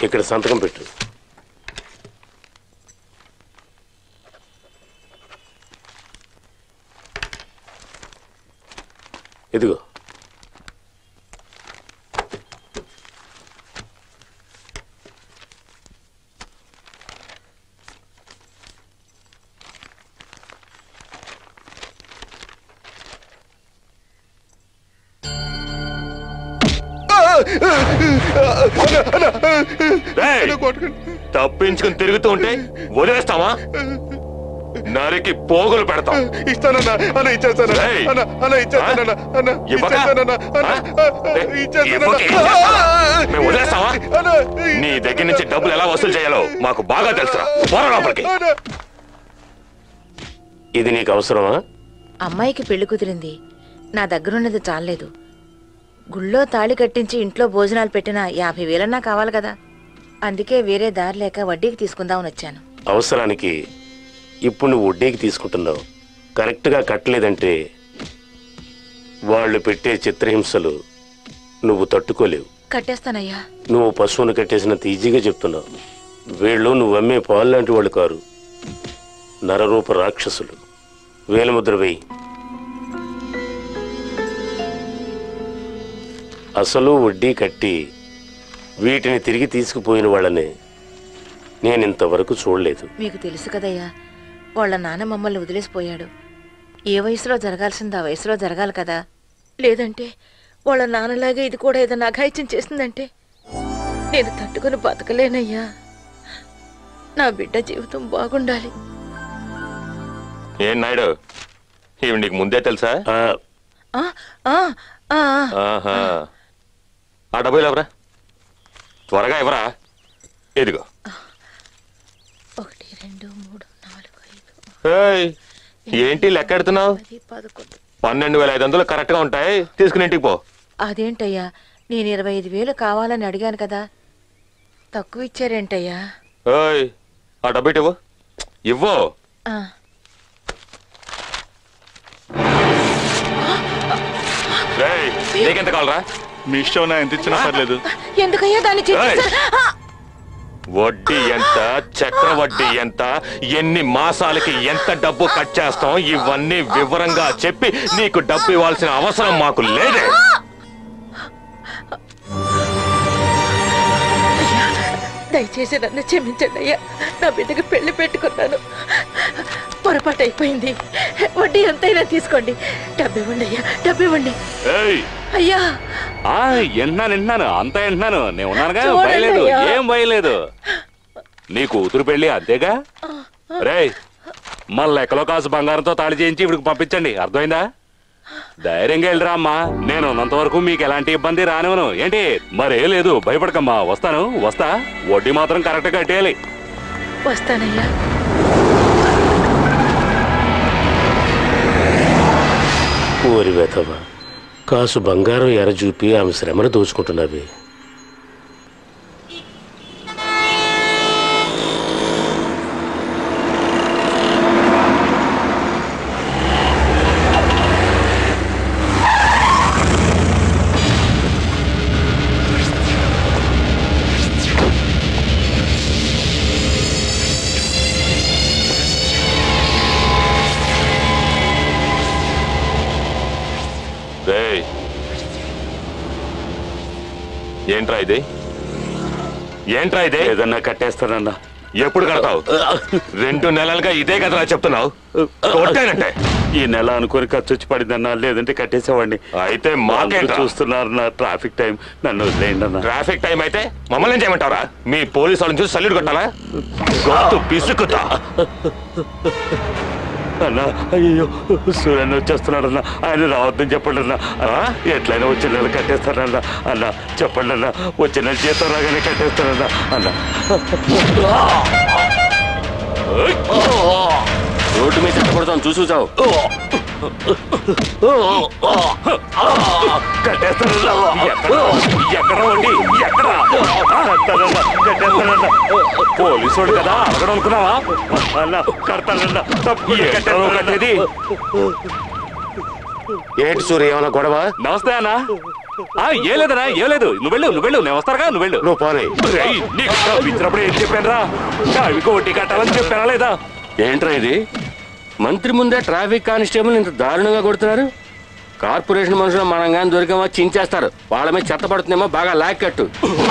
ఇక్కడ సంతకం పెట్టు ఇదిగో రేయ్, తప్పించుకుని తిరుగుతూ ఉంటే వదిలేస్తావా నరికి పోగులు పెడతాం ఇస్తానన్నా అన్న ఇచ్చేస్తానన్నా ఏయ్. అన్న అన్న ఇచ్చేస్తానన్నా అన్న ఇవ్వక? ఇచ్చేస్తానన్నా అన్న ఆ? ఏయ్, ఇవ్వక ఏం చేస్తావా? మేము వదిలేస్తావా నీ దగ్గర నుంచి డబ్బులు ఎలా వసూలు చేయాలో మాకు బాగా తెలుసురా పోరా లోపలికి ఇది నీకు అవసరమా అమ్మాయికి పెళ్లి కుదిరింది నా దగ్గరున్నది చాలలేదు గుళ్ళో తాళి కట్టించి ఇంట్లో భోజనాలు పెట్టిన యాభై వేలన్నా కావాలి కదా అందుకే వేరే దారి లేక వడ్డీకి తీసుకుందామని వచ్చాను అవసరానికి ఇప్పుడు నువ్వు వడ్డీకి తీసుకుంటున్నావు కరెక్ట్గా కట్టలేదంటే వాళ్ళు పెట్టే చిత్రహింసలు నువ్వు తట్టుకోలేవు కట్టేస్తానయ్యా నువ్వు పశువును కట్టేసినంత ఈజీగా చెప్తున్నావు వీళ్ళు నువ్వు అమ్మే పాలు లాంటి వాళ్ళు కారు నరరూప రాక్షసులు వేలముద్ర వేయి అసలు వడ్డీ కట్టి వీటిని తిరిగి తీసుకుపోయిన వాళ్ళని నేను ఇంతవరకు చూడలేదు మీకు తెలుసు కదయ్యా వాళ్ళ నాన్న మమ్మల్ని వదిలేసిపోయాడు ఏ వయసులో జరగాల్సింది ఆ వయసులో జరగాలి కదా లేదంటే వాళ్ళ నాన్నలాగే ఇది కూడా ఏదైనా అఘాయిత్యం చేసిందంటే నేను తట్టుకుని బతకలేనయ్యా నా బిడ్డ జీవితం బాగుండాలి ఏం నాయుడు ఇవి నీకు ముందే తెలుసా ఆ, ఆ, ఆ, ఆ. ఆహా ఆ డబ్బులు ఎవరా త్వరగా ఇవ్వరా ఇదిగో ఒకటి రెండు మూడు నాలుగు ఐదు ఏయ్, ఏంటి లెక్క ఎడుతున్నావు పది పదకొండు పన్నెండు వేల ఐదు వందలు కరెక్ట్ గా ఉంటాయి తీసుకుని ఇంటికి పో అదేంటయ్యా నేను ఇరవై ఐదు వేలు కావాలని అడిగాను కదా తక్కువ ఇచ్చారేంటయ్యా ఏయ్, ఆ డబ్బు ఇటు ఇవ్వు ఇవ్వు ఆ, రేయ్, నీకెంత కావాలరా మీ ఇష్టం నా ఎంత ఇచ్చినా పర్లేదు ఎందుకయ్యా దాన్ని చేసేసారు? ఆ! వడ్డీ ఎంత చక్ర వడ్డీ ఎంత ఎన్ని మాసాలకి ఎంత డబ్బు కట్ చేస్తాం ఇవన్నీ వివరంగా చెప్పి నీకు డబ్బు ఇవ్వాల్సిన అవసరం మాకు లేదే అయ్యా దయచేసి నన్ను క్షమించండి అయ్యా నా బిడ్డకి పెళ్లి పెట్టుకున్నాను పొరపాటు అయిపోయింది వడ్డీ ఎంతైనా తీసుకోండి డబ్బు ఇవ్వండి అయ్యా డబ్బు ఇవ్వండి ఏయ్ అయ్యా ఆ వింటున్నాను వింటున్నాను అంతా వింటున్నాను నేను ఉన్నానుగా చూడండి భయలేదు అయ్యా. ఏం భయలేదు నీ కూతురు పెళ్ళి అంతేగా రేయ్ మా లెక్కలో కాసు బంగారంతో తాళి చేయించి ఇవిడికి పంపించండి అర్థమైందా ధైర్యంగా వెళ్ళిరా అమ్మా నేను ఉన్నంత వరకు మీకు ఎలాంటి ఇబ్బంది రానివ్వను ఏంటి మరే లేదు భయపడకమ్మా వస్తాను వస్తా వడ్డీ మాత్రం కరెక్ట్ కట్టేయాలి వస్తానయ్యా ఓరి వెతవ కాసు బంగారం ఎర చూపి ఆమె శ్రమను దోచుకుంటున్నావే రేయ్ ఏంట్రా ఇది ఏంట్రా ఇది ఏదన్నా కట్టేస్తానన్నా ఎప్పుడు కడతావు రెండు నెలలుగా ఇదే కదరా చెప్తున్నావు కొట్టానంటే ఈ నెల అనుకొని ఖర్చు వచ్చి పడిందన్నా లేదంటే కట్టేసేవాడిని అయితే అందరూ మాకేంట్రా చూస్తున్నారు నా ట్రాఫిక్ టైం నన్ను వదిలేయండి అన్న ట్రాఫిక్ టైం అయితే మమ్మల్ని ఏం చేయమంటారా మీ పోలీసు వాళ్ళని చూసి సల్యూట్ కొట్టాలా గొంతు పిసుకుతా అన్న అయ్యో సూర్యన్న వచ్చేస్తున్నాడు అన్న ఆయన రావద్దని చెప్పండి అన్న అన్న, ఎట్లయినా వచ్చే నెల కట్టేస్తానన్న అన్న చెప్పండి అన్న వచ్చే నెల జీతం రాగానే కట్టేస్తానన్న అన్న రోడ్డు మీద చెట్టకూడదాం చూసు చావు కట్టేస్తానన్న ఎక్కడ ఎక్కడ వండి ఎక్కడ కడతానన్న కట్టేస్తానన్న పోలీసుడు కదా అడగడం అనుకున్నావా అన్న కడతానన్న తప్పు కట్టేది ఏంటి సూర్య ఏమైనా గొడవ నమస్తే అన్న ఆ, ఏం లేదరా ఏం లేదు నువ్వు వెళ్ళు నువ్వు వెళ్ళు నేను వస్తారుగా నువ్వు వెళ్ళు నువ్వు పోనీ రేయ్, నీకు డబ్బు ఇచ్చినప్పుడు ఏం చెప్పాను రా అవి వడ్డీ కట్టాలని చెప్పానా లేదా ఏంట్రా ఇది మంత్రి ముందే ట్రాఫిక్ కానిస్టేబుల్ ఇంత దారుణంగా కొడుతున్నారు కార్పొరేషన్ మనుషులు మనం కానీ దొరికామో చించేస్తారు వాళ్ళ మీద చెత్త పడుతుందేమో బాగా లాక్కట్టు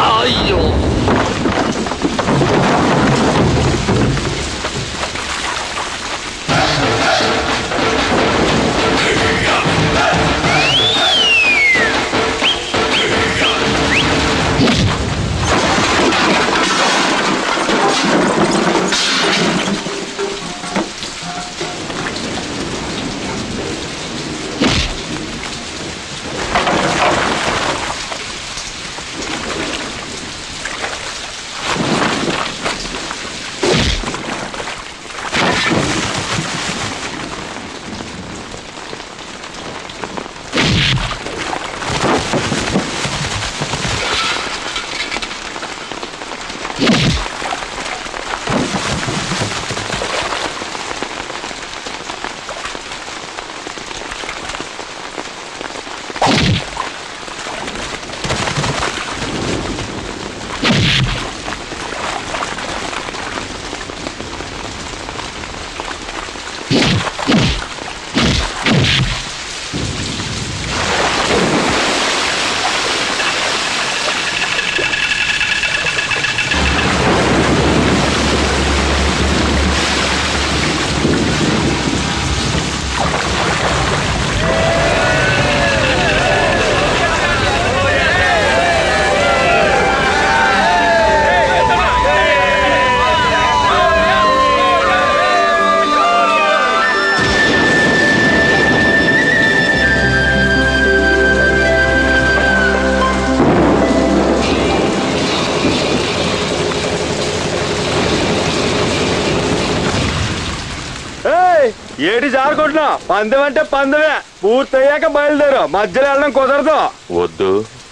ఏటి జారుకుంటున్నా పందెం అంటే పందెమే పూర్తయ్యాక బయలుదేరు మధ్యలో వెళ్ళడం కుదరదు వద్దు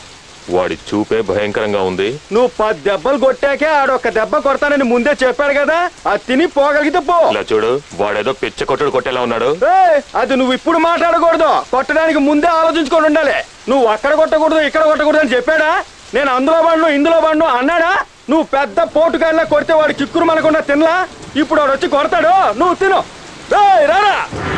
వాడి చూపే భయంకరంగా ఉంది నువ్వు పది దెబ్బలు కొట్టాకే ఆడొక్క దెబ్బ కొడతానని ముందే చెప్పాడు కదా అది తిని పోగలిగితే పో ఇలా చూడు వాడేదో పిచ్చ కొట్టుడు కొట్టేలా ఉన్నాడు ఏయ్, అది నువ్వు ఇప్పుడు మాట్లాడకూడదు కొట్టడానికి ముందే ఆలోచించుకొని ఉండాలి నువ్వు అక్కడ కొట్టకూడదు ఇక్కడ కొట్టకూడదు అని చెప్పాడా నేను అందులో పడ్ను ఇందులో పడ్ను అన్నాడా నువ్వు పెద్ద పోటుకాయలా కొడితే వాడు చిక్కురు మనకుండా తినలా ఇప్పుడు వాడు వచ్చి కొడతాడు నువ్వు తిను ఏయ్, రారా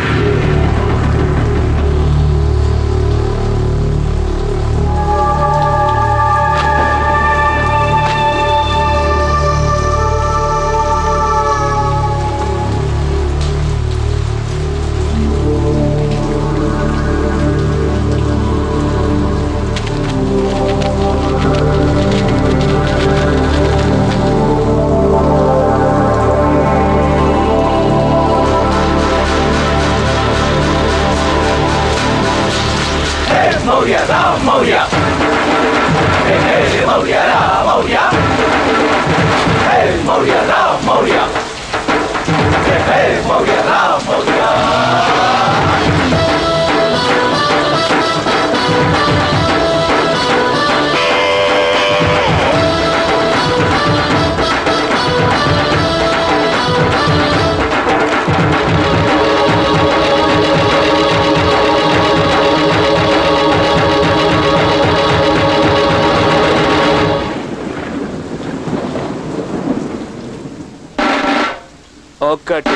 ఒకటి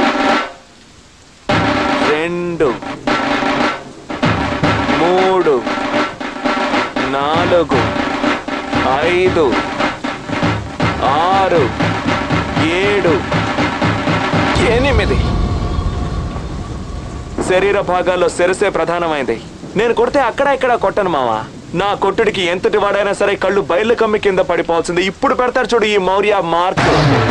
రెండు మూడు నాలుగు ఐదు ఆరు ఏడు ఎనిమిది శరీర భాగాల్లో శిరసే ప్రధానమైంది నేను కొడితే అక్కడ ఇక్కడ కొట్టను మావా నా కొట్టుడికి ఎంతటి వాడైనా సరే కళ్ళు బయలు కమ్మి కింద పడిపోవాల్సింది ఇప్పుడు పెడతారు చూడు ఈ మౌర్య మార్కు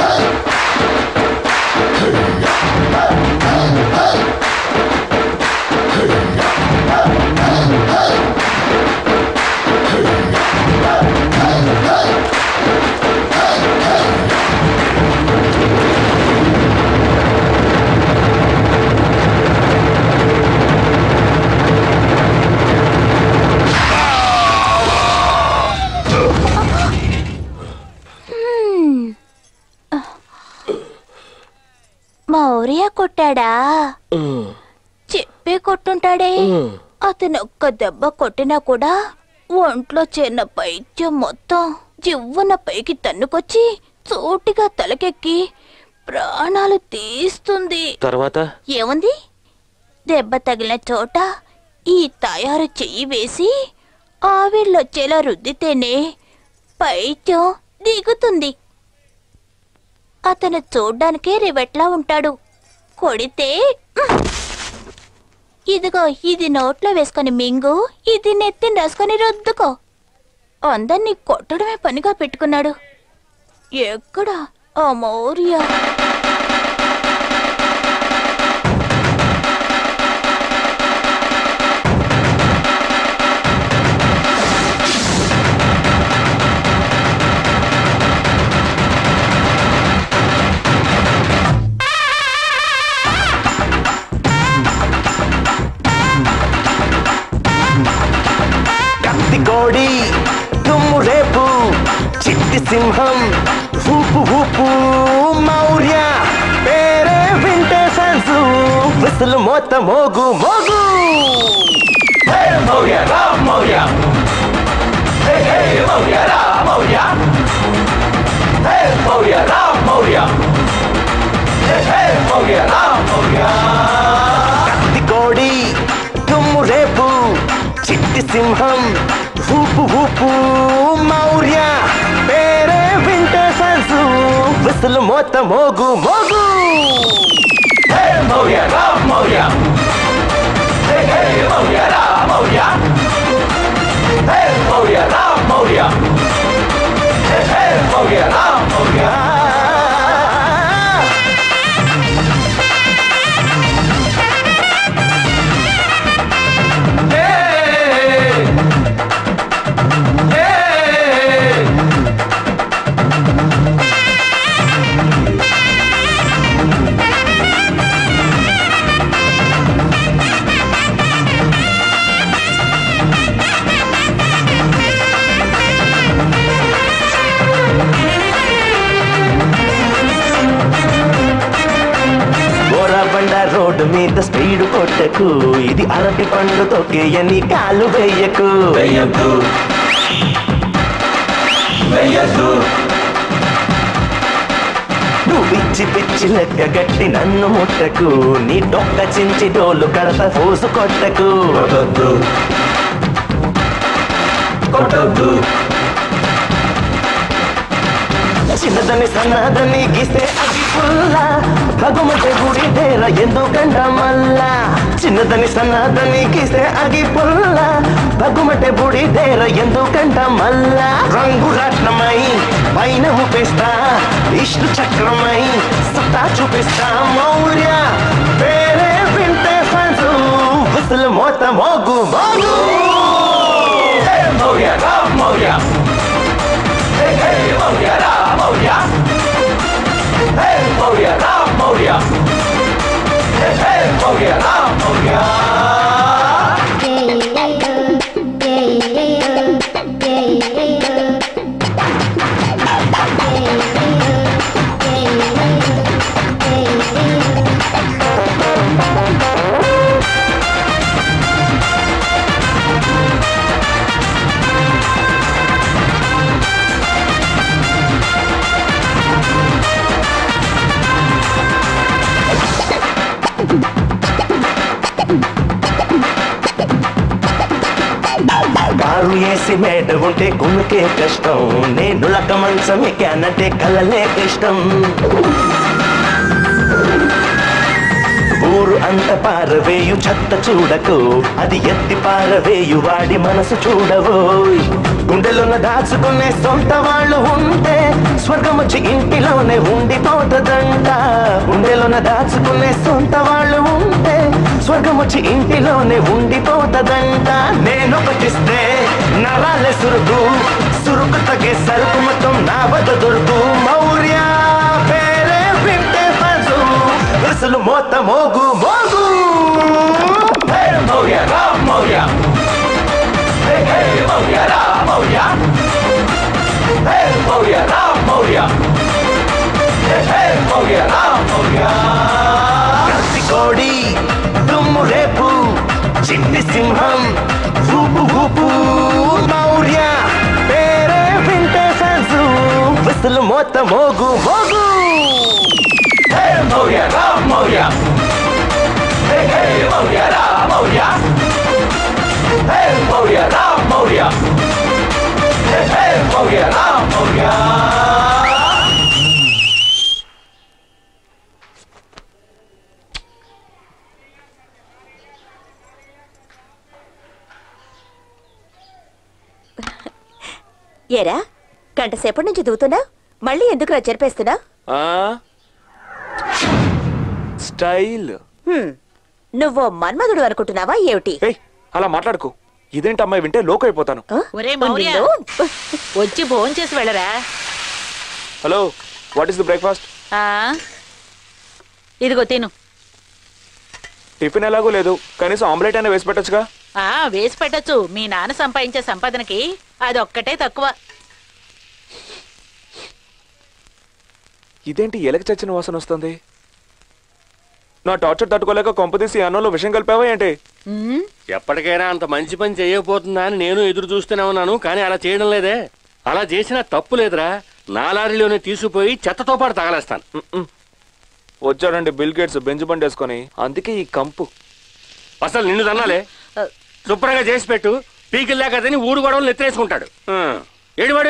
మౌర్య కొట్టాడా చెప్పే కొట్టుంటాడే అతను ఒక్క దెబ్బ కొట్టినా కూడా ఒంట్లో చేరిన పైత్యం మొత్తం జివ్వన పైకి తన్నుకొచ్చి చోటిగా తలకెక్కి ప్రాణాలు తీస్తుంది తర్వాత ఏముంది దెబ్బ తగిలిన చోట ఈ తయారు చెయ్యి వేసి ఆవిర్లొచ్చేలా రుద్దితేనే పైత్యం దిగుతుంది అతను చూడ్డానికే రివెట్లా ఉంటాడు కొడితే ఉహ్! ఇదిగో ఇది నోట్లో వేసుకొని మింగు ఇది నెత్తిని రాసుకొని రుద్దుకో అందరినీ కొట్టడమే పనిగా పెట్టుకున్నాడు ఎక్కడ ఆ మౌర్య కత్తి కోడి తుమ్ము రేపు చిట్టి సింహం ఊపు ఊపు మౌర్య పేరే వింటే సెన్సు విసులు మోత మోగు మోగు హే మౌర్య రా మౌర్య హే హే మౌర్య రా మౌర్య హే మౌర్య రా మౌర్య హే హే మౌర్య రా మౌర్య కత్తి కోడి తుమ్ము రేపు చిట్టి సింహం ఊపు ఊపు మౌర్య పేరే వింటే సెన్సు విసులు మోత మోగు మోగు హే మౌర్య రా మౌర్య హే హే మౌర్య రా మౌర్య హే మౌర్య రా మౌర్య హే హే మౌర్య రా మౌర్య బోరాబండ రోడ్డు మీద స్పీడ్ కొట్టకు ఇది అరటి పండు తొక్కేయని కాలు వేయకు వేయకు వేయకు నువ్వు పిచ్చి పిచ్చి లెక్క గట్టి నన్ను ముట్టకు నీ డొక్క చించి డోలు కడత పోసు కొట్టకు కొట్టద్దు కొట్టద్దు చిన్నదని సన్నదని గీస్తే అది పుల్ల భగమతే గుడి తేర ఎందుకంట మల్లా చిన్నదని సన్నదని గీస్తే అగి పుల్ల భగుమటే బుడి తేర ఎందుకంట మల్లా రంగు రత్నమై పైన ఊపిస్తా ఇష్టు చక్రమై సత్తా చూపిస్తా మౌర్య పేరే వింటే ఫ్రెండ్స్ విసులు మోత మోగు మోగు హే మౌర్య రా మౌర్య హే హే మౌర్య రా మౌర్య హే మౌర్య రా మౌర్య హే హే మౌర్య రా మౌర్య కారు వేసి మేడ ఉంటే కొనుకే కష్టం నేను లక్క మంచం ఎక్కానంటే కలలే కష్టం ఊరు అంత పారవేయు చెత్త చూడకు అది ఎత్తి పారవేయు వాడి మనసు చూడవోయ్ గుండెలోన దాచుకునే సొంత వాళ్ళు ఉంటే స్వర్గం వచ్చి ఇంటిలోనే ఉండిపోతుందంట గుండెలోన దాచుకునే సొంత వాళ్ళు ఉంటే స్వర్గం వచ్చి ఇంటిలోనే ఉండిపోతుందంట నేను పట్టిస్తే నరాలే సురుకు సురుకు తగే సరుకు మొత్తం నా వద్ద దొరుకు మౌర్య పేరే వింటే ఫజు అసలు మోత మోగు మోగు హే మౌర్య రా మౌర్య హే హే మౌర్య రా మౌర్య హే మౌర్య రా మౌర్య హే హే మౌర్య రా మౌర్య కత్తి కోడి దుమ్ము రేపు చిట్టి సింహం ఊపు ఊపు మా మోత మోగు మోగు హే మౌర్య రా మౌర్య హే హే మౌర్య రా మౌర్య హే మౌర్య రా మౌర్య హే హే మౌర్య రా మౌర్య ఏరా గంట సేపటి నుంచి దూతున్నా మళ్ళీ ఎందుకురా చెరిపేస్తున్నా ఆ స్టైల్ నువ్వు మన్మధుడు అనుకుంటున్నావా ఏమిటి ఏయ్ అలా మాట్లాడుకో ఇదేంటి అమ్మాయి వింటే లోక్ అయిపోతాను ఆ? ఒరే మౌర్య నిన్ను? వచ్చి భోంచేసి వెళ్ళరా hello what is the breakfast ఆ? ఇదిగో తిను టిఫిన్ ఎలాగో లేదు కనీసం ఆమ్లెట్ అయినా వేసి పెట్టొచ్చుగా ఆ వేసి పెట్టచ్చు మీ నాన్న సంపాదించే సంపాదనకి అదొక్కటే తక్కువ ఇదేంటి ఎలక చచ్చిన వాసన వస్తుంది నా టార్చర్ తట్టుకోలేక కొంపదీసి అన్నంలో విషయం కలిపావా ఏంటి ఉమ్, ఎప్పటికైనా అంత మంచి పని చేయకపోతుందా అని నేను ఎదురు చూస్తూనే ఉన్నాను కానీ అలా చేయడం లేదే అలా చేసినా తప్పు లేదురా నా లారీలోనే తీసుకుపోయి చెత్తతో పాటు తగలేస్తాను మ్మ్. వచ్చాడండి బిల్ గేట్స్ బెంచ్ బండి వేసుకొని అందుకే ఈ కంపు అసలు నిన్ను తన్నాలే శుభ్రంగా చేసి పెట్టు పీకిల్ లేక తిని ఊడు గొడవలు ఎత్తేసుకుంటాడు ఏడివాడు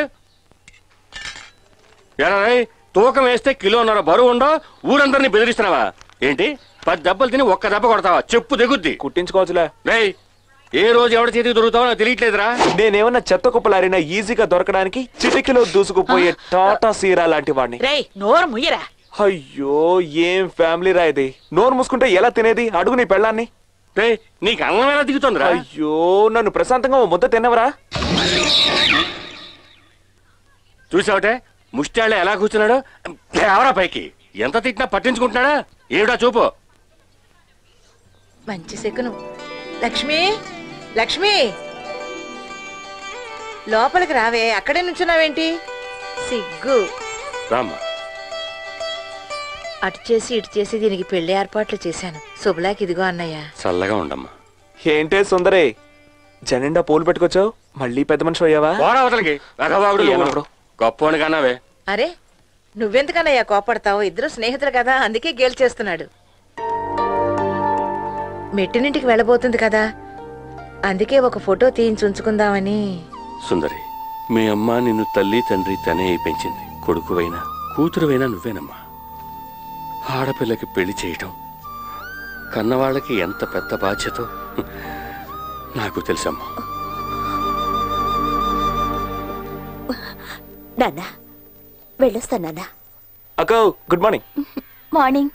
ఎలా రేయ్, తూకం వేస్తే కిలోన్నర బరువు ఉండో ఊరందరినీ బెదిరిస్తున్నావా ఏంటి పది దెబ్బలు తిని ఒక్క దెబ్బ కొడతావా చెప్పు దిగుద్ది కుట్టించుకోవచ్చులే రేయ్ ఏ రోజు ఎవరి చేతికి దొరుకుతావో నాకు తెలియట్లేదురా నేనేమన్నా చెత్త కుప్పలారినా ఈజీగా దొరకడానికి చిటికలో దూసుకుపోయే టాటా సీరా లాంటి వాడిని రేయ్ నోరు ముయ్యరా అయ్యో ఏం ఫ్యామిలీ రా ఇది నోరు మూసుకుంటే ఎలా తినేది అడుగు నీ పెళ్ళాన్ని రే నీకు అన్నం ఎలా దిగుతుందిరా అయ్యో నన్ను ప్రశాంతంగా ఓ ముద్ద తిన్నవరా చూసావటే ముష్టాళ్ళ ఎలా కూర్చున్నాడు ఎవరా పైకి ఎంత తిట్టినా పట్టించుకుంటున్నాడా ఏమిటా చూపు మంచి శకునం లక్ష్మి లక్ష్మి లోపలికి రావే అక్కడే నుంచున్నావేంటి సిగ్గు రామ్మా అటు చేసి ఇటు చేసి దీనికి పెళ్లి ఏర్పాట్లు చేశాను శుభలాకి ఇదిగో అన్నయ్య చల్లగా ఉండమ్మా ఏంటే సుందరే జనిండా పూలు పెట్టుకొచ్చావు మళ్ళీ పెద్ద మనిషి అయ్యావా పోరా అవతలికి వెధవాగుడు నువ్వు. ఏనప్పుడు? గొప్పోని కన్నావే అరే నువ్వెందుకన్నయ్యా కోపడతావు ఇద్దరు స్నేహితులు కదా అందుకే గేల్ చేస్తున్నాడు మెట్టినింటికి వెళ్ళబోతుంది కదా అందుకే ఒక ఫోటో తీయించి ఉంచుకుందామని సుందరి మీ అమ్మ నిన్ను తల్లి తండ్రి తనే అయి పెంచింది కొడుకువైనా కూతురువైనా నువ్వేనమ్మా ఆడపిల్లకి పెళ్లి చేయటం కన్నవాళ్ళకి ఎంత పెద్ద బాధ్యతో నాకు తెలుసమ్మా నాన్న వెళ్ళొస్తా నాన్న అక్క good morning morning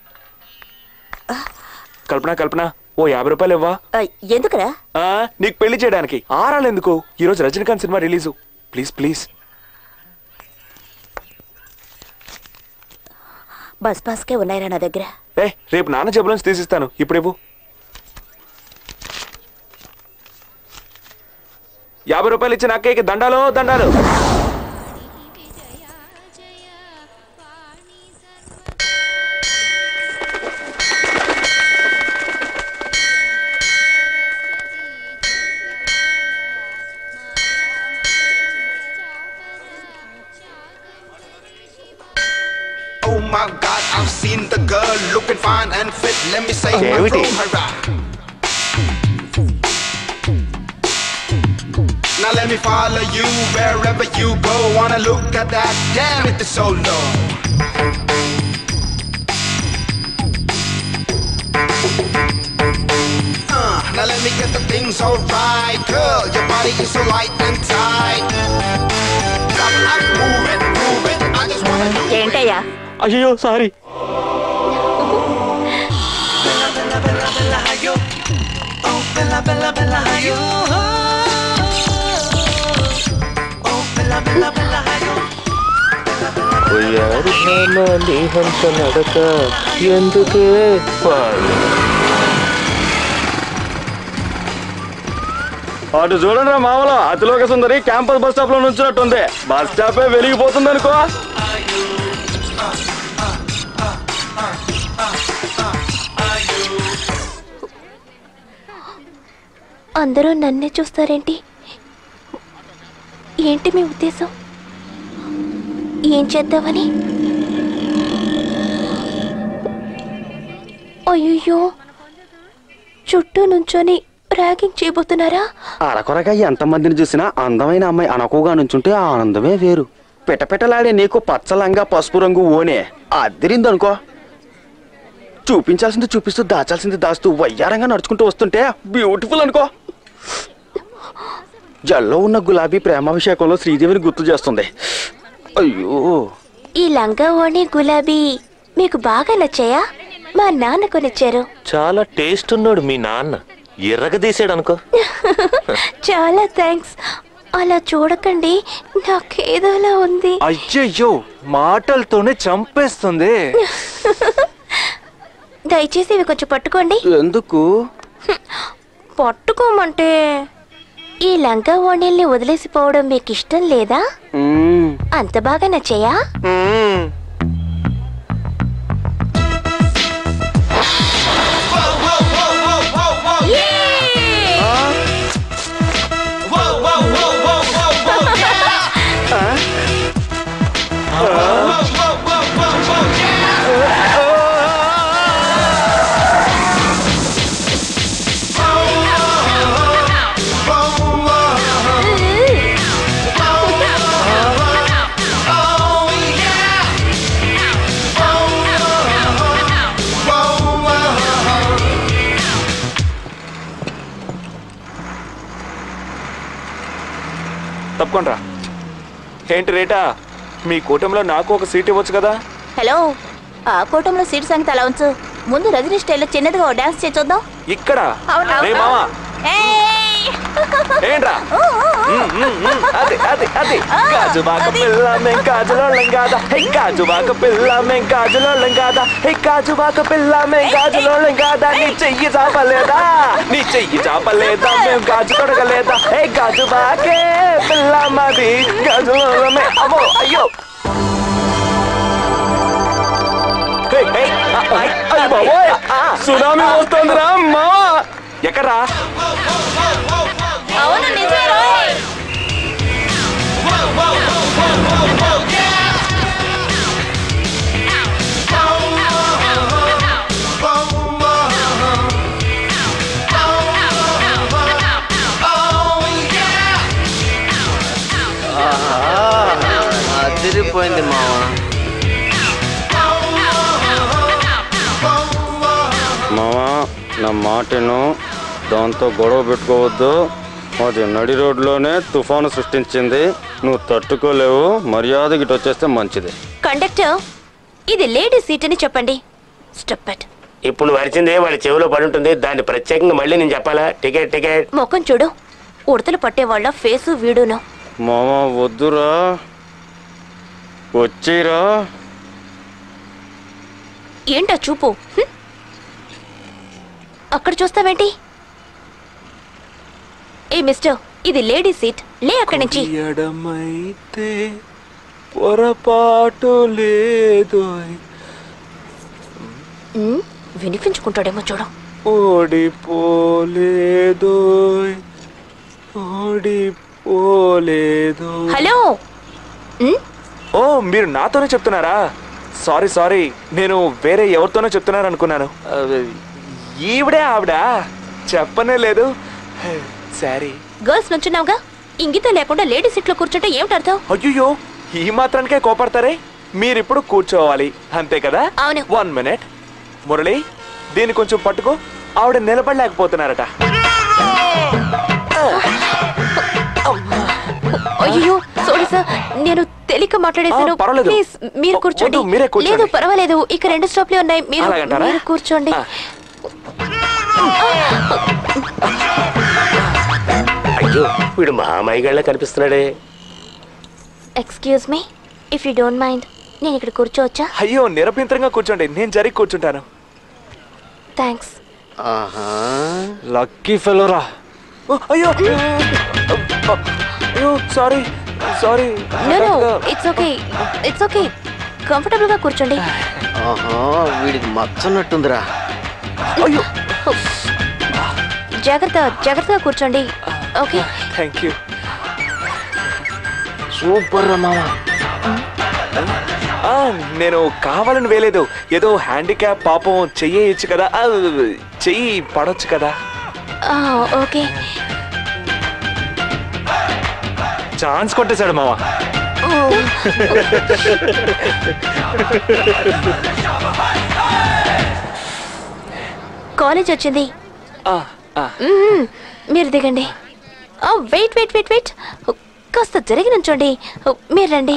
Kalpana Kalpana ఓ యాభై రూపాయలు ఇవ్వా ఆ, ఎందుకురా ఆ, నీకు పెళ్లి చేయడానికి ఆరాలు ఎందుకు ఈ రోజు Rajinikanth cinema release please please bus పాస్కే ఉన్నాయిరా నా దగ్గర ఏ రేపు నాన్న జబ్బులోంచి తీసిస్తాను ఇప్పుడు ఇవ్వు యాభై రూపాయలు ఇచ్చిన అక్కయ్యకి దండాలు దండాలు Oh my god, I've seen the girl looking fine and fit. Let me say my Cavity. room her Now let me follow you wherever you go. Wanna look at that? Damn it, it's so low. Uh, now let me get the things alright, girl. Your body is so light and tight. Stop, I move it, move it. I just wanna do it. ఏంటయ్యా అయ్యో sorry ఎందుకే అటు చూడండి రా మామలో అతిలోక సుందరి campus bus stop లో నుంచినట్టుంది బస్ స్టాపే వెలిగిపోతుంది అనుకో అందరూ నన్నే చూస్తారేంటి ఏంటి మీ ఉద్దేశం ఏం చేద్దామని అయ్యో చుట్టూ నుంచొని ర్యాగింగ్ చేయబోతున్నారా అరకొరగా ఎంతమందిని చూసినా అందమైన అమ్మాయి అనకుగా నుంచుంటే ఆ ఆనందమే వేరు పిటపిటలాడే నీకు పచ్చలంగా పసుపు రంగు ఓనే అదిరిందనుకో చూపించాల్సింది చూపిస్తూ దాచాల్సింది దాస్తూ వయ్యారంగా నడుచుకుంటూ వస్తుంటే బ్యూటిఫుల్ అనుకో జల్లో ఉన్న గులాబీ ప్రేమాభిషేకంలో శ్రీదేవిని గుర్తు చేస్తుంది అయ్యో ఈ లంగా ఓణి గులాబీ మీకు బాగా నచ్చాయా మా నాన్న కొనిచ్చారు చాలా టేస్ట్ ఉన్నాడు మీ నాన్న ఎర్రగదీసాడు అనుకో చాలా థ్యాంక్స్ అలా చూడకండి నాకేదోలా ఉంది అయ్యయ్యో మాటలతోనే చంపేస్తుంది దయచేసి ఇవి కొంచెం పట్టుకోండి ఎందుకు పట్టుకోమంటే ఈ లంగా ఓణీల్ని వదిలేసిపోవడం మీకు ఇష్టం లేదా మ్మ్. అంత బాగా నచ్చాయా తప్పకుండా ఏంటి రేటా మీ కూటమిలో నాకు ఒక సీట్ ఇవ్వచ్చు కదా హలో ఆ కూటంలో సీట్ సంగతి అలా ఉంచు ముందు రజనీ స్టైల్లో చిన్నదిగా ఓ డాన్స్ చేసి చూద్దాం ఇక్కడ అవునా? రే మావా ఏయ్! ఏంట్రా ఉమ్, ఉమ్, ఉమ్, అది అది అది గాజువాక పిల్ల మేం గాజులోళ్ళం కాదా హే గాజువాక పిల్ల మేం గాజులోళ్ళం కాదా హే గాజువాక పిల్ల మేం గాజులోళ్ళం కాదా నీ చెయ్యి చాపలేదా నీ చెయ్యి చాపలేదా మేం గాజు కొడగలేదా హే గాజువాకే పిల్ల మాది గాజులోళ్ళమే అమ్మో అయ్యో హే, హే, ఆ, ఆ, అయ్య బాబోయ్ ఆ, ఆ, సునామీ వస్తుందిరా మావా ఎక్కడ్రా అవును నిజమే రోయ్. అదిరిపోయింది మావా మావా నా మాటను దాంతో గొడవ పెట్టుకోవద్దు అది నడి రోడ్లోనే తుఫాను సృష్టించింది నువ్వు తట్టుకోలేవు మర్యాద గిట్ వచ్చేస్తే మంచిది కండక్టర్ ఇది లేడీ సీట్ అని చెప్పండి స్టప్ ఇట్ ఇప్పుడు నువ్వు అరిచింది వాడి చెవిలో పడి ఉంటుంది దాన్ని ప్రత్యేకంగా మళ్ళీ నేను చెప్పాలా టికెట్ టికెట్ ముఖం చూడు ఉడతలు పట్టేవాళ్ళ ఫేసు వీడును మావా వద్దురా వచ్చిరా ఏంటా చూపు హ్మ్? అక్కడ చూస్తావేంటి ఏ మిస్టర్ ఇది లేడీ సీట్ లే అక్కడి నుంచి ఎడమైతే పొరపాటు లేదు ఉమ్, వినిపించుకుంటాడేమో చూడు ఓడిపోలేదు ఓడిపోలేదు హలో ఉమ్, ఓ మీరు నాతోనే చెప్తున్నారా సారీ సారీ నేను వేరే ఎవరితోనో చెప్తున్నారు అనుకున్నాను అవి, ఈవిడే ఆవిడ చెప్పనే లేదు సారీ గర్ల్స్ నుంచున్నావుగా ఇంగితం లేకుండా లేడీ సీట్లో కూర్చుంటే ఏమిటి అర్థం అయ్యో ఈ మాత్రానికే కోపడతారే మీరిప్పుడు కూర్చోవాలి అంతే కదా అవును. వన్ మినిట్ మురళి దీన్ని కొంచెం పట్టుకో ఆవిడ నిలబడలేకపోతున్నారట అయ్యో సారీ సార్ నేను తెలియక మాట్లాడేశాను ఆ, పర్వాలేదు. ప్లీజ్ మీరు వద్దు, కూర్చోండి మీరే కూర్చోండి. లేదు పర్వాలేదు ఇక రెండు స్టాప్లే ఉన్నాయి మీరు అలాగంటారా? మీరు కూర్చోండి ఆ. అయ్యో వీడు మహామాయిగాళ్ళ కనిపిస్తున్నాడే excuse me if you don't mind నేను ఇక్కడ కూర్చోవచ్చా అయ్యో నిరభ్యంతరంగా కూర్చోండి నేను జరిగి కూర్చుంటాను థ్యాంక్స్ ఆహా లక్కీ ఫెలోరా అయ్యో అయ్యో sorry sorry no no it's okay it's okay comfortable గా కూర్చోండి ఆహా వీడికి మచ్చన్నట్టుందిరా అయ్యో జాగ్రత్త జాగ్రత్తగా కూర్చోండి ఓకే థ్యాంక్ యూ సూపర్ రా మావా ఆ, నేను కావాలని వేయలేదు ఏదో హ్యాండిక్యాప్ పాపం చెయ్యొచ్చు కదా ఆ, చెయ్యి పడొచ్చు కదా ఆ, ఓకే ఛాన్స్ కొట్టేశాడు మావా కాలేజ్ వచ్చింది ఆ, ఆ. మ్మ్. మీరు దిగండి వెయిట్ వెయిట్ వెయిట్ వెయిట్ కాస్త జరిగి నుంచోండి మీరు రండి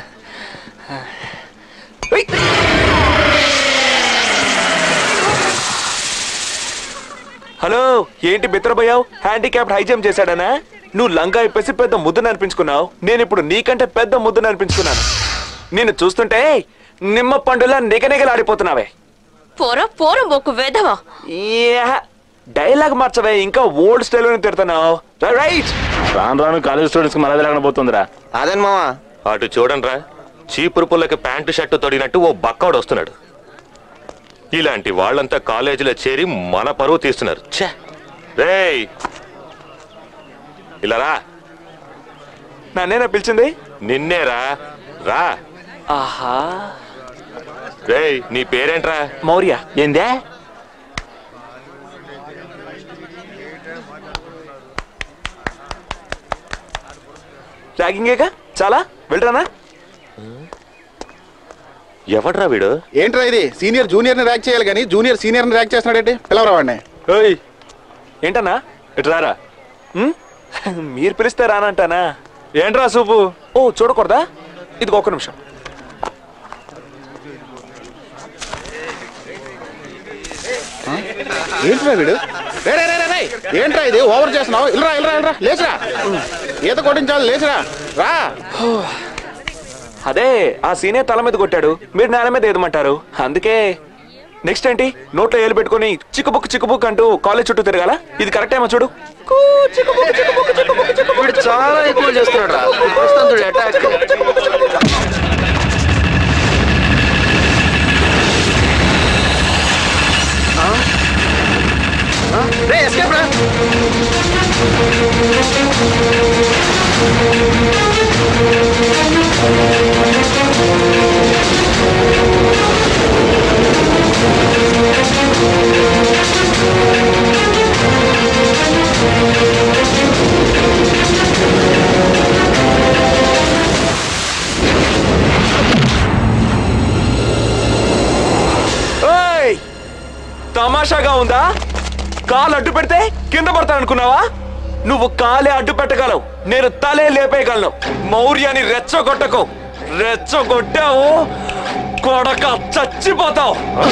హలో ఏంటి బిత్రపోయావు హ్యాండిక్యాప్ హై జంప్ చేశాడనా నువ్వు లంగా ఇప్పేసి పెద్ద ముద్దు అనిపించుకున్నావు నేను ఇప్పుడు నీకంటే పెద్ద ముద్దు అనిపించుకున్నాను నిన్ను చూస్తుంటే నిమ్మ పండులా నిగనిగలాడిపోతున్నావే పోరా పోరా మొక్కు వేదవా యా, డైలాగ్ మార్చవే ఇంకా ఓల్డ్ స్టైల్ తిడుతున్నావు రైట్ రాను రాను కాలేజ్ స్టూడెంట్స్ కి మనది లేకుండా పోతుందిరా అదేం మావా అటు చూడండిరా చీపురు పుల్లకి ప్యాంటు షర్టు తొడిగినట్టు ఓ బక్కాడు వస్తున్నాడు ఇలాంటి వాళ్ళంతా కాలేజీలో చేరి మన పరువు తీస్తున్నారు ఛే రేయ్ ఇలా రా నన్నేనా పిలిచింది నిన్నేరా రా ఆహా రేయ్ నీ పేరేంట్రా మౌర్య ఏందే ర్యాగింగేగా చాలా వెళ్ళరానా ఎవడ్రా వీడు ఏంట్రా ఇది సీనియర్ జూనియర్ ని ర్యాక్ చేయాలి కానీ జూనియర్ సీనియర్ ని ర్యాక్ చేస్తున్నాడేంటి పిలవరా వాడిని ఓయ్ ఏంటన్నా ఇటు రారా ఉమ్? మీరు పిలిస్తే రానంటానా ఏంట్రా సూపు ఓ చూడకూడదా ఇది ఒక్క నిమిషం ఏంట్రా వీడు రే, రే, రే, రే, రే. ఏంట్రా ఇది ఓవర్ చేస్తున్నావు ఇల్రా ఇల్రా ఇల్రా లేచిరా ఈత కొట్టించాలి లేచిరా రా అదే ఆ సీనియర్ తల మీద కొట్టాడు మీరు నేల మీద ఏదమంటారు అందుకే నెక్స్ట్ ఏంటి నోట్లో ఏలు పెట్టుకొని చిక్కుబుక్ చిక్కుబుక్ అంటూ కాలేజ్ చుట్టూ తిరగాల ఇది కరెక్ట్ ఏమో చూడు వీడు చాలా ఎక్కువ చేస్తున్నాడు రా ప్రస్తుతం అటాక్ రే ఎస్కేప్ రా ఓయ్ తమాషాగా ఉందా కాలు అడ్డు పెడితే కింద పడతాను అనుకున్నావా నువ్వు కాలే అడ్డు పెట్టగలవు నేను తలే లేపేయగలను మౌర్యాన్ని రెచ్చగొట్టకు రెచ్చగొట్టావు కొడక చచ్చిపోతావు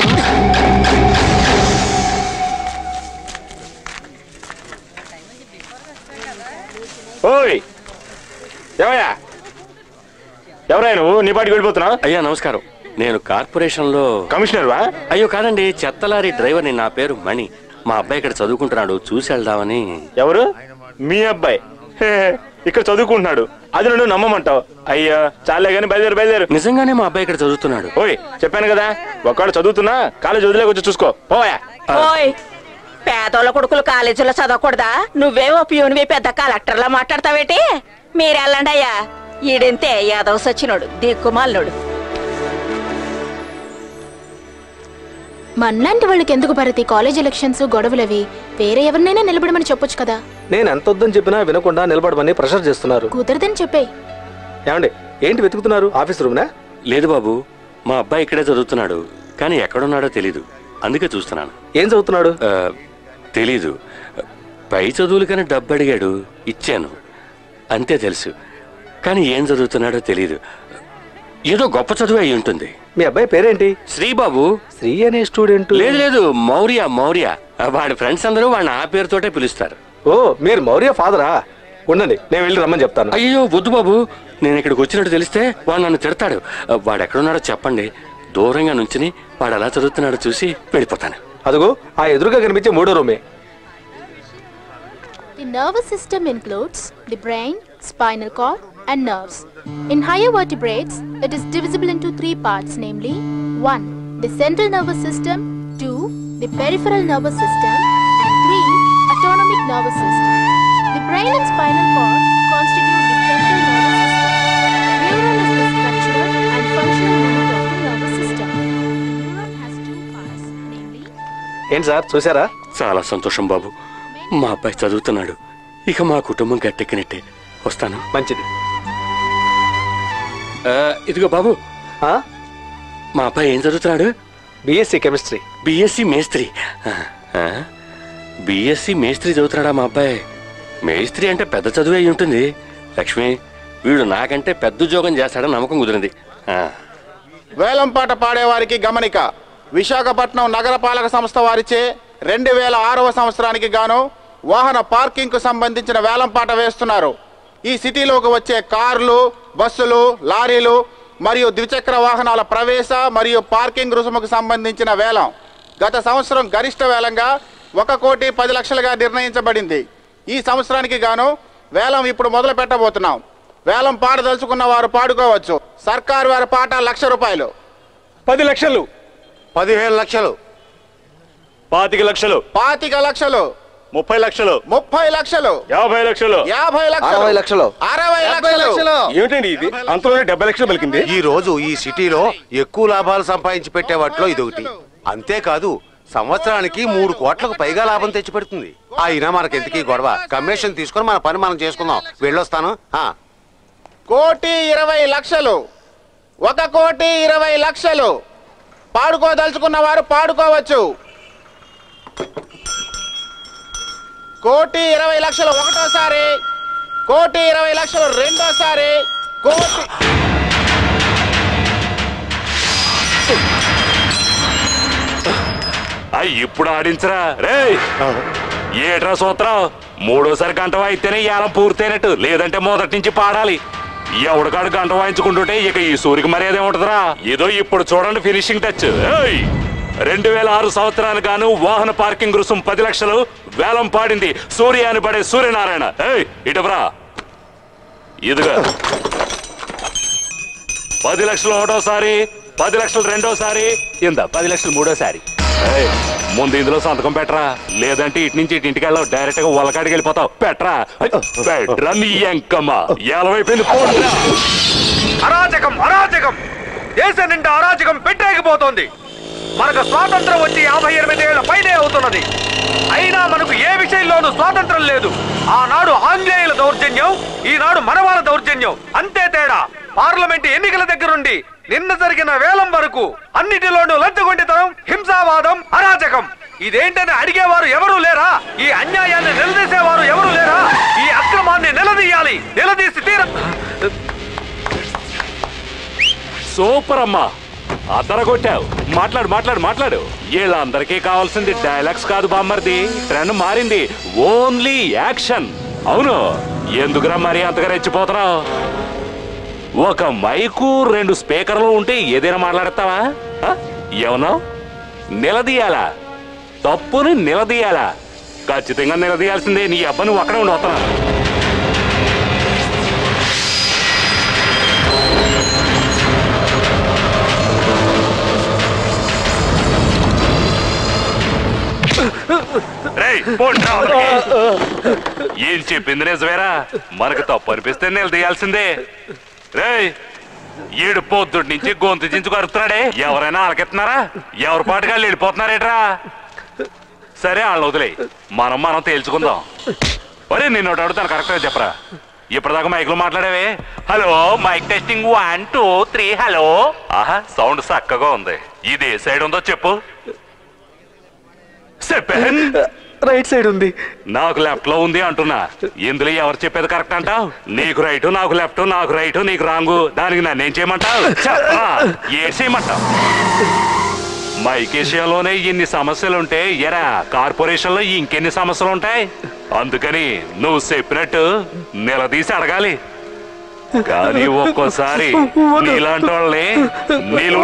ఓయ్ ఏమయ్యా ఎవరయ్యా నువ్వు నీ పాటికి వెళ్ళిపోతున్నావు అయ్యా నమస్కారం నేను కార్పొరేషన్లో కమిషనర్ వా అయ్యో కాదండి చెత్తలారీ డ్రైవర్ని నా పేరు మణి మా అబ్బాయి ఇక్కడ చదువుకుంటున్నాడు చూసి వెళ్దామని ఎవరు మీ అబ్బాయి హే, ఇక్కడ చదువుకుంటున్నాడు అది నన్ను నమ్మమంటావు అయ్యా చాలే కానీ బయలుదేరు బయలుదేరు నిజంగానే మా అబ్బాయి ఇక్కడ చదువుతున్నాడు ఓయ్ చెప్పాను కదా ఒక్కడు చదువుతున్నా కాలేజ్ వదిలేకి వచ్చి చూసుకో పోయా ఓయ్ పేదోళ్ళ కొడుకులు కాలేజీలో చదవకూడదా నువ్వేమో ప్యూన్వి పెద్ద కలెక్టర్లా మాట్లాడతావేటి మీరెళ్ళండి అయ్యా ఈడింతే యాదవ్ సచ్చినోడు దిక్కుమాలినోడు మన్నాంటి వాళ్ళకి ఎందుకు భరతి కాలేజ్ ఎలక్షన్స్ గొడవలవి వేరే ఎవరినైనా నిలబడమని చెప్పొచ్చు కదా నేను ఎంత వద్దని చెప్పినా వినకుండా నిలబడమని ప్రెషర్ చేస్తున్నారు కుదరదని చెప్పే ఏమండి ఏంటి వెతుకుతున్నారు ఆఫీస్ రూమ్నా లేదు బాబు మా అబ్బాయి ఇక్కడే చదువుతున్నాడు కానీ ఎక్కడున్నాడో తెలీదు అందుకే చూస్తున్నాను ఏం చదువుతున్నాడు ఆ, తెలీదు పై చదువులకని డబ్బు అడిగాడు ఇచ్చాను అంతే తెలుసు కానీ ఏం చదువుతున్నాడో తెలీదు ఏదో గొప్ప చదువు అయి ఉంటుంది మీ అబ్బాయి పేరేంటి శ్రీబాబు శ్రీ అనే స్టూడెంట్ లేదు లేదు మౌర్య మౌర్య వాడి ఫ్రెండ్స్ అందరూ వాడిని ఆ పేరుతోటే పిలుస్తారు ఓ మీరు మౌర్య ఫాదరా ఉండండి నేను వెళ్ళి రమ్మని చెప్తాను అయ్యో వద్దు బాబు నేను ఇక్కడికి వచ్చినట్టు తెలిస్తే వాడు నన్ను తిడతాడు వాడు ఎక్కడున్నాడో చెప్పండి దూరంగా నుంచుని వాడు ఎలా చదువుతున్నాడో చూసి వెళ్ళిపోతాను అదిగో ఆ ఎదురుగా కనిపించే మూడో రూమే The nervous system includes the brain, spinal cord, and nerves. In higher vertebrates, it is divisible into three parts, namely 1. The central nervous system, 2. The peripheral nervous system, and 3. Autonomic nervous system. The brain and spinal cord constitute the central nervous system. Neural is the structural and ఏంటి sir చూసారా చాలా సంతోషం బాబు మా అబ్బాయి చదువుతున్నాడు ఇక మా కుటుంబం గట్టెక్కినట్టే వస్తాను మంచిది ఆ, ఇదిగో బాబు మా అబ్బాయి ఏం చదువుతున్నాడు బిఎస్సి కెమిస్ట్రీ బిఎస్సి మేస్త్రి బిఎస్సి మేస్త్రి చదువుతున్నాడా మా అబ్బాయి మేస్త్రి అంటే పెద్ద చదువు అయి ఉంటుంది లక్ష్మి వీడు నాకంటే పెద్ద ఉద్యోగం చేస్తాడని నమ్మకం కుదిరింది ఆ, వేలంపాట పాడేవారికి గమనిక విశాఖపట్నం నగరపాలక సంస్థ వారిచే రెండు వేల ఆరవ సంవత్సరానికి గాను వాహన పార్కింగ్ కు సంబంధించిన వేలంపాట వేస్తున్నారు ఈ సిటీలోకి వచ్చే కార్లు బస్సులు లారీలు మరియు ద్విచక్ర వాహనాల ప్రవేశ మరియు పార్కింగ్ రుసుముకు సంబంధించిన వేలం గత సంవత్సరం గరిష్ట వేలంగా ఒక కోటి పది లక్షలుగా నిర్ణయించబడింది ఈ సంవత్సరానికి గాను వేలం ఇప్పుడు మొదలు పెట్టబోతున్నాం వేలం పాడదలుచుకున్న వారు పాడుకోవచ్చు సర్కారు వారి పాట లక్ష రూపాయలు పది లక్షలు పదిహేను లక్షలు పాతిక లక్షలు పాతిక లక్షలు ముప్పై లక్షలు ముప్పై లక్షలు యాభై లక్షలు యాభై లక్షలు అరవై లక్షలు. అరవై లక్షలు ఏమిటండి ఇది అంతలోనే డెబ్బై లక్షలు పలికింది ఈ రోజు ఈ సిటీలో ఎక్కువ లాభాలు సంపాదించి పెట్టే వాటిలో ఇది ఒకటి అంతేకాదు సంవత్సరానికి మూడు కోట్లకు పైగా లాభం తెచ్చిపెడుతుంది అయినా మనకెందుకీ గొడవ కమిషన్ తీసుకొని మన పని మనం చేసుకుందాం వెళ్ళొస్తాను ఆ. కోటి ఇరవై లక్షలు ఒక కోటి ఇరవై లక్షలు పాడుకోదలుచుకున్న వారు పాడుకోవచ్చు కోటి ఇరవై లక్షలు ఒకటోసారి కోటి ఇరవై లక్షలు రెండోసారి కోటి అయ్ ఇప్పుడు ఆడించరా రే ఏట్రా సూత్రం మూడోసారి గంట వాయిస్తేనే యాలం పూర్తయినట్టు లేదంటే మొదటి నుంచి పాడాలి ఎవడికాడు గంట వాయించుకుంటుంటే ఇక ఈ సూర్యకి మర్యాద ఏముంటదిరా ఏదో ఇప్పుడు చూడండి ఫినిషింగ్ టచ్ ఏయ్! రెండు వేల ఆరు సంవత్సరానికి గాను వాహన పార్కింగ్ రుసుం పది లక్షలు వేలం పాడింది సూర్య అని పడే సూర్యనారాయణ ఏయ్ ఇటువరా ఇదిగా పది లక్షలు ఒకటోసారి పది లక్షలు రెండోసారి ఇంద పది లక్షలు మూడోసారి ఏయ్, ముందు ఇందులో సంతకం పెట్టరా లేదంటే ఇటు నుంచి ఇటు ఇంటికి వెళ్ళావు డైరెక్ట్ గా వాళ్ళకాడికి వెళ్ళిపోతావు పెట్టరా పెట్టరా నీ ఎంకమ్మ ఎలవైపోయింది పోట్రా అరాచకం అరాచకం దేశం నిండా అరాచకం పెట్టేకపోతోంది మనకు స్వాతంత్రం వచ్చి యాభై ఎనిమిది ఏళ్ల పైనే అవుతున్నది అయినా మనకు ఏ విషయంలోనూ స్వాతంత్రం లేదు ఆనాడు ఆంగ్లేయుల దౌర్జన్యం ఈనాడు మనవాళ్ళ దౌర్జన్యం అంతే తేడా పార్లమెంట్ ఎన్నికల దగ్గరుండి నిన్న జరిగిన వేలం వరకు అన్నిటిలోనూ లంచగొండితనం హింసావాదం అరాచకం ఇదేంటని అడిగేవారు ఎవరూ లేరా ఈ అన్యాయాన్ని నిలదీసేవారు ఎవరూ లేరా ఈ అక్రమాన్ని నిలదీయాలి నిలదీసి తీర సూపర్ అమ్మా అదరగొట్టావు మాట్లాడు మాట్లాడు మాట్లాడు వీళ్ళందరికీ కావాల్సింది డైలాగ్స్ కాదు బామ్మర్ది ట్రెండ్ మారింది ఓన్లీ యాక్షన్ అవును ఎందుకురా మరి అంతగా రెచ్చిపోతున్నావు ఒక మైకు రెండు స్పీకర్లు ఉంటే ఏదైనా మాట్లాడతావా ఆ? ఏమన్నా నిలదీయాలా తప్పుని నిలదీయాలా ఖచ్చితంగా నిలదీయాల్సిందే నీ అబ్బా నువ్వు అక్కడే ఉండి వస్తున్నా రేయ్, పోండ్రా అవతలికి. ఏం చెప్పింది నిజమేరా మనకు తప్పు అనిపిస్తే నిలదీయాల్సిందే రేయ్ ఏడు పొద్దుటి నుంచి గొంతు చించు కరుతున్నాడే ఎవరైనా ఆలకెత్తున్నారా ఎవరి పాటుగా వెళ్ళిపోతున్నారేట్రా సరే వాళ్ళని వదిలే మనం మనం తేల్చుకుందాం ఒరే నిన్ను ఒకటి అడుగుతాను కరెక్ట్గా చెప్పరా ఇప్పటిదాకా మైక్లో మాట్లాడావే hello mike testing one two three hello ఆహా సౌండ్ చక్కగా ఉంది ఇది ఏ సైడ్ ఉందో చెప్పు చెప్పాను రైట్ సైడ్ ఉంది నాకు లెఫ్ట్ లో ఉంది అంటున్నా ఇందులో ఎవరు చెప్పేది కరెక్ట్ అంటావు నీకు రైట్ నాకు లెఫ్ట్ నాకు రైట్ నీకు రాంగు దానికి నన్ను ఏం చేయమంటావు చెప్పరా ఏ చేయమంటావు మైక్ విషయంలోనే ఇన్ని సమస్యలుంటే ఎరా కార్పొరేషన్ లో ఇంకెన్ని సమస్యలు ఉంటాయి అందుకని నువ్వు చెప్పినట్టు నిలదీసి అడగాలి కానీ ఒక్కోసారి నీలాంటి వాళ్ళని నీళ్ళు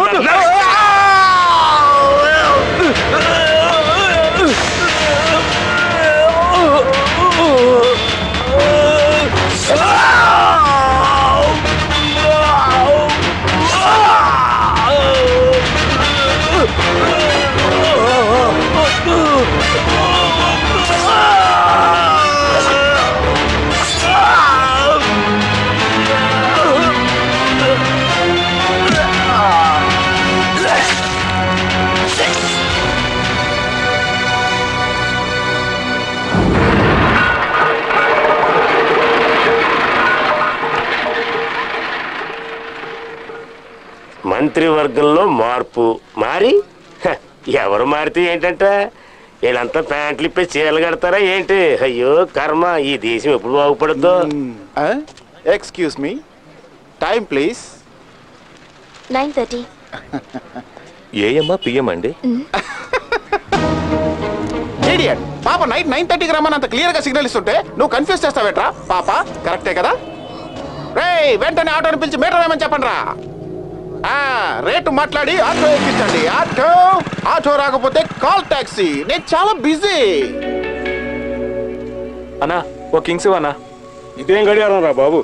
Six. మంత్రివర్గంలో మార్పు మారి హ, ఎవరు మారితే ఏంటంట వీళ్ళంతా ప్యాంట్లు ఇప్పి చీరలు కడతారా ఏంటి అయ్యో కర్మ ఈ దేశం ఎప్పుడు బాగుపడుద్దో excuse me time please nine thirty ఏఎమ్మా పిఎం అండి ఇడియట్ పాప నైట్ నైన్ థర్టీకి రమ్మని అంత క్లియర్ గా సిగ్నల్ ఇస్తుంటే నువ్వు కన్ఫ్యూజ్ చేస్తావేట్రా పాప కరెక్టే కదా రేయ్ వెంటనే ఆటోని పిలిచి మీటర్ వేయమని చెప్పండి రా ఆ, రేటు మాట్లాడి ఆటో ఎక్కించండి ఆటో ఆటో రాకపోతే కాల్ టాక్సీ నేను చాలా బిజీ అన్నా ఓ కింగ్స్ అన్నా ఇదేం గడియారం రా బాబు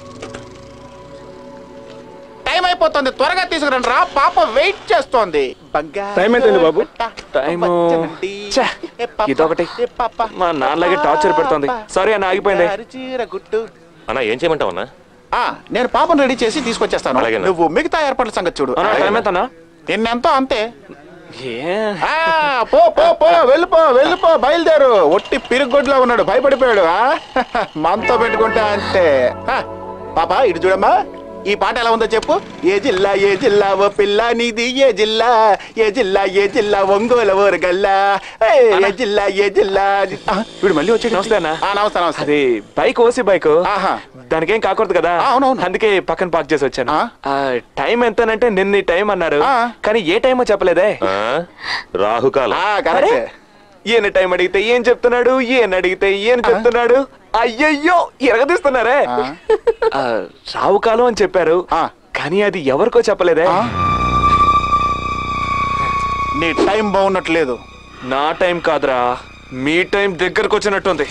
టైం అయిపోతుంది త్వరగా తీసుకురండి రా పాప వెయిట్ చేస్తోంది టైం ఎంతైంది బాబు టైము ఛే, ఇదొకటి మా నాన్నలాగే టార్చర్ పెడుతోంది సారీ అన్న ఆగిపోయింది అన్నా ఏం చేయమంటావు అన్నా ఆ, నేను పాపను రెడీ చేసి తీసుకొచ్చేస్తాను అలాగేనా. నువ్వు మిగతా ఏర్పాట్ల సంగతి చూడు అన్నా, టైం ఎంతనా నిన్నెంతో అంతే ఏ ఆ, పో పో పో వెళ్ళిపో వెళ్ళిపో బయలుదేరు ఒట్టి పిరుగొడ్లో ఉన్నాడు భయపడిపోయాడు ఆ? మనతో పెట్టుకుంటా అంటే ఆ, పాప ఇటు చూడమ్మా ఈ పాట ఎలా ఉందో చెప్పు ఏ జిల్లా ఏ జిల్లా ఓ పిల్ల నీది ఏ జిల్లా ఏ జిల్లా ఏ జిల్లా ఒంగోలు ఊరగల్లా ఏయ్, ఏ జిల్లా ఏ జిల్లా ఆ, వీడు మళ్ళీ వచ్చి నమస్తే అన్న నమస్తే నమస్తే అది బైక్ ఓసి బైక్ దానికి ఏం కాకూడదు కదా అందుకే పక్కన పార్క్ చేసి వచ్చాను ఆ, టైం ఎంతనంటే నిన్న ఈ టైం అన్నారు కానీ ఏ టైమో చెప్పలేదే రాహుకాలం అరే, ఈయన టైం అడిగితే ఏం చెప్తున్నాడు ఈయన అడిగితే ఏం చెప్తున్నాడు అయ్యయ్యో ఎరగదీస్తున్నారే ఆ, రావుకాలం అని చెప్పారు కానీ అది ఎవరికో చెప్పలేదే నీ టైం బాగున్నట్లేదు నా టైం కాదురా మీ టైం దగ్గరకు వచ్చినట్టుంది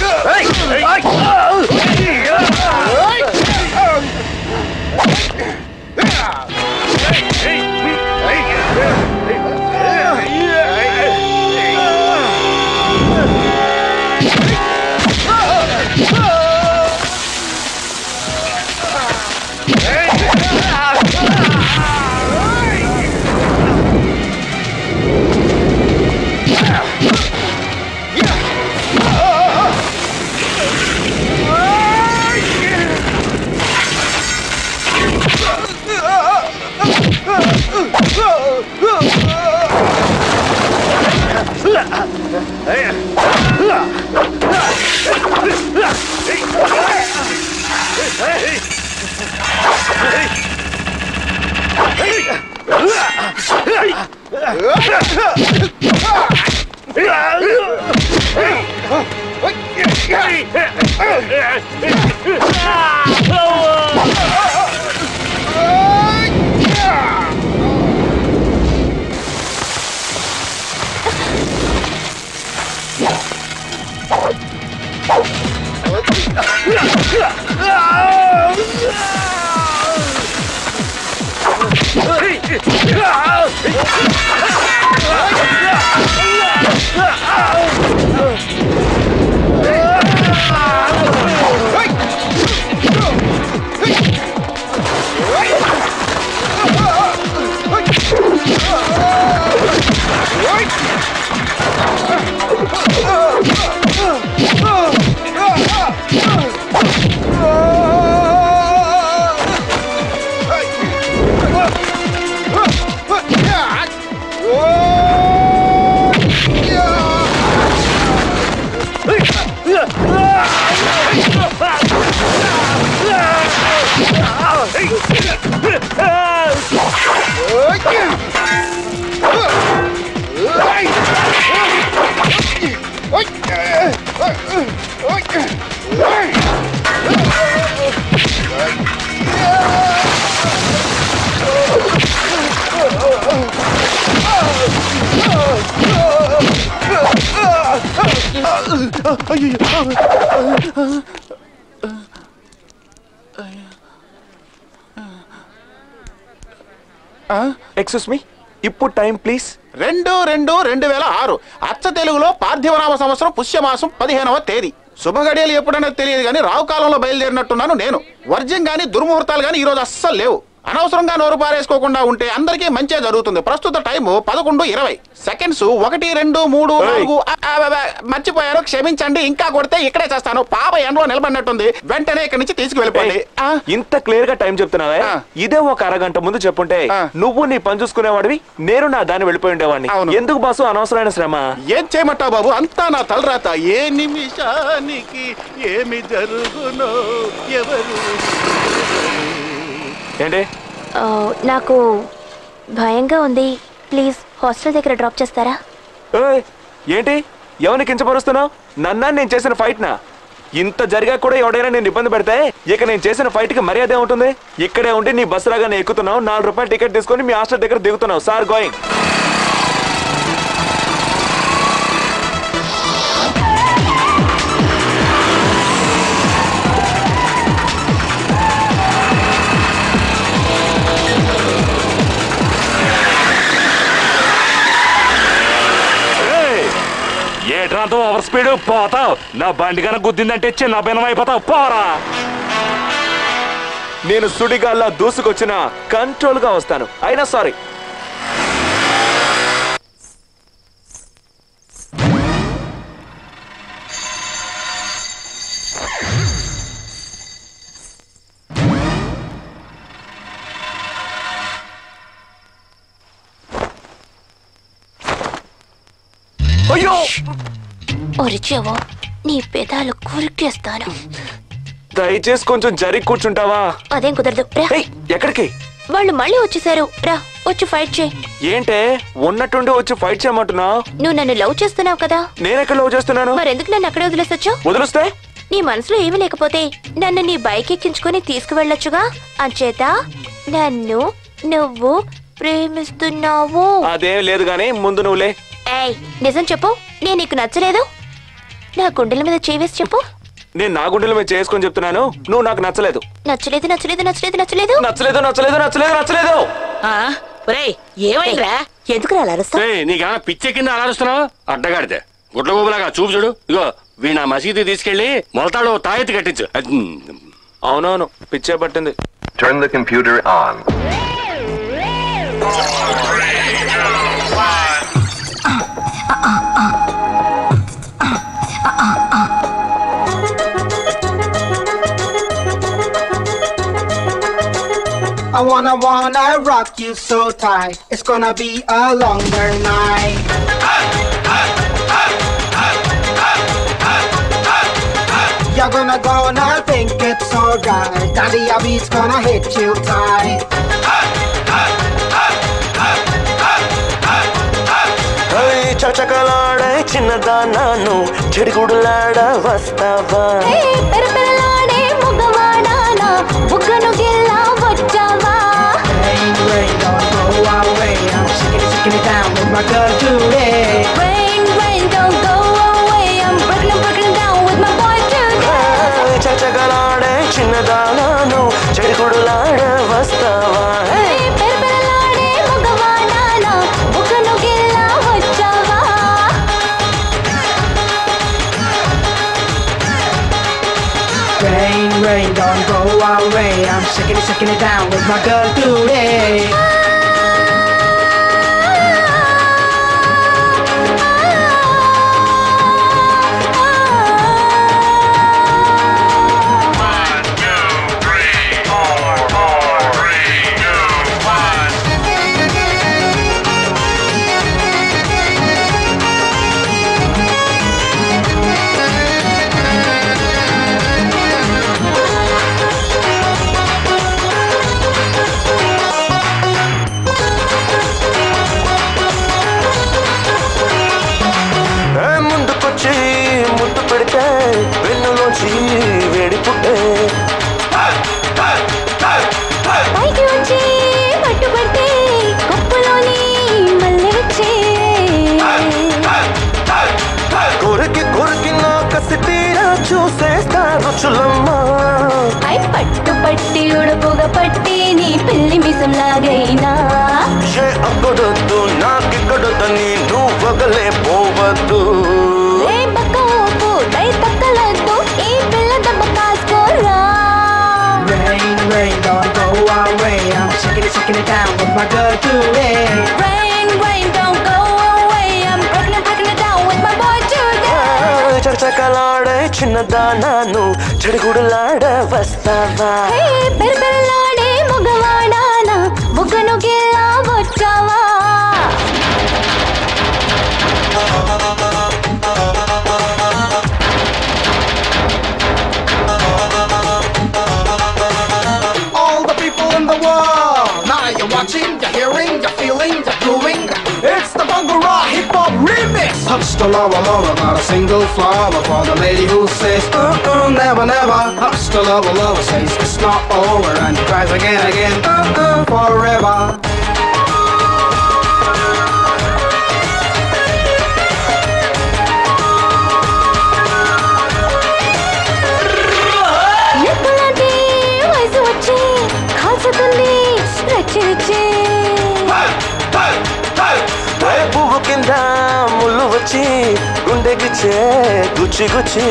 ఎక్స్క్యూస్ మీ ఇప్పుడు టైం ప్లీజ్ రెండు రెండు రెండు వేల ఆరు అచ్చ తెలుగులో పార్థివనామ సంవత్సరం పుష్యమాసం పదిహేనవ తేదీ శుభగడియలు ఎప్పుడైనా తెలియదు కానీ రావు కాలంలో బయలుదేరినట్టున్నాను నేను వర్జం గాని దుర్ముహూర్తాలు గాని ఈ రోజు అస్సలు లేవు అనవసరంగా నోరు పారేసుకోకుండా ఉంటే అందరికీ మంచే జరుగుతుంది ప్రస్తుత టైం పదకొండు ఇరవై సెకండ్స్ ఒకటి రెండు మూడు నాలుగు ఆ, ఆ, ఆ, మర్చిపోయాను క్షమించండి ఇంకా కొడితే ఇక్కడే చేస్తాను పాప ఎండలో నిలబడినట్టుంది వెంటనే ఇక్కడి నుంచి తీసుకువెళ్ళిపోండి ఆ, ఇంత క్లియర్ గా టైం చెప్తున్నావే ఇదే ఒక అరగంట ముందు చెప్పుంటే నువ్వు నీ పని చూసుకునేవాడివి నేను నా దాన్ని వెళ్ళిపోయి ఉండేవాడిని ఎందుకు బాసు అనవసరమైన శ్రమ ఏం చేయమంటావు బాబు అంతా నా తలరాత ఏ నిమిషానికి ఏమి జరుగునో ఎవరు ఏంటి ఆ, నాకు భయంగా ఉంది ప్లీజ్ హాస్టల్ దగ్గర డ్రాప్ చేస్తారా ఏయ్, ఏంటి ఎవరిని కించపరుస్తున్నావు నన్నా నేను చేసిన ఫైట్ నా ఇంత జరిగా కూడా ఎవడైనా నేను ఇబ్బంది పెడితే ఇక నేను చేసిన ఫైట్ కి మర్యాద ఉంటుంది ఇక్కడే ఉండి నీ బస్సు లాగా ఎక్కుతున్నావు నాలుగు రూపాయలు టికెట్ తీసుకొని మీ హాస్టల్ దగ్గర దిగుతున్నావు సార్ గోయింగ్ ఏట్రాంతో ఓవర్ స్పీడ్ పోతావు నా బండి కనుక గుద్దిందంటే చిన్న భిన్నం అయిపోతావు పోరా నేను సుడిగాల్లా దూసుకొచ్చిన కంట్రోల్ గా వస్తాను అయినా సారీ అయ్యో ఒరిచావో నీ పెదాలు కురికేస్తాను దయచేసి కొంచెం జరిగి కూర్చుంటావా అదేం కుదరదు రా ఎక్కడికి వాళ్ళు మళ్ళీ వచ్చేసారు రా వచ్చి ఫైట్ చేయి ఏంటే ఉన్నట్టుండి వచ్చి ఫైట్ చేయమంటున్నావు నువ్వు నన్ను లవ్ చేస్తున్నావు కదా నేనెక్కడ లవ్ చేస్తున్నాను మరెందుకు నన్ను అక్కడే వదిలేసొచ్చు వదిలిస్తే నీ మనసులో ఏమీ లేకపోతే నన్ను నీ బైక్ ఎక్కించుకొని తీసుకువెళ్ళొచ్చుగా అంచేత నన్ను నువ్వు ప్రేమిస్తున్నావు అదేం లేదు గానీ ముందు నువ్వులే ఏయ్ నిజం చెప్పు నేను నీకు నచ్చలేదు నా గుండెల మీద చేవేసి చెప్పు నేను నా గుండెల మీద చేసుకొని చెప్తున్నాను నువ్వు నాకు నచ్చలేదు నచ్చలేదు నచ్చలేదు నచ్చలేదు నచ్చలేదు నచ్చలేదు నచ్చలేదు నచ్చలేదు నచ్చలేదు ఏమైందిరా ఎందుకు అలరుస్తా ఏయ్, నీకేమైనా పిచ్చే కింద అలరుస్తున్నావు అడ్డగాడితే గుడ్ల గోబులాగా చూపు చూడు ఇగో వీణ మసీదు తీసుకెళ్లి మొలతాడు తాయెత్తి కట్టించు అవునవును పిచ్చే పట్టింది Turn the computer on. I wanna wanna rock you so tight. It's gonna be a longer night. You're gonna gonna think it's alright. Daddy Abby's gonna hit you tight. చచకలాడే చిన్నదానాను చెడుగుడులాడ వస్తావా పెరపెరలాడే మగవాడానా బుగ్గను గిల్లా వచ్చావా Rain, rain, don't go away. I'm shaking it, shaking it down with my girl today. Rain, rain, don't go away. I'm breaking, breaking down with my boy today. చచకలాడే చిన్నదానాను చెడుగుడులాడ వస్తావా పెరపెరలాడే మగవాడానా బుగ్గను గిల్లా వచ్చావా Rain, rain, don't go away. I'm shaking it, shaking it down with my girl today. ఏ ముందుకొచ్చి ముద్దు పెడితే వెన్నులోంచి వేడి పుట్టే పైకి వచ్చి పట్టుబట్టి కుప్పలోని మళ్ళీ వచ్చి కొరికి కొరికి నా కసి తీరా చూసేస్తా రుచులమ్మా పై పట్టు పట్టి ఉడుపుగా పట్టి నీ పిల్లి మిసం లాగైనా ఏ అక్కడొద్దు నాకిక్కడొద్దని నువ్వగలే పోవద్దు ఏ పక్క ఊపు దై తక్కలొద్దు ఈ పిల్ల దెబ్బ కాసుకోరా Rain, rain, don't go away. I'm my girl today. Rain, rain, don't go away. I'm breaking it, breaking it down with my boy today. చకచకలాడే చిన్నదానాను చెడుగుడులాడ వస్తావా హే పెరపెరలాడే మగవాడానా బుగ్గను గిల్లా వచ్చావా All the people in the world. Now you're watching, you're hearing, you're feeling, you're doing. It's the Bangura Hip Hop Remix. Hasta la la la, not a single flower for the lady who says, uh uh, never, never. Hasta la la la, says it's not over and tries again, again, uh uh, forever. నిప్పులాంటి వయసు వచ్చి కాల్చుతుంది రచ్చి రచ్చి ఏ పువ్వు కింద ముళ్ళు వచ్చి గుండెకిచ్చే గుచ్చి గుచ్చి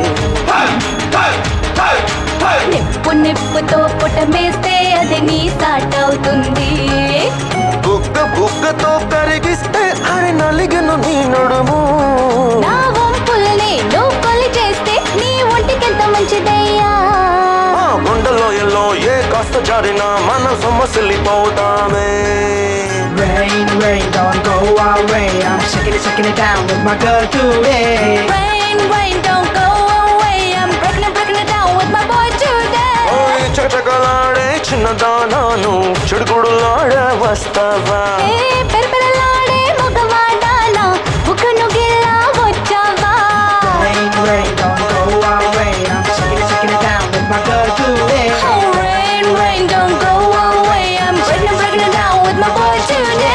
నిప్పు నిప్పుతో పుటమేస్తే అది నీ సాట్ అవుతుంది బుగ్గ బుగ్గతో కరిగిస్తే అరి నలిగను నీ నడుము నా వంపుల్ని నువ్వు కొలి చేస్తే నీ ఒంటికెంత మంచిదయ్యా ఆ గుండెలో ఎల్లో ఏ కాస్త జారినా మన సొమ్మసిల్లిపోతామే Rain, rain, don't go away. I'm shaking it, shaking it down with my girl today. Rain, rain, don't go away. I'm breaking it, breaking it down with my boy today. ఓయ్ చకచకలాడే చిన్నదానాను చెడుగుడులాడ వస్తావా ఏ పెరపెరలాడే మగవాడానా బుగ్గను గిల్లా వచ్చావా Rain, rain, don't go away. I'm shaking it, shaking it down with my girl today. Oh, rain, rain, don't go away. I'm breaking it, breaking it down with my boy today.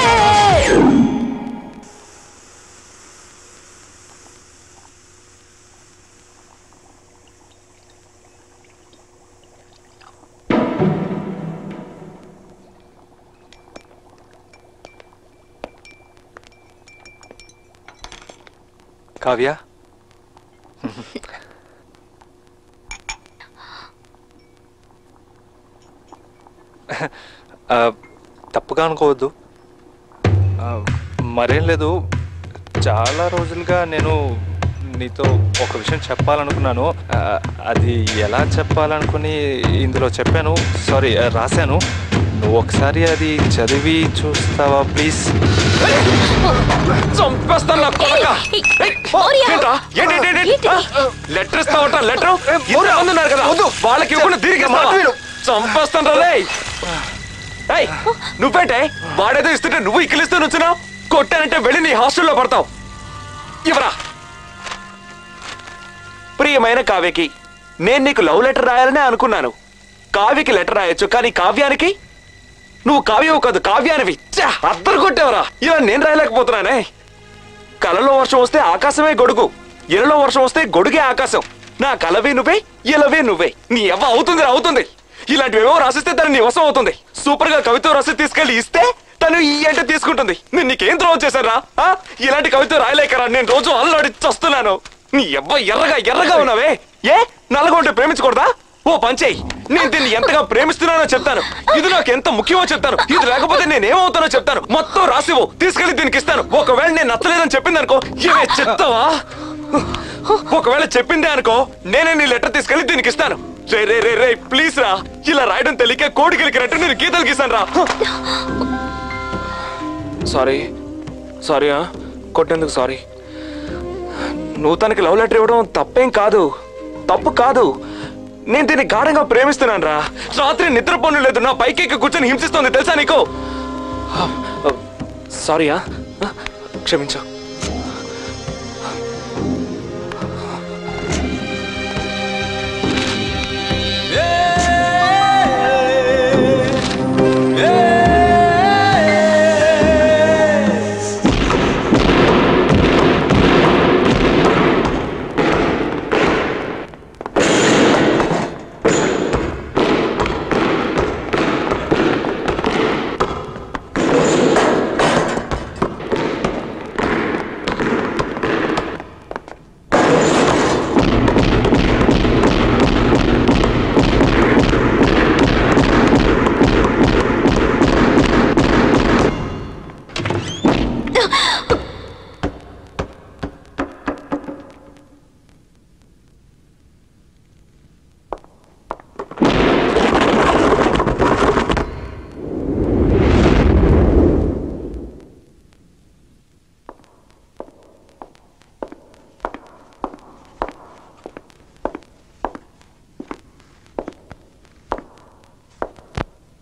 Kavya ఆ, తప్పుగా అనుకోవద్దు ఆ, మరేం లేదు చాలా రోజులుగా నేను నీతో ఒక విషయం చెప్పాలనుకున్నాను ఆ, అది ఎలా చెప్పాలనుకుని ఇందులో చెప్పాను సారీ ఆ, రాశాను నువ్వు ఒకసారి అది చదివి చూస్తావా ప్లీజ్ చంపేస్తాను నా కొడక ఏంట్రా? ఏంటి, ఏంటి, ఏంటి? ఆ? లెటర్ ఇస్తావట లెటర్ ఇంతమంది ఉన్నారు కదా వాళ్ళకి ఇవ్వకుండా తిరిగి చంపేస్తాను రే ఏయ్, నువ్వేంటే వాడేదో ఇస్తుంటే నువ్వు ఇక్కిలిస్తూ నుంచున్నావు కొట్టానంటే వెళ్ళి నీ హాస్టల్లో పడతావు ఇవరా ప్రియమైన కావ్యకి నేను నీకు లవ్ లెటర్ రాయాలనే అనుకున్నాను కావ్యకి లెటర్ రాయొచ్చు కానీ కావ్యానికి నువ్వు కావ్యవు కాదు కావ్యానివి ఛా, అద్దరు కొట్టేవరా ఇలా నేను రాయలేకపోతున్నానే కలలో వర్షం వస్తే ఆకాశమే గొడుగు ఇలలో వర్షం వస్తే గొడుగే ఆకాశం నా కలవే నువ్వే ఇలవే నువ్వే నీ ఎవ్వ అవుతుంది అవుతుంది ఇలాంటివేవో రాసిస్తే తను నీ వశం అవుతుంది సూపర్ గా కవిత రాసి తీసుకెళ్లి ఇస్తే తను ఈ అంటే తీసుకుంటుంది నేను నీకేం ద్రోహం చేశారా ఆ? ఇలాంటి కవిత రాయలేకరా నేను రోజు అల్లాడి చస్తున్నాను నీ ఎవ్వ ఎర్రగా ఎర్రగా ఉన్నావే ఏ నల్లగా ఉంటే ప్రేమించకూడదా ఓ పంచేయి నేను దీన్ని ఎంతగా ప్రేమిస్తున్నానో చెప్తాను ఇది నాకు ఎంత ముఖ్యమో చెప్తాను ఇది లేకపోతే నేను ఏమవుతానో చెప్తాను మొత్తం రాసివ్వు తీసుకెళ్లి దీనికి ఇస్తాను ఒకవేళ నేను నచ్చలేదని చెప్పింది అనుకో ఇవే చెప్తావా ఒకవేళ చెప్పిందే అనుకో నేనే నీ లెటర్ తీసుకెళ్లి దీనికి ఇస్తాను రే రే రే రే ప్లీజ్ రా ఇలా రాయడం తెలియక కోడి గెలికినట్టు నేను గీతలు గీసాను రా సారీ సారీ కొట్టేందుకు సారీ నువ్వు తనకి లవ్ లెటర్ ఇవ్వడం తప్పేం కాదు తప్పు కాదు నేను దీన్ని గాఢంగా ప్రేమిస్తున్నాను రా రాత్రి నిద్రపోను లేదు నా పైకి ఎక్కి కూర్చొని హింసిస్తోంది తెలుసా నీకు సారీయా క్షమించు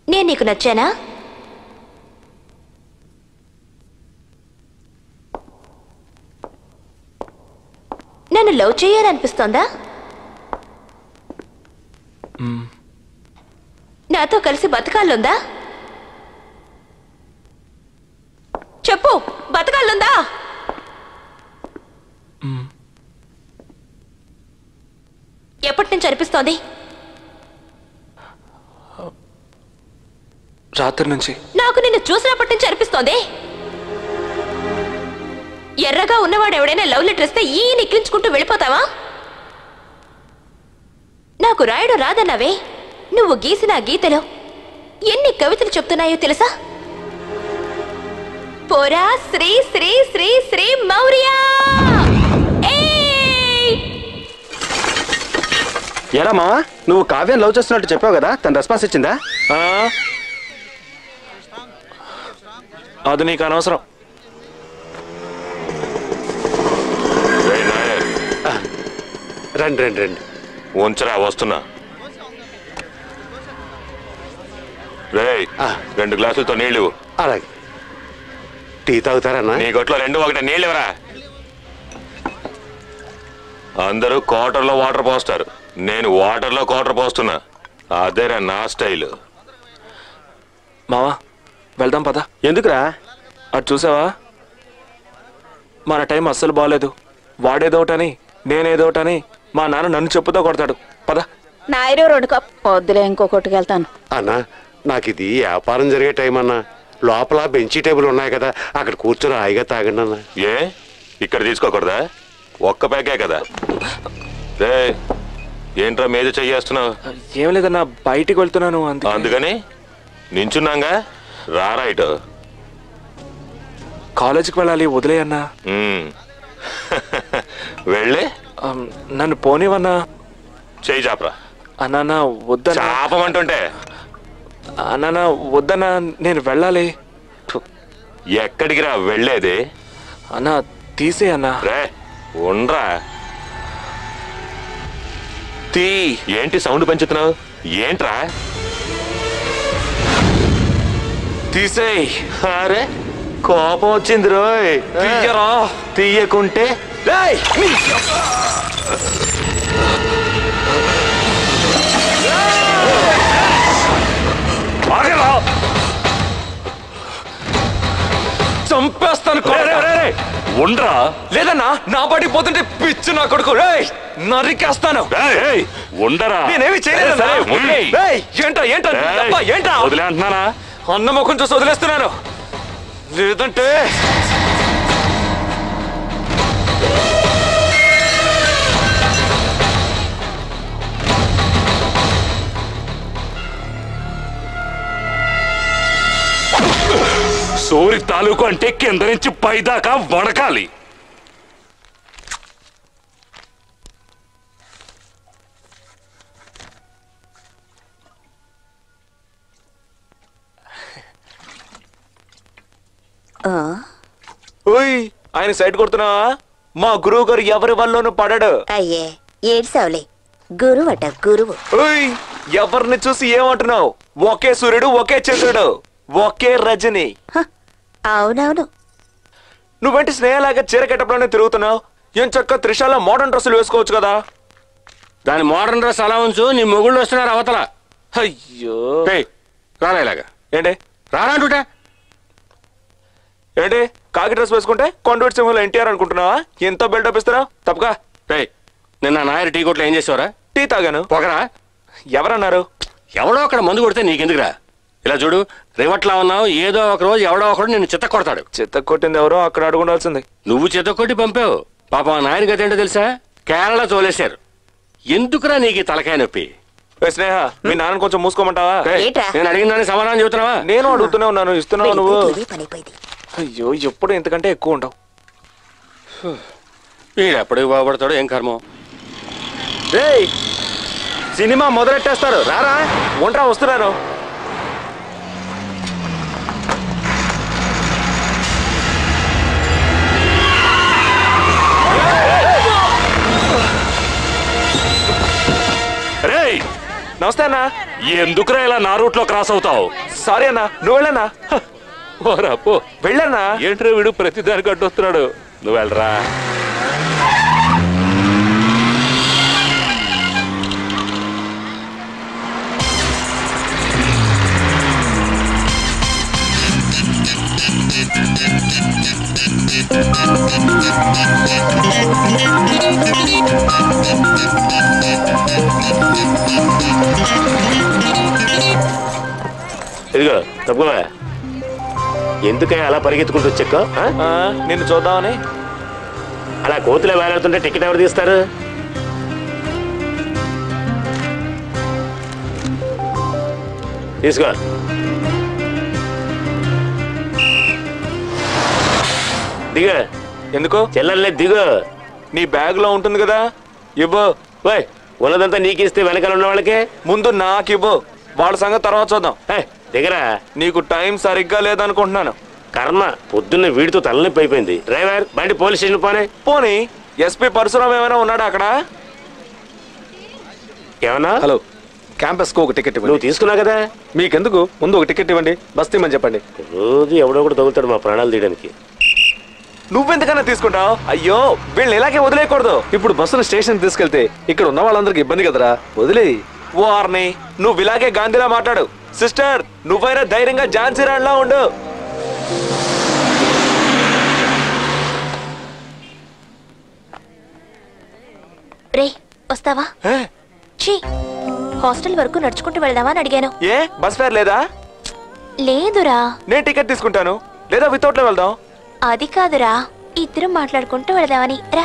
నేను నీకు నచ్చానా నన్ను లవ్ చేయాలనిపిస్తోందా నాతో కలిసి బతకాలుందా చెప్పు బతకాలుందా ఎప్పటి నుంచి అనిపిస్తోంది రాత్రి నుంచి నాకు నిన్ను చూసినప్పటి నుంచి అనిపిస్తోంది ఎర్రగా ఉన్నవాడు ఎవడైనా లవ్ లెటర్ ఇస్తే ఈ నిక్కించుకుంటూ వెళ్ళిపోతావా నాకు రాయడం రాదన్నావే నువ్వు గీసిన ఆ గీతలో ఎన్ని కవితలు చెప్తున్నాయో తెలుసా పోరా శ్రీ శ్రీ శ్రీ శ్రీ మౌర్య ఎరా మావా నువ్వు కావ్యం లవ్ చేస్తున్నట్టు చెప్పావు కదా తన రెస్పాన్స్ ఇచ్చిందా అది నీకు అనవసరం రండి రండి రండి ఉంచరా వస్తున్నా రేయ్ రెండు గ్లాసులతో నీళ్లు అలాగే టీ తాగుతారన్నా నీ గొట్లో రెండు ఒకటి నీళ్ళు ఇవ్వరా అందరూ క్వార్టర్లో వాటర్ పోస్తారు నేను వాటర్లో క్వార్టర్ పోస్తున్నా అదేరా నా స్టైల్ మావా వెళ్దాం పద ఎందుకురా అటు చూసావా మన టైం అస్సలు బాగాలేదు వాడేదోటని నేనేదోటని మా నాన్న నన్ను చెప్పుతో కొడతాడు పద నాయరు రెండు కప్ వద్దులే ఇంకొకటికి వెళ్తాను అన్నా నాకు ఇది వ్యాపారం జరిగే టైం అన్నా లోపల బెంచీ టేబుల్ ఉన్నాయి కదా అక్కడ కూర్చొని హాయిగా తాగండి అన్న ఏ ఇక్కడ తీసుకోకూడదా ఒక్క ప్యాకే కదా రే ఏంట్రా మీద చెయ్యేస్తున్నావు ఏం లేదన్నా బయటికి వెళ్తున్నాను అందుకే అందుకని నించున్నాగా రారా ఇటు కాలేజీకి వెళ్ళాలి వదిలే అన్నా ఉమ్. వెళ్ళి ఆమ్, నన్ను పోనివన్నా చెయ్యి చాపరా అన్నా వద్దన్నా చాపమంటుంటే అన్నా వద్దన్నా నేను వెళ్ళాలి ఎక్కడికి రా వెళ్ళేది అన్నా తీసే అన్నా రే ఉండ్రా తీ ఏంటి సౌండ్ పెంచుతున్నావు ఏంట్రా తీసేయ్ అరే కోపం వచ్చింది రోయ్ తీయరా తీయకుంటే ఆగరా చంపేస్తాను ఉండ్రా లేదన్నా నా పాటికి పోతుంటే పిచ్చు నా కొడుకు రేయ్ నరికేస్తాను ఉండరా నేనేమి చేయలేదు సరే, ఉండేయ్. ఏంటా ఏంటా ఏయ్, అబ్బా, ఏంటా వదిలే అంటున్నానా అన్న ముఖం చూసి వదిలేస్తున్నాను లేదంటే సూరి తాలూకు అంటే కింద నుంచి పైదాకా వడకాలి ఓయ్ ఆయన సైడ్ కొడుతున్నావా మా గురువు గారు ఎవరి వల్లోనూ పడడు అయ్యే ఏడ్సావులే గురువట గురువు ఓయ్ ఎవరిని చూసి ఏమంటున్నావు ఒకే సూర్యుడు ఒకే చంద్రుడు ఒకే రజని అవునవును నువ్వేంటి స్నేహలాగా చీర కట్టడంలోనే తిరుగుతున్నావు ఏం చక్క త్రిషాల మోడర్న్ డ్రెస్సులు వేసుకోవచ్చు కదా దాని మోడర్న్ డ్రెస్ అలా ఉంచు నీ మొగుళ్ళు వస్తున్నారు అవతల అయ్యో రారా ఇలాగా ఏంటి రారా అంటుటే ఏంటి కాకి డ్రెస్ వేసుకుంటే కొండవీటి సింహంలో ఎన్టీఆర్ అనుకుంటున్నావా ఎంత బిల్డప్ ఇస్తున్నావు తప్పగా రే నిన్న నాయర్ టీ కొట్లో ఏం చేసావరా టీ తాగాను పొగరా ఎవరన్నారు ఎవడో అక్కడ మందు కొడితే నీకెందుకురా ఇలా చూడు రివట్లా ఉన్నావు ఏదో ఒక రోజు ఎవడో ఒకడు నిన్ను చిత్త కొడతాడు చిత్త కొట్టింది ఎవరో అక్కడ అడుగుండాల్సింది నువ్వు చిత్త కొట్టి పంపావు పాపం ఆ నాయన గతి ఏంటో తెలుసా కేరళ తోలేశారు ఎందుకురా నీకు ఈ తలకాయ నొప్పి ఏ స్నేహ మీ నాన్న కొంచెం మూసుకోమంటావా ఏయ్, నేను అడిగిన దానికి సమాధానం చెబుతున్నావా నేను అడుగుతూనే ఉన్నాను ఇస్తున్నావు నువ్వు అయ్యో ఎప్పుడు ఇంతకంటే ఎక్కువ ఉండవు వీడు ఎప్పటికి బాగుపడతాడో ఏం కర్మం రేయ్ సినిమా మొదలెట్టేస్తారు రారా ఒంట్రా వస్తున్నాను రేయ్ నమస్తే అన్నా ఎందుకురా ఇలా నా రూట్ లో క్రాస్ అవుతావు సారీ అన్నా నువ్వు వెళ్ళన్నా ఓరా పో వెళ్ళన్నా ఏంట్రా వీడు ప్రతి దానికి అడ్డొస్తున్నాడు నువ్వు వెళ్ళరా ఇదిగో తప్పుకోవా ఎందుకై అలా పరిగెత్తుకుంటూ వచ్చాక నిన్ను చూద్దామని అలా కోతులే వేలాడుతుంటే టికెట్ ఎవరు తీస్తారు తీసుకో దిగు ఎందుకు చెల్లెల్లే దిగు నీ బ్యాగ్ లో ఉంటుంది కదా ఇవ్వు ఓయ్ ఉన్నదంతా నీకు ఇస్తే వెనకాల ఉన్న వాళ్ళకి ముందు నాకు ఇవ్వు వాళ్ళ సంగతి తర్వాత చూద్దాం దిగరా నీకు టైం సరిగ్గా లేదనుకుంటున్నాను కర్మ పొద్దున్న వీడితో తలనొప్పి అయిపోయింది డ్రైవర్ బండి పోలీస్ స్టేషన్ పోనే పోనీ ఎస్పీ పరశురామ్ ఏమైనా ఉన్నాడా అక్కడ ఏమన్నా హలో క్యాంపస్ కు ఒక టికెట్ ఇవ్వండి నువ్వు తీసుకున్నావు కదా మీకెందుకు ముందు ఒక టికెట్ ఇవ్వండి బస్ తీమని చెప్పండి రోజు ఎవడో కూడా తగులుతాడు మా ప్రాణాలు తీయడానికి నువ్వెందుకన్నా తీసుకుంటావు అయ్యో వీళ్ళని ఇలాగే వదిలేయకూడదు ఇప్పుడు బస్సును స్టేషన్ తీసుకెళ్తే ఇక్కడ ఉన్న వాళ్ళందరికి ఇబ్బంది కదరా వదిలేయి ఓ ఆర్ని నువ్వు ఇలాగే గాంధీలా మాట్లాడు సిస్టర్ నువ్వైనా ధైర్యంగా ఝాన్సీ రాణిలా ఉండు రే వస్తావా ఛీ హాస్టల్ వరకు నడుచుకుంటూ వెళ్దామా అని అడిగాను ఏ బస్ ఫేర్ లేదా లేదురా నేను టికెట్ తీసుకుంటాను లేదా వితౌట్ లో వెళ్దాం అది కాదురా ఇద్దరం మాట్లాడుకుంటూ వెళదామని రా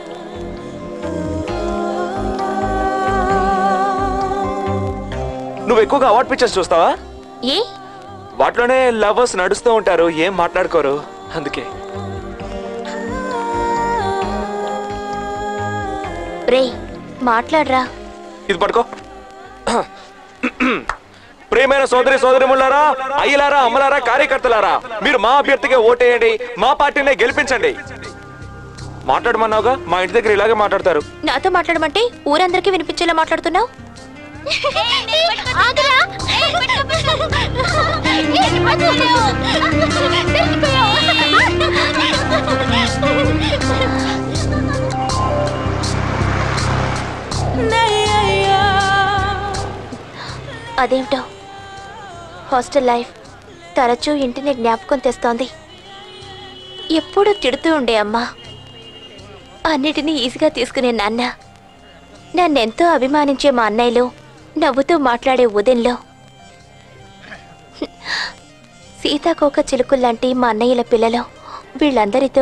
నువ్వు ఎక్కువగా అవార్డ్ పిక్చర్స్ చూస్తావా ఏ వాటిలోనే లవర్స్ నడుస్తూ ఉంటారు ఏం మాట్లాడుకోరు అందుకే రే మాట్లాడరా ఇది పట్టుకో ప్రియమైన సోదరి సోదరిములారా అయ్యలారా అమ్మలారా కార్యకర్తలారా మీరు మా అభ్యర్థిగా ఓటేయండి మా పార్టీనే గెలిపించండి మాట్లాడమన్నావుగా మా ఇంటి దగ్గర ఇలాగే మాట్లాడతారు నాతో మాట్లాడమంటే ఊరందరికీ వినిపించేలా మాట్లాడుతున్నావు అదేమిటో హాస్టల్ లైఫ్ తరచూ ఇంటిని జ్ఞాపకం తెస్తోంది ఎప్పుడూ తిడుతూ ఉండే అమ్మా అన్నిటినీ ఈజీగా తీసుకునే నాన్న నన్నెంతో అభిమానించే మా అన్నయ్యలు నవ్వుతూ మాట్లాడే ఉదయంలో సీతాకోక చిలుకుల్లాంటి మా అన్నయ్యల పిల్లలు వీళ్ళందరితో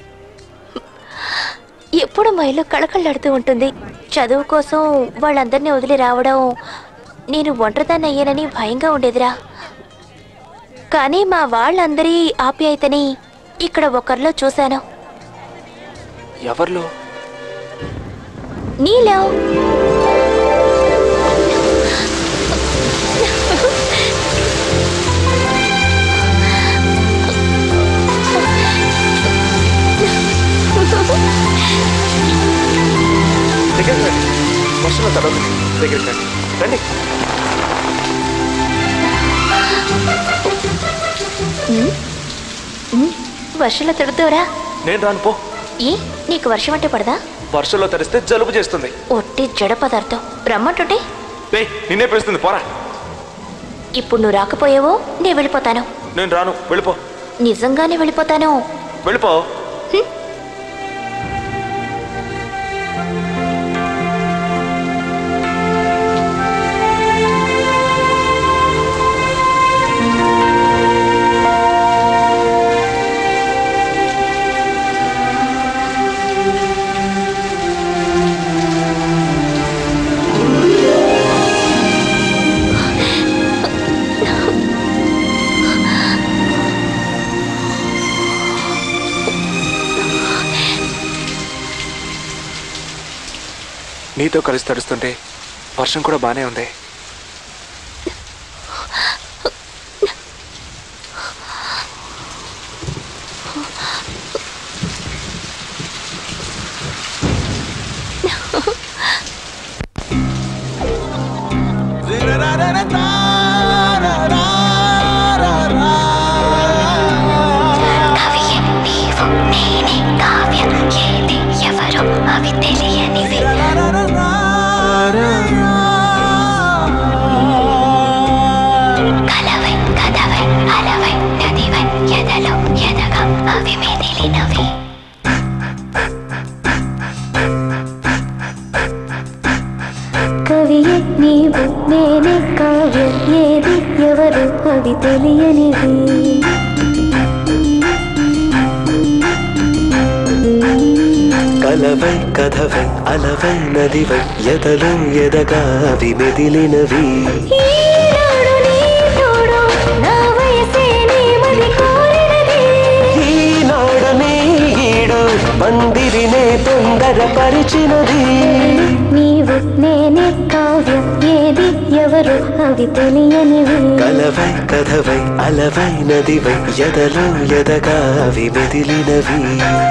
ఎప్పుడు మైలో కళకళలాడుతూ ఉంటుంది చదువు కోసం వాళ్ళందరినీ వదిలి రావడం నేను ఒంటరిదాన్ని అయ్యానని భయంగా ఉండేదిరా కానీ మా వాళ్ళందరి ఆప్యాయతని ఇక్కడ ఒకరిలో చూశాను ఎవరిలో నీలో దగ్గరికి రండి వర్షంలో తడవదు దగ్గరికి రండి రండి ఉమ్, ఉమ్, వర్షంలో తిడుతూరా నేను రాను పో ఏ నీకు వర్షం అంటే పడదా వర్షంలో తడిస్తే జలుబు చేస్తుంది ఒట్టి జడ పదార్థం రమ్మంటుంటే రే నిన్నే పిలుస్తుంది పోరా ఇప్పుడు నువ్వు రాకపోయావో నేను వెళ్ళిపోతాను నేను రాను వెళ్ళిపో నిజంగానే వెళ్ళిపోతాను వెళ్ళిపో నీతో కలిసి తడుస్తుంటే వర్షం కూడా బానే ఉంది అవి తెలియనివి కలవై కథవై అలవై నదివై ఎదలో ఎదగా అవి మెదిలినవి కవియే నీవు నేనే కావ్యం ఏది ఎవరు అవి తెలియనిది కలవై కథవై అలవై నదివై ఎదలు ఎదగా అవి మెదిలినవి ఈనాడు నీ తోడు నా వయసే నీ మది కోరినది ఈనాడనే ఈడు మందిరినే తొందరపరిచినది నీవు నేనే కావ్యం ఏది ఎవరు అవి తెలియనివి కలవై కథవై అలవై నదివై ఎదలు ఎదగా అవి మెదిలినవి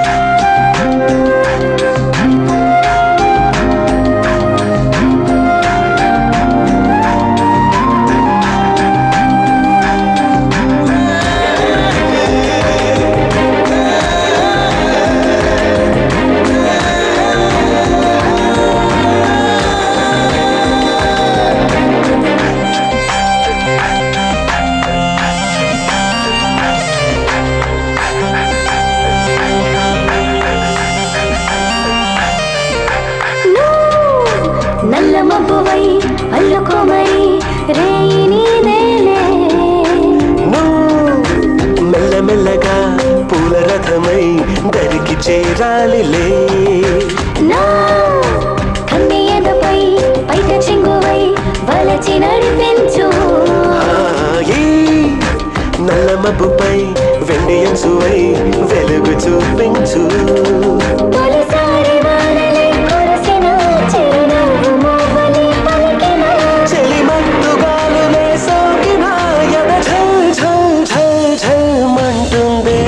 నల్ల మబ్బువై అల్లుకోమై రేయి నీదేలే మెల్లమెల్లగా పూల రథమై దరికి చేరాలిలే నా కన్నె ఎదపై పైట చెంగువై వలచి నడిపించు ఈ నల్ల మబ్బుపై వెండి అంచువై వెలుగు చూపించు తొలిసారి వానలై కురిసిన చిరునవ్వు మోవలి పలికిన చెలిమత్తుగాలులే సోకిన ఎద ఝల్ ఝల్ ఝల్ ఝల్ మంటుందే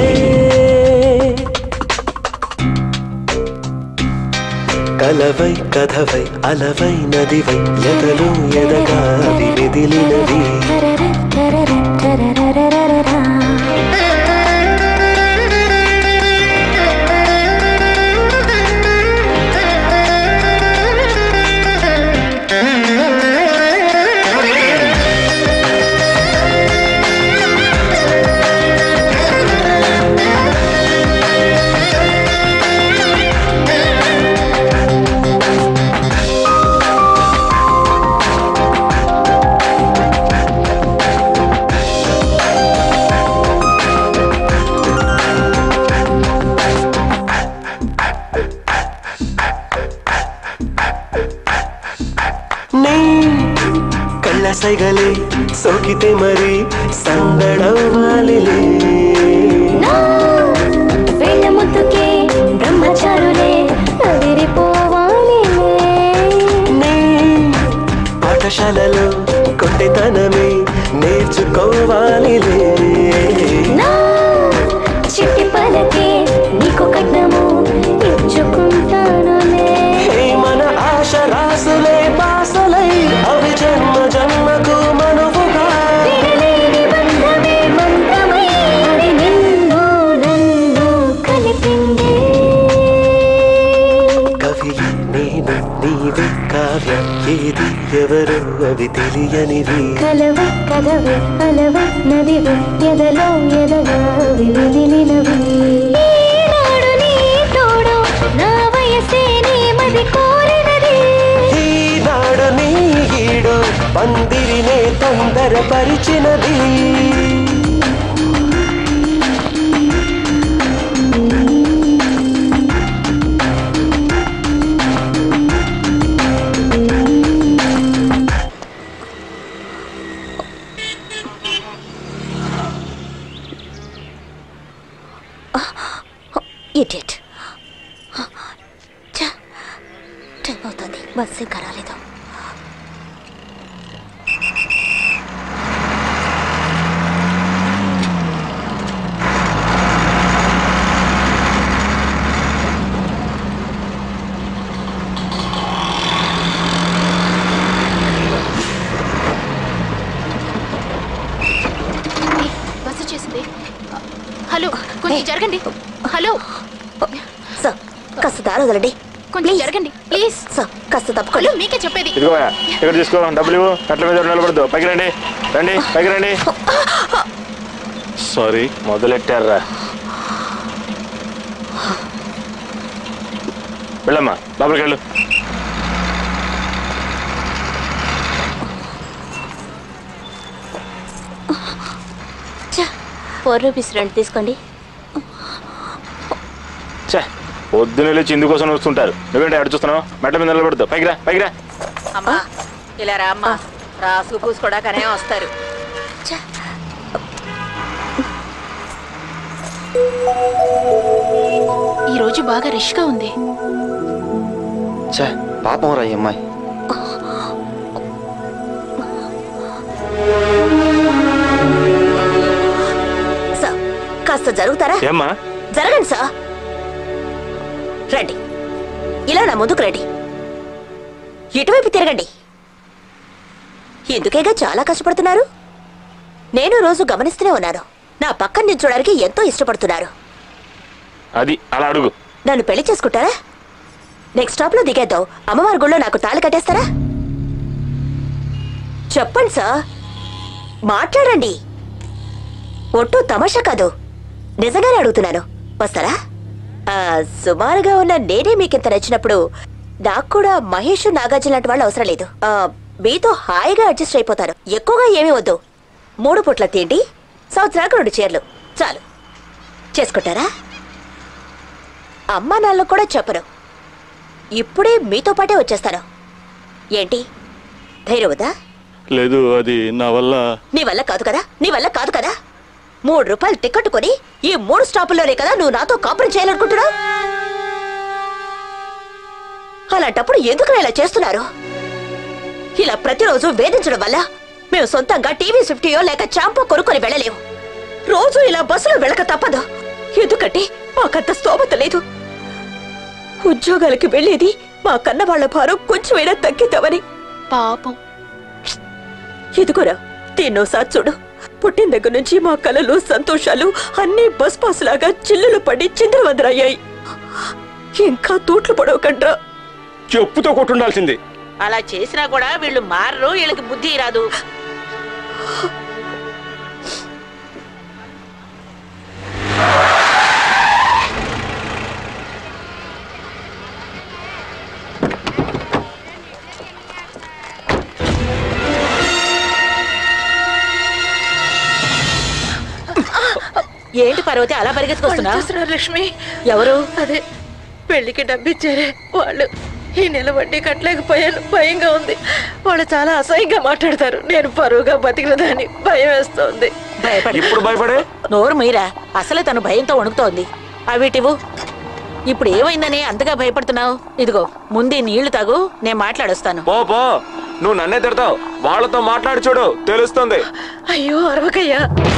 కలవై కథవై అలవై నదివై ఎదలు ఎదగా అవి మెదిలినవి నీ కళ్ళ సైగలే సోకితే మరి సందడవ్వాలిలే వేళ్ళ ముద్దుకే బ్రహ్మచారులే అదిరిపోవాలి నీ పాఠశాలలో కొంటెతనమే నేర్చుకోవాలిలే నా చిట్టి పలకే నీకు కట్నము ఇచ్చుకుంటానులే హే మన ఆశ రాసులే బాసలై అవి జన్మ జన్మకు మనువుగా విడలేని బంధమే మంత్రమై అది నిన్ను నన్ను కలిపిందే కవి నేను నీవే కావ్య ఏది ఎవరు అవి తెలియనివి కలవ కదవ అలవ నదివ ఎదలో ఎదగా వివిలినవి ఈనాడు నీ తోడు నా వయసే నీ మది కోరినది ఈనాడు నీ ఈడు పందిరినే తొందరపరిచినది ఇడియట్ టైం అవుతుంది బస్సు ఇంకా రాలేదు కొంచెం జరగండి హలో సార్ కాస్త దారి వదలండి కొంచెం జరగండి ప్లీజ్ సార్ కాస్త తప్పుకోండి హలో మీకే చెప్పేది ఇదిగో ఇక్కడ తీసుకో డబ్బులు ఇవ్వు కట్ల మీద నిలబడదు పైకి రండి రండి పైకి రండి సారీ మొదలెట్టారా వెళ్ళమ్మా లోపలికి వెళ్ళు ఫోర్ రూపీస్ రెండు తీసుకోండి చే పొద్దున వెళ్ళి చిందు కోసం వస్తుంటారు నువ్వేంటి ఎక్కడ చూస్తున్నావు మెట్ల మీద నిలబడదు పైకి రా పైకి రా అమ్మా ఇలా రా అమ్మా రాసు పూసుకోడాకనే వస్తారు ఈ రోజు బాగా రష్గా ఉంది ఛే పాపం రా ఈ అమ్మాయి సార్ కాస్త జరుగుతారా ఏమ్మా జరగండి సార్ రండి ఇలా నా ముందుకు రండి ఇటువైపు తిరగండి ఎందుకేగా చాలా కష్టపడుతున్నారు నేను రోజు గమనిస్తూనే ఉన్నాను నా పక్కన నిల్చోడానికి ఎంతో ఇష్టపడుతున్నారు అది అలా అడుగు నన్ను పెళ్లి చేసుకుంటారా నెక్స్ట్ స్టాప్ లో దిగేద్దాం అమ్మవారి గుళ్ళో నాకు తాళి కట్టేస్తారా చెప్పండి సార్ మాట్లాడండి ఒట్టు తమాషా కాదు నిజంగానే అడుగుతున్నాను వస్తారా ఆ, సుమారుగా ఉన్న నేనే మీకు ఇంత నచ్చినప్పుడు నాకు కూడా మహేష్ నాగార్జున లాంటి వాళ్ళు అవసరం లేదు ఆ, మీతో హాయిగా అడ్జస్ట్ అయిపోతాను ఎక్కువగా ఏమీ వద్దు మూడు పుట్ల తిండి సంవత్సరాలకు రెండు చీరలు చాలు చేసుకుంటారా అమ్మా నాన్నలకు కూడా చెప్పను ఇప్పుడే మీతో పాటే వచ్చేస్తాను ఏంటి ధైర్యం వద్దా లేదు అది నా వల్ల నీ వల్ల కాదు కదా నీ వల్ల కాదు కదా మూడు రూపాయలు టికెట్ కొని ఈ మూడు స్టాపుల్లోనే కదా నువ్వు నాతో కాపురం చేయాలనుకుంటున్నావు అలాంటప్పుడు ఎందుకు ఇలా చేస్తున్నారు ఇలా ప్రతిరోజు వేధించడం వల్ల మేము సొంతంగా టీవీ ఫిఫ్టీయో లేక చాంపో కొనుక్కొని వెళ్ళలేము రోజు ఇలా బస్సులో వెళ్ళక తప్పదు ఎందుకంటే మాకంత స్తోమత లేదు ఉద్యోగాలకి వెళ్ళేది మా కన్న వాళ్ళ భారం కొంచెమైనా తగ్గిద్దామని పాపం ఇదిగోరా దీన్నోసారి చూడు పుట్టిన దగ్గర నుంచి మా కలలు సంతోషాలు అన్ని బస్ పాస్ లాగా చిల్లులు పడి చిందరవందరయ్యాయి ఇంకా తూట్లు పడవకండ్రా చెప్పుతో కొట్టుండాల్సింది అలా చేసినా కూడా వీళ్ళు మారరు వీళ్ళకి బుద్ధి రాదు ఏంటి పర్వతి అలా పరిగెత్తుకొస్తున్నా చూస్తున్నారు లక్ష్మి ఎవరు అదే పెళ్లికి డబ్బిచ్చారే వాళ్ళు ఈ నెల వడ్డీ కట్టలేకపోయాను భయంగా ఉంది వాళ్ళు చాలా అసహ్యంగా మాట్లాడతారు నేను పరువుగా బతికినదాన్ని భయం వేస్తోంది భయపడి ఇప్పుడు భయపడే నోరు మీరా అసలే తను భయంతో వణుకుతోంది అవిటివు ఇప్పుడు ఏమైందని అంతగా భయపడుతున్నావు ఇదిగో ముందు ఈ నీళ్లు తాగు నేను మాట్లాడొస్తాను పో పో నువ్వు నన్నే తిడతావు వాళ్ళతో మాట్లాడి చూడు తెలుస్తుంది అయ్యో అరవకయ్యా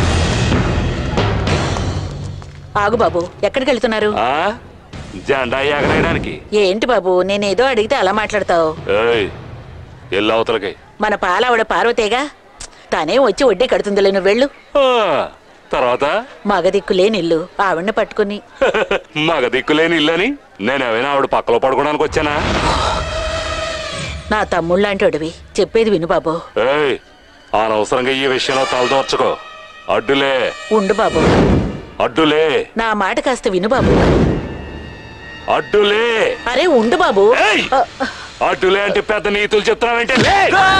ఆగు బాబు ఎక్కడికి వెళ్తున్నారు ఆ? జెండా ఎగరేయడానికి ఏంటి బాబు నేనేదో అడిగితే అలా మాట్లాడతావు ఏయ్ ఎల్లు అవతలకి మన పాలావిడ పార్వతేగా తనే వచ్చి వడ్డీ కడుతుందిలే నువ్వు వెళ్ళు ఆ, తర్వాత మగ దిక్కులేని ఇల్లు ఆవిడ్ని పట్టుకుని మగ దిక్కులేని ఇల్లని నేనేమైనా ఆవిడ పక్కలో పడుకోవడానికి వచ్చానా నా తమ్ముళ్ళంటి అడివి చెప్పేది విను బాబు ఏయ్ అనవసరంగా ఈ విషయంలో తలదోర్చుకో అడ్డులే ఉండు బాబు అడ్డులే నా మాట కాస్త విను బాబు అడ్డులే అరే ఉండు బాబు ఆ, అడ్డులే అంటే పెద్ద నీతులు చెప్తున్నావంటే లే!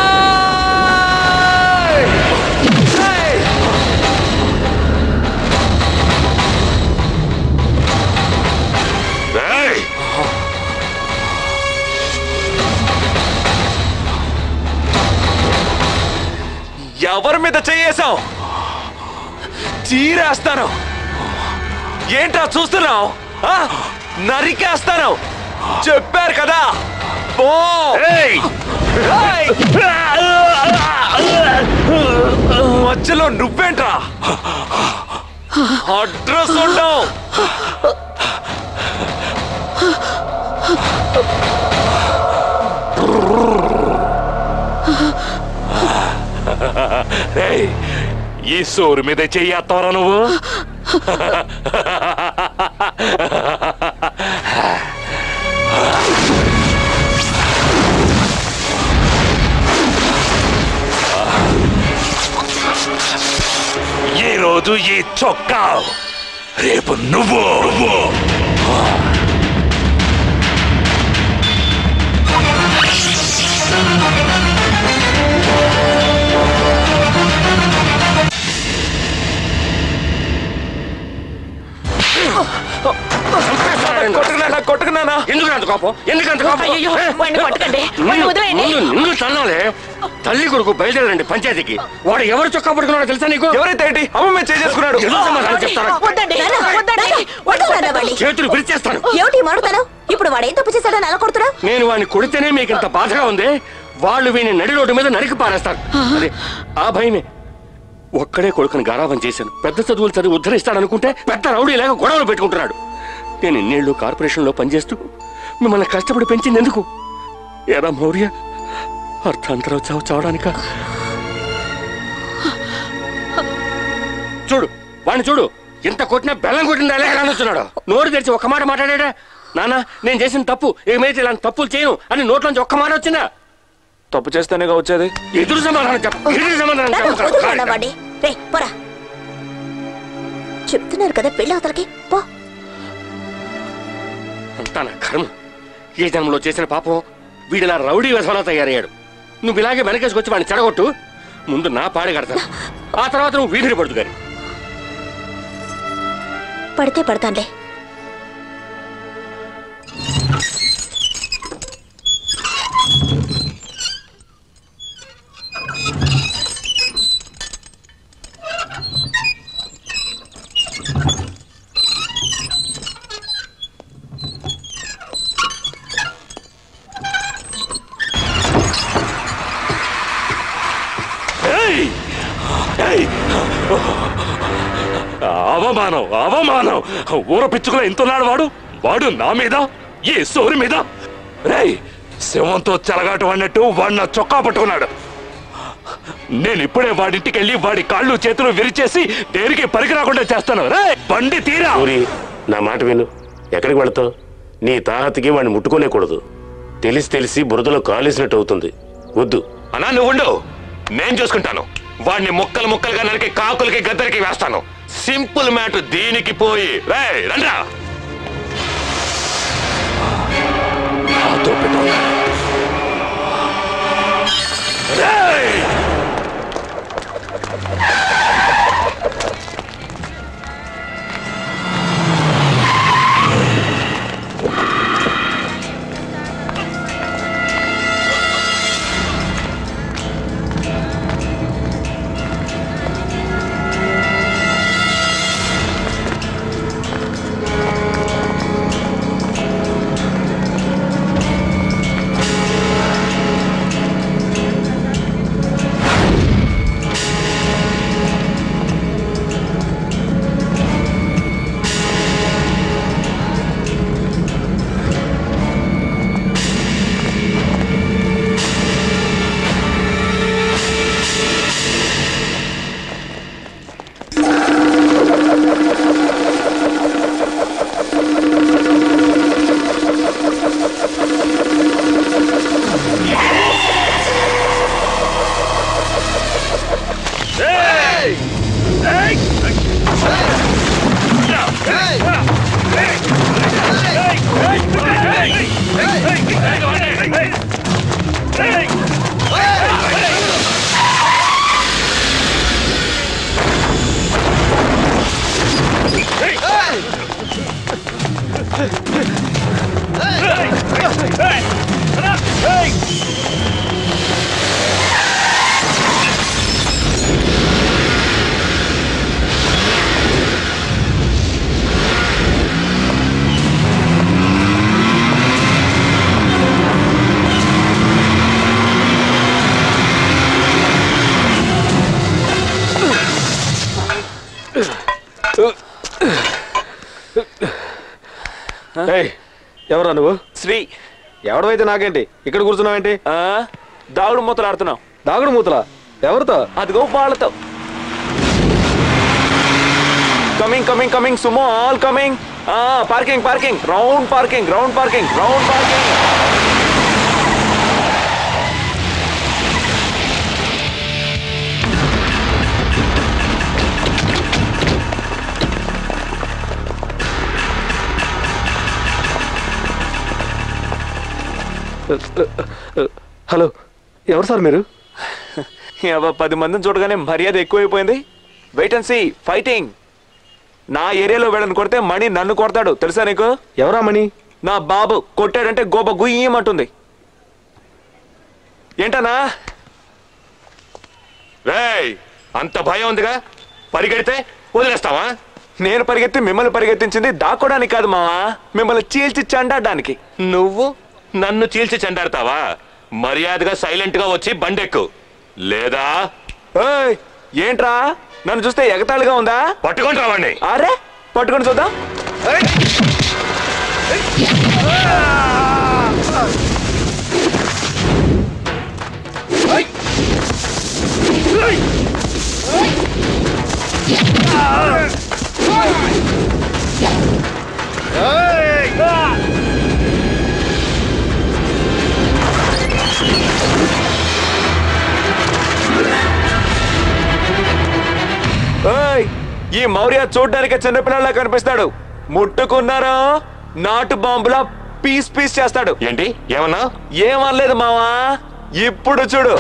ఏయ్! ఎవరి మీద చెయ్యేశావు చీరేస్తాను ఏంట్రా చూస్తున్నావు ఆ? నరికేస్తాను చెప్పారు కదా పో ఏయ్! మధ్యలో నువ్వేంట్రా అడ్రస్ ఉండవు ఏయ్! ఈ సోరు మీద చెయ్యేస్తావరా నువ్వు ఈ రోజు ఈ చొక్కా రేపు నువ్వు నువ్వు కొట్టుకున్నానా కొట్టుకున్నానా ఎందుకు అంత కోపం ఎందుకు అంత కోపం అయ్యయ్యో, వాడిని కొట్టకండి. ముందు- వాడిని వదిలేయండి. ముందు నిన్ను తన్నాలే తల్లి కొడుకు బయలుదేరండి పంచాయతీకి వాడు ఎవరు చొక్కా పడుకున్నాడో తెలుసా నీకు ఎవరైతే ఏంటి అమ్మ మీద చేసుకున్నాడు ఎందుకు సమాధానం చెప్తారా వద్దండి వద్దండి వద్దురా వాడిని. చేతులు విరిచేస్తాను ఏమిటి మాడుతాను ఇప్పుడు వాడేం తప్పు చేశాడని అలా కొడుతున్నా నేను వాడిని కొడితేనే మీకు ఇంత బాధగా ఉంది వాళ్ళు వీని నడి రోడ్డు మీద నరికి పారేస్తారు అదే ఆ భయమే ఒక్కడే కొడుకుని గారాబం చేశాను పెద్ద చదువులు చదివి ఉద్ధరిస్తాడనుకుంటే పెద్ద రౌడీ లేక గొడవలు పెట్టుకుంటున్నాడు నేను ఇన్నేళ్ళు కార్పొరేషన్లో పనిచేస్తూ మిమ్మల్ని కష్టపడి పెంచింది ఎందుకు ఎరా మౌర్య అర్థాంతరం చావు చావడానిక చూడు వాడిని చూడు ఇంత కొట్టినా బెల్లం కొట్టిన అలాగే రానొస్తున్నాడు నోరు తెరిచి ఒక్క మాట మాట్లాడాడా నాన్న నేను చేసిన తప్పు ఇక మీద ఇలాంటి తప్పులు చేయను అని నోట్లోంచి ఒక్క మాట వచ్చిందా తప్పు చేస్తేనేగా వచ్చేది ఎదురు సమాధానం చెప్పు ఎదురు సమాధానం చెప్పు వద్దురా వాడిని రే పోరా చెప్తున్నారు కదా పెళ్ళి అవతలకి పో అంతా నా కర్మ ఏ జన్మలో చేసిన పాపం వీడిలా రౌడీ వ్యసనలో తయారయ్యాడు నువ్వు ఇలాగే వెనకేసుకొచ్చి వాడిని చెడగొట్టు ముందు నా పాడి కడతాను ఆ తర్వాత నువ్వు వీధిని పడుతు గాని పడితే పడతానులే ఏయ్! ఏయ్! అవమానం అవమానం ఊర పిచ్చుకులో ఎంతున్నాడు వాడు వాడు నా మీద ఈ సోరి మీద రేయ్ శివంతో చెలగాటం అన్నట్టు వాడు నా చొక్కా పట్టుకున్నాడు నేను ఇప్పుడే వాడింటికి వెళ్ళి వాడి కాళ్ళు చేతులు విరిచేసి దేనికి పరికి రాకుండా చేస్తాను రే బండి తీరా ఊరి నా మాట విను ఎక్కడికి వెళతావు నీ తాహతికి వాడిని ముట్టుకోనేకూడదు తెలిసి తెలిసి బురదలో కాలేసినట్టు అవుతుంది వద్దు అన్నా నువ్వు ఉండు నేను చూసుకుంటాను వాడిని ముక్కలు ముక్కలుగా నరికి కాకులకి గద్దరికి వేస్తాను సింపుల్ మ్యాటర్ దీనికి పోయి రే రండ్రా నాతో పెట్టుకో. రేయ్! ఏయ్, ఎవరా నువ్వు శ్రీ ఎవడవైతే నాకేంటి ఇక్కడ కూర్చున్నావేంటి దాగుడు మూతలు ఆడుతున్నావు దాగుడు మూతలా ఎవరితో అదిగో వాళ్ళతో coming coming coming Sumo all coming parking parking round parking round parking round parking hello ఎవరు సార్ మీరు ఏవో పది మందిని చూడగానే మర్యాద ఎక్కువైపోయింది వెయిట్ అండ్ సీ ఫైటింగ్ నా ఏరియాలో వెళ్ళని కొడితే మణి నన్ను కొడతాడు తెలుసా నీకు ఎవరా మణి నా బాబు కొట్టాడంటే గోప గుయ్యమంటుంది ఏంటనా రేయ్ అంత భయం ఉందిగా పరిగెడితే వదిలేస్తావా నేను పరిగెత్తి మిమ్మల్ని పరిగెత్తించింది దాక్కోడానికి కాదు మావా మిమ్మల్ని చీల్చి చండాడడానికి నువ్వు నన్ను చీల్చి చెండాడతావా మర్యాదగా సైలెంట్ గా వచ్చి బండెక్కు లేదా ఏయ్, ఏంట్రా నన్ను చూస్తే ఎగతాళిగా ఉందా పట్టుకొని రావండి అరే పట్టుకొని చూద్దాం ఏయ్, ఈ మౌర్య చూడ్డానికి చిన్నపిల్లలా కనిపిస్తాడు ముట్టుకున్నారా నాటు బాంబులా పీస్ పీస్ చేస్తాడు ఏంటి ఏమన్నా ఏమనలేదు మావా ఇప్పుడు చూడు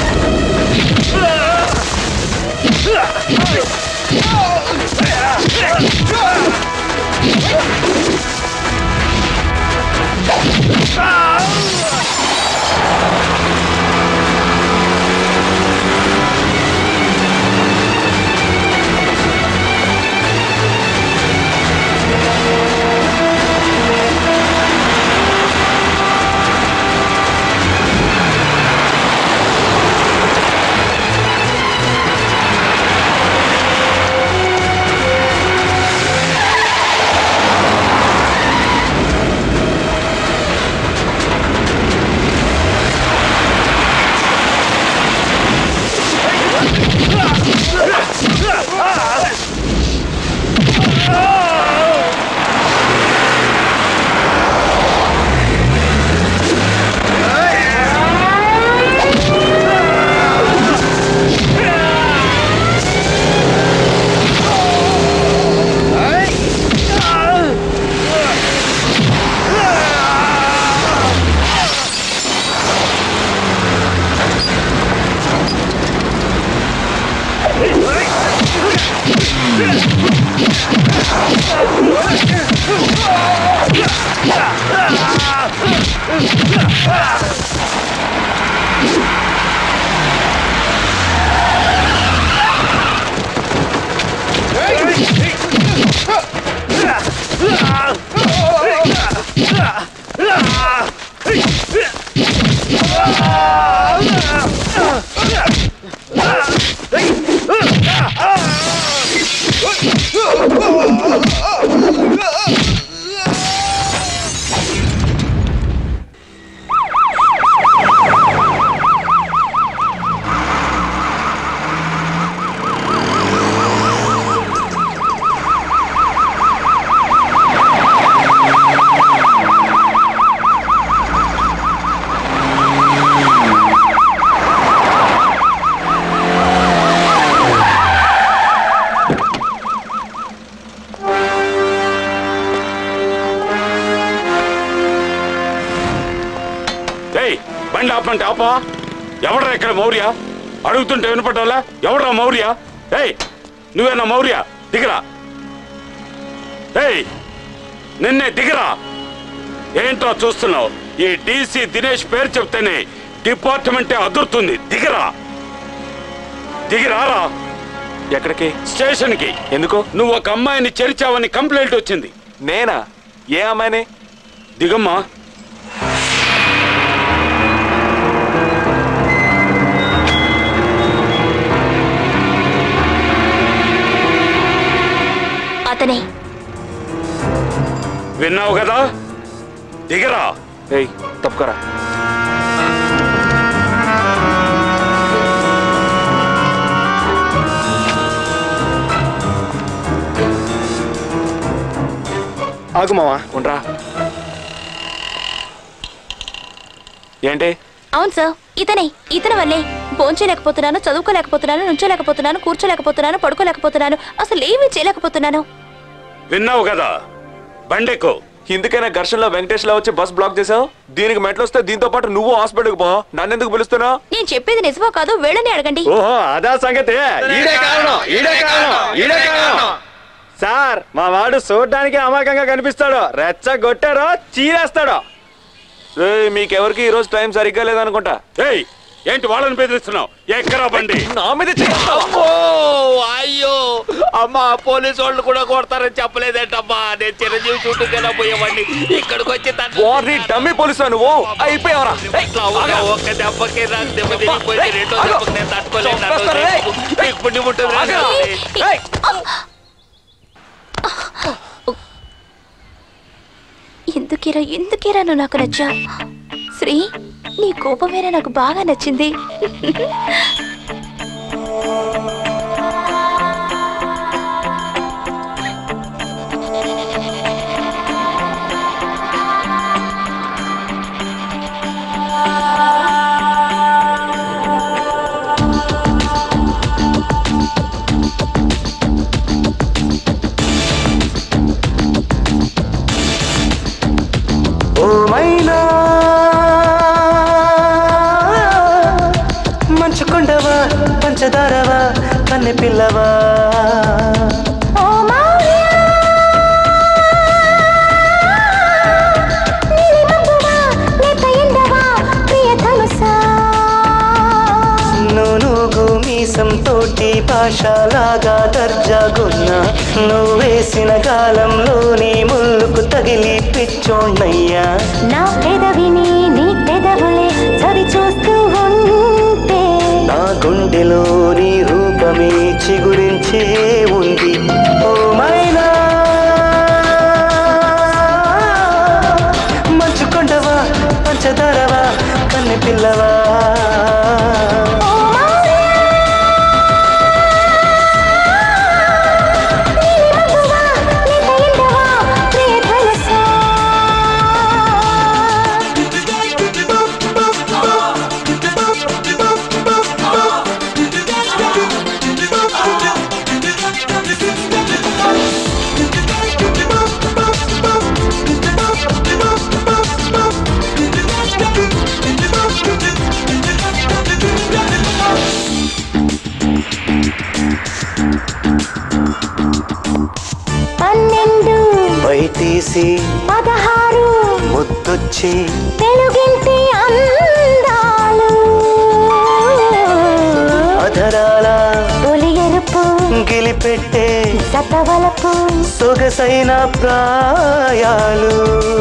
ఏయ్ బండి ఆపమంటే ఆపా ఎవడ్రా ఇక్కడ మౌర్య అడుగుతుంటే వినపడ్డావులా ఎవడ్రా మౌర్య ఏయ్ నువ్వేనా మౌర్య దిగరా ఏయ్ నిన్నే దిగరా ఏంట్రా చూస్తున్నావు ఈ డీసీ దినేష్ పేరు చెప్తేనే డిపార్ట్మెంటే అదురుతుంది దిగరా దిగిరారా ఎక్కడికి స్టేషన్ కి ఎందుకు నువ్వు ఒక అమ్మాయిని చెరిచావని కంప్లైంట్ వచ్చింది నేనా ఏ అమ్మాయిని దిగమ్మా అతనే విన్నావు కదా దిగరా ఏయ్ తప్పుకోరా ఆగు మావా ఉండరా ఏంటి అవును సార్ ఇతనే ఇతని వల్లే భోంచేయలేకపోతున్నాను చదువుకోలేకపోతున్నాను నుంచోలేకపోతున్నాను కూర్చోలేకపోతున్నాను పడుకోలేకపోతున్నాను అసలు ఏమీ చేయలేకపోతున్నాను విన్నావు కదా బండెక్కు ఇందుకైనా ఘర్షణలో వెంకటేష్ లో వచ్చి బస్ బ్లాక్ చేసావు దీనికి మెట్లు వస్తే దీంతో పాటు నువ్వు హాస్పిటల్కి పో నన్ను ఎందుకు పిలుస్తున్నావు నేను చెప్పేది నిజమో కాదో వీళ్ళని అడగండి ఓహో అదా సంగతి ఈడే కారణం ఈడే కారణం ఈడే కారణం సార్ మా వాడు చూడడానికి అమాయకంగా కనిపిస్తాడు రెచ్చగొట్టారో చీరేస్తాడు మీకెవరికి ఈ రోజు టైం సరిగ్గా లేదనుకుంటా ఏయ్ ఏంటి వాళ్ళని బెదిరిస్తున్నావు ఎక్కరా బండి నా మీద అమ్మో అయ్యో అమ్మా పోలీసు వాళ్ళు కూడా కొడతారని చెప్పలేదేంటమ్మా నేను చిరంజీవి చుట్టూ కదా పోయేవాడిని ఇక్కడికి వచ్చి వారిని డమ్మి పోలీసు నువ్వు అయిపోయావరా ఒక్క దెబ్బకి నాకు దెబ్బ తిరిగిపోయింది రెండో దెబ్బకి నేను తట్టుకోలేను నాకు చంపేస్తాను, రేయ్. నీకు పుణ్యం ఉంటుంది రా. ఎందుకేరా ఎందుకేరా నువ్వు నాకు నచ్చా శ్రీ నీ కోపమేనా నాకు బాగా నచ్చింది ఓ మైనా మంచు కొండవా పంచదారవా కన్నె పిల్లవా నూనుగు మీసం తోటి భాషలాగా దర్జాగున్న నువ్వు వేసిన కాలంలోని ముళ్ళుకు తగిలి పిచ్చోణ్ణయ్యా నా పెదవిని నీ పెదవులే చవి చూస్తూ ఉంటే నా గుండెలో నీ రూపమే చిగురించే ఉంది ఓ మైనా మంచు కొండవా పంచదారవా కన్నె పిల్లవా పన్నెండు బయటేసి పదహారు ముద్దొచ్చి తెలుగింటి అందాలు అధరాల తొలి ఎరుపు గిలిపెట్టే సతవలపు సొగసైన ప్రాయాలు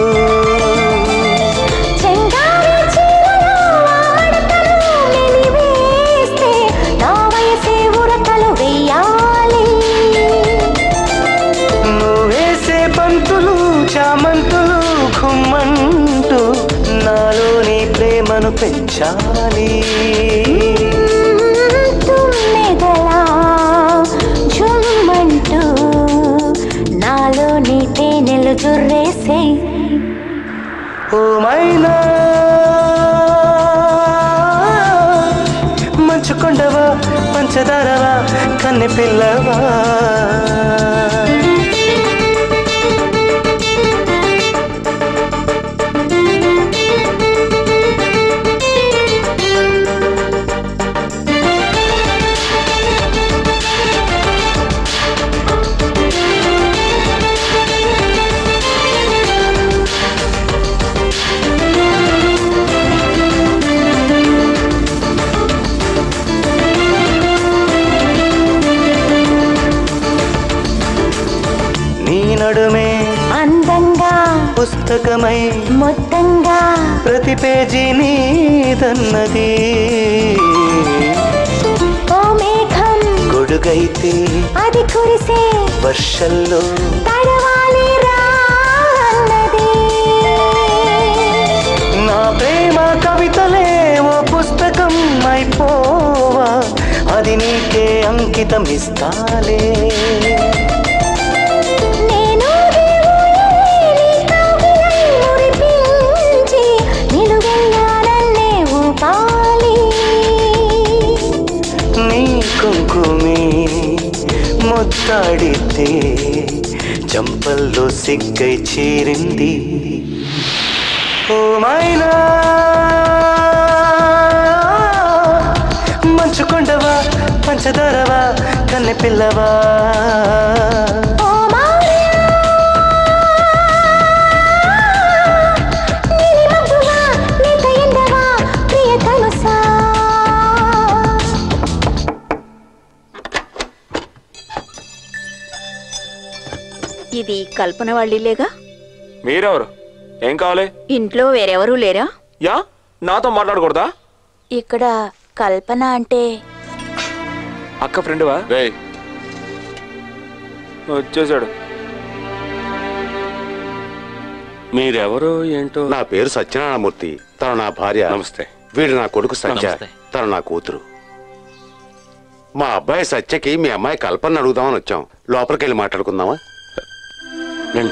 చెంగారు చీరలో ఆడతను వెలివేస్తే నా వయసే ఉరకలు వెయ్యాలి నువ్వేసే బంతులు చామంతులు ఘుమ్మంటూ నాలోని ప్రేమను పెంచాలి తుమ్మెదలా ఝుమ్మంటూ నాలో నీ తేనెలు జుర్రేసే ఓ మైనా మంచు కొండవా పంచదారవా కన్నె పిల్లవా నీ నడుమే అందంగా పుస్తకమై మొత్తంగా ప్రతి పేజీ నీదన్నది ఓ మేఘం గొడుగైతే అది కురిసే వర్షంలో తడవాలి రా అన్నది నా ప్రేమ కవితలే ఓ పుస్తకం అయిపోవా అది నీకే అంకితం ఇస్తాలే నేను దేవుని కుమి ముద్దాడితే చంపల్లో సిగ్గై చేరింది ఓ మైనా మంచుకొండవా పంచదారవా కన్నె పిల్లవా ఇది కల్పన వాళ్ళిల్లేగా మీరెవరు ఏం కావాలి ఇంట్లో వేరెవరూ లేరా యా నాతో మాట్లాడకూడదా ఇక్కడ కల్పన అంటే అక్క ఫ్రెండ్వా వచ్చేసాడు మీరెవరో ఏంటో నా పేరు సత్యనారాయణమూర్తి తను నా భార్య నమస్తే వీడు నా కొడుకు సత్య నమస్తే. తను నా కూతురు మా అబ్బాయి సత్యకి మీ అమ్మాయి కల్పన అడుగుదామని వచ్చాం లోపలికి వెళ్ళి మాట్లాడుకుందామా రండి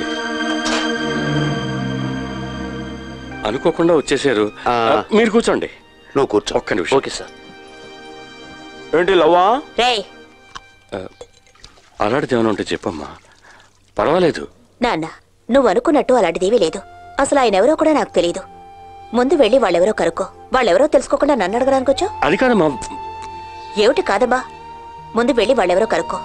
అనుకోకుండా వచ్చేసారు ఆ. మీరు కూర్చోండి నువ్వు కూర్చో ఒక్క నిమిషం ఓకే సార్ ఏంటి లవ్వా రేయ్ అలాంటిది ఏమైనా ఉంటే చెప్పమ్మా పర్వాలేదు నాన్న నువ్వు అనుకున్నట్టు అలాంటిదేమీ లేదు అసలు ఆయన ఎవరో కూడా నాకు తెలియదు ముందు వెళ్ళి వాళ్ళెవరో కనుక్కో వాళ్ళెవరో తెలుసుకోకుండా నన్ను అడగడానికి వచ్చావు అది కాదమ్మా ఏమిటి కాదమ్మా ముందు వెళ్ళి వాళ్ళెవరో కనుక్కో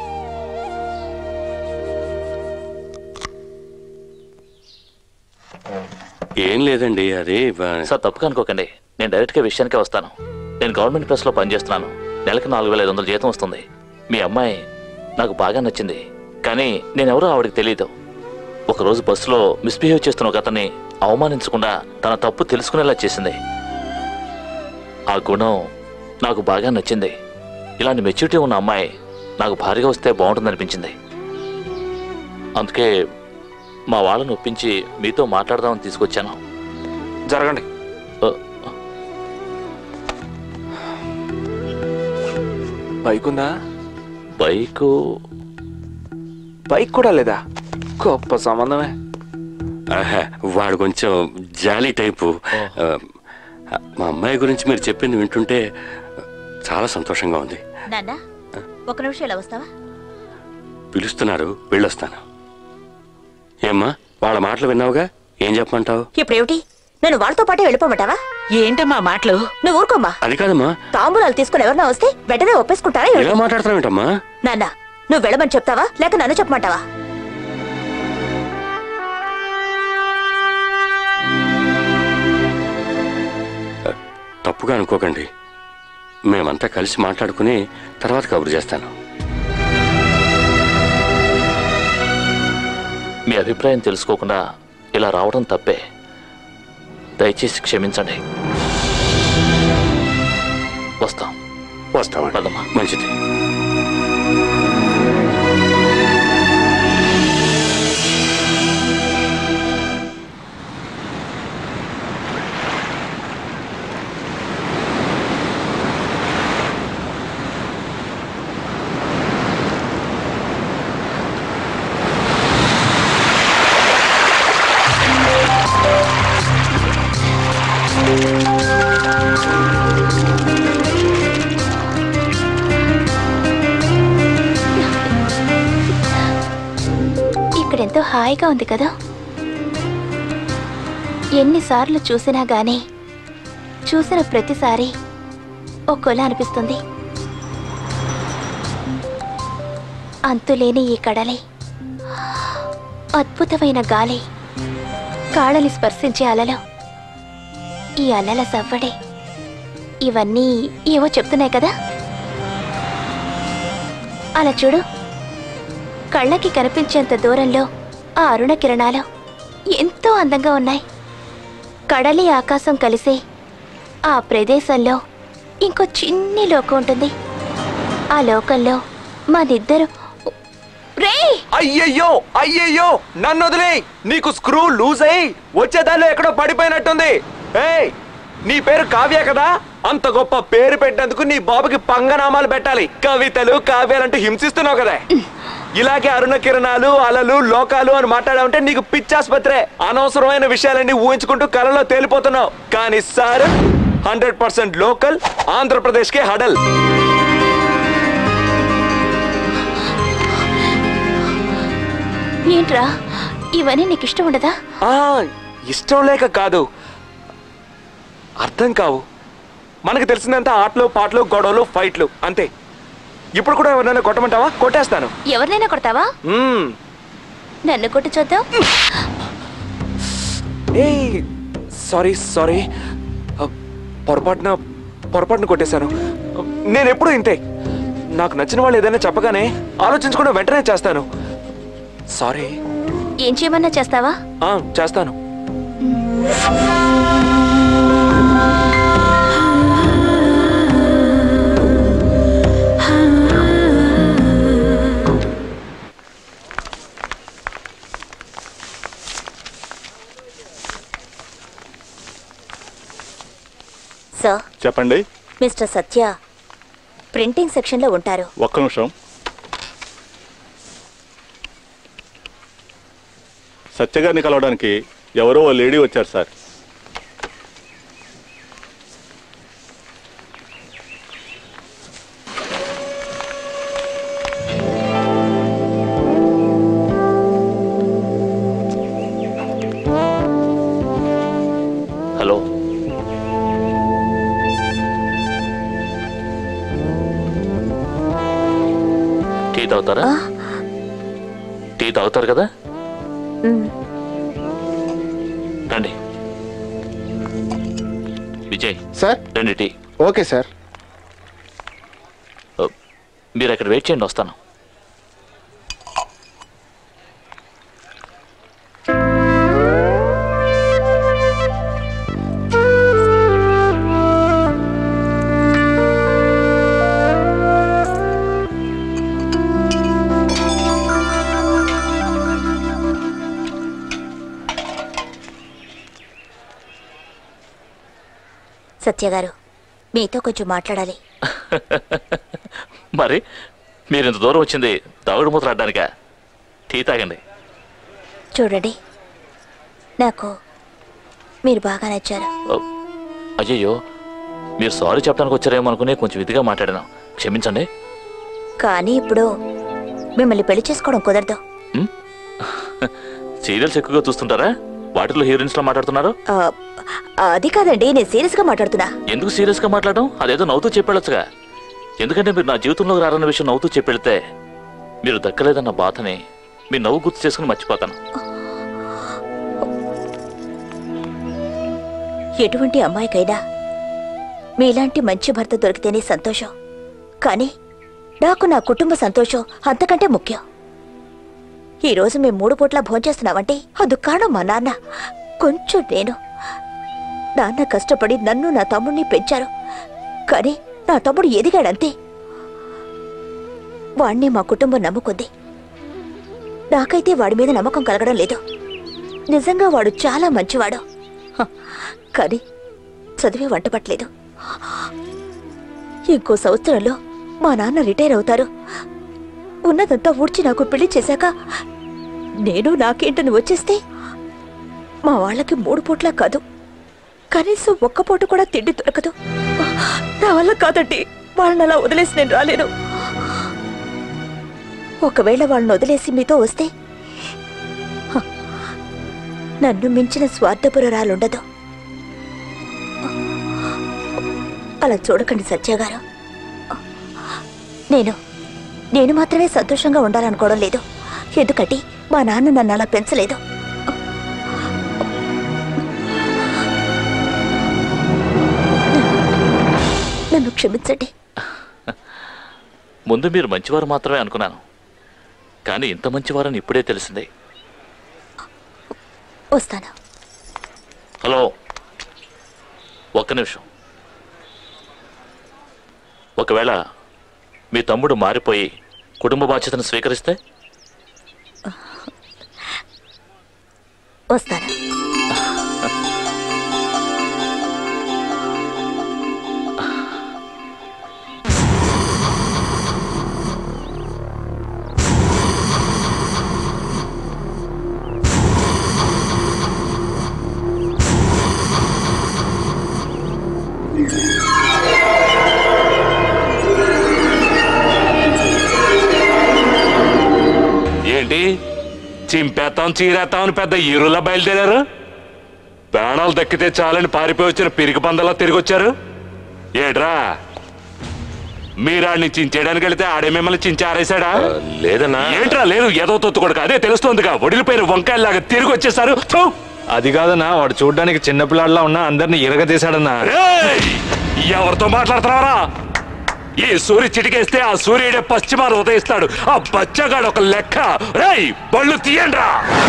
ఏం లేదండి అది సార్ తప్పుగా అనుకోకండి నేను డైరెక్ట్గా విషయానికే వస్తాను నేను గవర్నమెంట్ ప్రెస్లో పనిచేస్తున్నాను నెలకి నాలుగు వేల ఐదు వందల జీతం వస్తుంది మీ అమ్మాయి నాకు బాగా నచ్చింది కానీ నేనెవరో ఆవిడకి తెలియదు ఒకరోజు బస్సులో మిస్బిహేవ్ చేస్తున్న ఒక అతన్ని అవమానించకుండా తన తప్పు తెలుసుకునేలా చేసింది ఆ గుణం నాకు బాగా నచ్చింది ఇలాంటి మెచ్యూరిటీ ఉన్న అమ్మాయి నాకు భారీగా వస్తే బాగుంటుందనిపించింది అందుకే మా వాళ్ళని ఒప్పించి మీతో మాట్లాడదామని తీసుకొచ్చాను జరగండి బైక్ ఉందా బైకు బైక్ కూడా లేదా గొప్ప సంబంధమే ఆహా, వాడు కొంచెం జాలీ టైపు ఆ, మా అమ్మాయి గురించి మీరు చెప్పింది వింటుంటే చాలా సంతోషంగా ఉంది నాన్న ఒక నిమిషం ఇలా వస్తావా పిలుస్తున్నారు వెళ్ళొస్తాను ఏమ్మా వాళ్ళ మాటలు విన్నావుగా ఏం చెప్పమంటావు ఇప్పుడేమిటి నేను వాళ్ళతో పాటే వెళ్ళిపోమంటావా ఏంటమ్మా మాటలు నువ్వు ఊరుకోమ్మా అది కాదమ్మా తాంబూలాలు తీసుకుని ఎవరన్నా వస్తే వెంటనే ఒప్పేసుకుంటారా ఏమిటి? ఇలా మాట్లాడుతున్నావేంటమ్మా నాన్న నువ్వు వెళ్ళమని చెప్తావా లేక నన్ను చెప్పమంటావా తప్పుగా అనుకోకండి మేమంతా కలిసి మాట్లాడుకుని తర్వాత కబురు చేస్తాను మీ అభిప్రాయం తెలుసుకోకుండా ఇలా రావడం తప్పే దయచేసి క్షమించండి వస్తాం వస్తామండి పదమ్మా మంచిది ఇక్కడెంతో హాయిగా ఉంది కదా ఎన్నిసార్లు చూసినా గానీ చూసిన ప్రతిసారి ఒక్కోలా అనిపిస్తుంది అంతులేని ఈ కడలి అద్భుతమైన గాలి కాళ్ళని స్పర్శించే అలలు ఈ అలల సవ్వడి ఇవన్నీ ఏవో చెప్తున్నాయి కదా అలా చూడు కళ్ళకి కనిపించేంత దూరంలో ఆ అరుణ కిరణాలు ఎంతో అందంగా ఉన్నాయి కడలి ఆకాశం కలిసి ఆ ప్రదేశంలో ఇంకో చిన్ని లోకం ఉంటుంది ఆ లోకంలో మనిద్దరు రే అయ్యయ్యో అయ్యయ్యో నన్ను వదిలే నీకు స్క్రూ లూజ్ అయ్యి వచ్చేదానిలో ఎక్కడో పడిపోయినట్టుంది ఏయ్ నీ పేరు కావ్య కదా అంత గొప్ప పేరు పెట్టినందుకు నీ బాబుకి పంగనామాలు పెట్టాలి కవితలు కావ్యాలంటూ హింసిస్తున్నావు కదా ఇలాగే అరుణ కిరణాలు అలలు లోకాలు అని మాట్లాడామంటే నీకు పిచ్చాసుపత్రే అనవసరమైన విషయాలన్నీ ఊహించుకుంటూ కలలో తేలిపోతున్నావు కానీ సార్ హండ్రెడ్ పర్సెంట్ లోకల్ ఆంధ్రప్రదేశ్కే హడల్ ఏంట్రా ఇవన్నీ నీకు ఇష్టం ఉండదా ఆ, ఇష్టం లేక కాదు అర్థం కావు మనకు తెలిసినంత ఆటలు పాటలు గొడవలు ఫైట్లు అంతే ఇప్పుడు కూడా ఎవరినైనా కొట్టమంటావా కొట్టేస్తాను ఎవరినైనా కొడతావా మ్మ్. నన్ను కొట్టు చూద్దాం ఏయ్ సారీ సారీ అ, పొరపాటున పొరపాటున కొట్టేశాను నేను ఎప్పుడు ఇంతే నాకు నచ్చిన వాళ్ళు ఏదైనా చెప్పగానే ఆలోచించకుండా వెంటనే చేస్తాను సారీ ఏం చేయమన్నా చేస్తావా ఆ, చేస్తాను సార్ చెప్పండి మిస్టర్ సత్య ప్రింటింగ్ సెక్షన్లో ఉంటారు ఒక్క నిమిషం సత్యగారిని కలవడానికి ఎవరో ఓ లేడీ వచ్చారు సార్ హలో టీ తాగుతారా టీ తాగుతారు కదా రండి విజయ్ సార్ రండి టీ ఓకే సార్ మీరు అక్కడ వెయిట్ చేయండి వస్తాను సత్య గారు మీతో కొంచెం మాట్లాడాలి మరి మీరు ఇంత దూరం వచ్చింది దాగుడు మూతలు ఆడడానికా టీ తాగండి చూడండి నాకు మీరు బాగా నచ్చారు ఓ, అయ్యయ్యో మీరు సారీ చెప్పడానికి వచ్చారేమో అనుకుని కొంచెం ఇదిగా మాట్లాడాను క్షమించండి కానీ ఇప్పుడు మిమ్మల్ని పెళ్లి చేసుకోవడం కుదరదు సీరియల్స్ ఎక్కువగా చూస్తుంటారా వాటిలో హీరోయిన్స్ లో మాట్లాడుతున్నారు ఆ, అది కాదండి నేను సీరియస్ గా మాట్లాడుతున్నా ఎందుకు సీరియస్ గా మాట్లాడడం అదేదో నవ్వుతూ చెప్పేళ్ళొచ్చుగా ఎందుకంటే మీరు నా జీవితంలోకి రారన్న విషయం నవ్వుతూ చెప్పెళ్తే మీరు దక్కలేదన్న బాధని మీ నవ్వు గుర్తు చేసుకుని మర్చిపోతాను ఎటువంటి అమ్మాయికైనా మీలాంటి మంచి భర్త దొరికితేనే సంతోషం కానీ నాకు నా కుటుంబ సంతోషం అంతకంటే ముఖ్యం ఈ రోజు మేము మూడు పూట్ల భోంచేస్తున్నామంటే అది కారణం మా నాన్న కొంచెం నేను నాన్న కష్టపడి నన్ను నా తమ్ముడిని పెంచారు కానీ నా తమ్ముడు ఎదిగాడంతే వాణ్ణి మా కుటుంబం నమ్ముకుంది నాకైతే వాడి మీద నమ్మకం కలగడం లేదు నిజంగా వాడు చాలా మంచివాడు హ, కానీ చదివే వంట పట్టలేదు ఇంకో సంవత్సరంలో మా నాన్న రిటైర్ అవుతారు ఉన్నదంతా ఊడ్చి నాకు పెళ్లి చేశాక నేను నాకేంటని వచ్చేస్తే మా వాళ్ళకి మూడు పూట్ల కాదు కనీసం ఒక్క పూట కూడా తిండి దొరకదు నా వల్ల కాదండి వాళ్ళని అలా వదిలేసి నేను రాలేను ఒకవేళ వాళ్ళని వదిలేసి మీతో వస్తే హ, నన్ను మించిన స్వార్థపురాలుండదు అలా చూడకండి సత్య గారు నేను నేను మాత్రమే సంతోషంగా ఉండాలనుకోవడం లేదు ఎందుకంటే మా నాన్న నన్ను అలా పెంచలేదు నన్ను క్షమించండి ముందు మీరు మంచివారు మాత్రమే అనుకున్నాను కానీ ఇంత మంచివారని ఇప్పుడే తెలిసింది వస్తాను హలో ఒక్క నిమిషం ఒకవేళ మీ తమ్ముడు మారిపోయి కుటుంబ బాధ్యతను స్వీకరిస్తే వస్తాను ఏంటి చింపేస్తాం చీరేస్తాం అని పెద్ద ఈరులా బయలుదేరారు ప్రాణాలు దక్కితే చాలని పారిపోయి వచ్చిన పిరికి పందలా తిరిగి వచ్చారు ఏట్రా మీరాడిని చించేయడానికి వెళితే ఆడే మిమ్మల్ని చించారేశాడా లేదన్నా ఏంట్రా లేదు ఏదో తొత్తుకొడక అదే తెలుస్తోందిగా ఒడిలిపోయిన వంకాయలాగా తిరిగి వచ్చేసారు థు! అది కాదన్నా వాడు చూడడానికి చిన్నపిల్లాడిలా ఉన్నా అందరిని ఇరగదీశాడన్నా రేయ్! ఎవరితో మాట్లాడుతున్నావరా ఈ సూర్య చిటికేస్తే ఆ సూర్యుడే పశ్చిమాలు ఉదయిస్తాడు ఆ బచ్చగాడు ఒక లెక్క రేయ్ బళ్ళు తీయండ్రా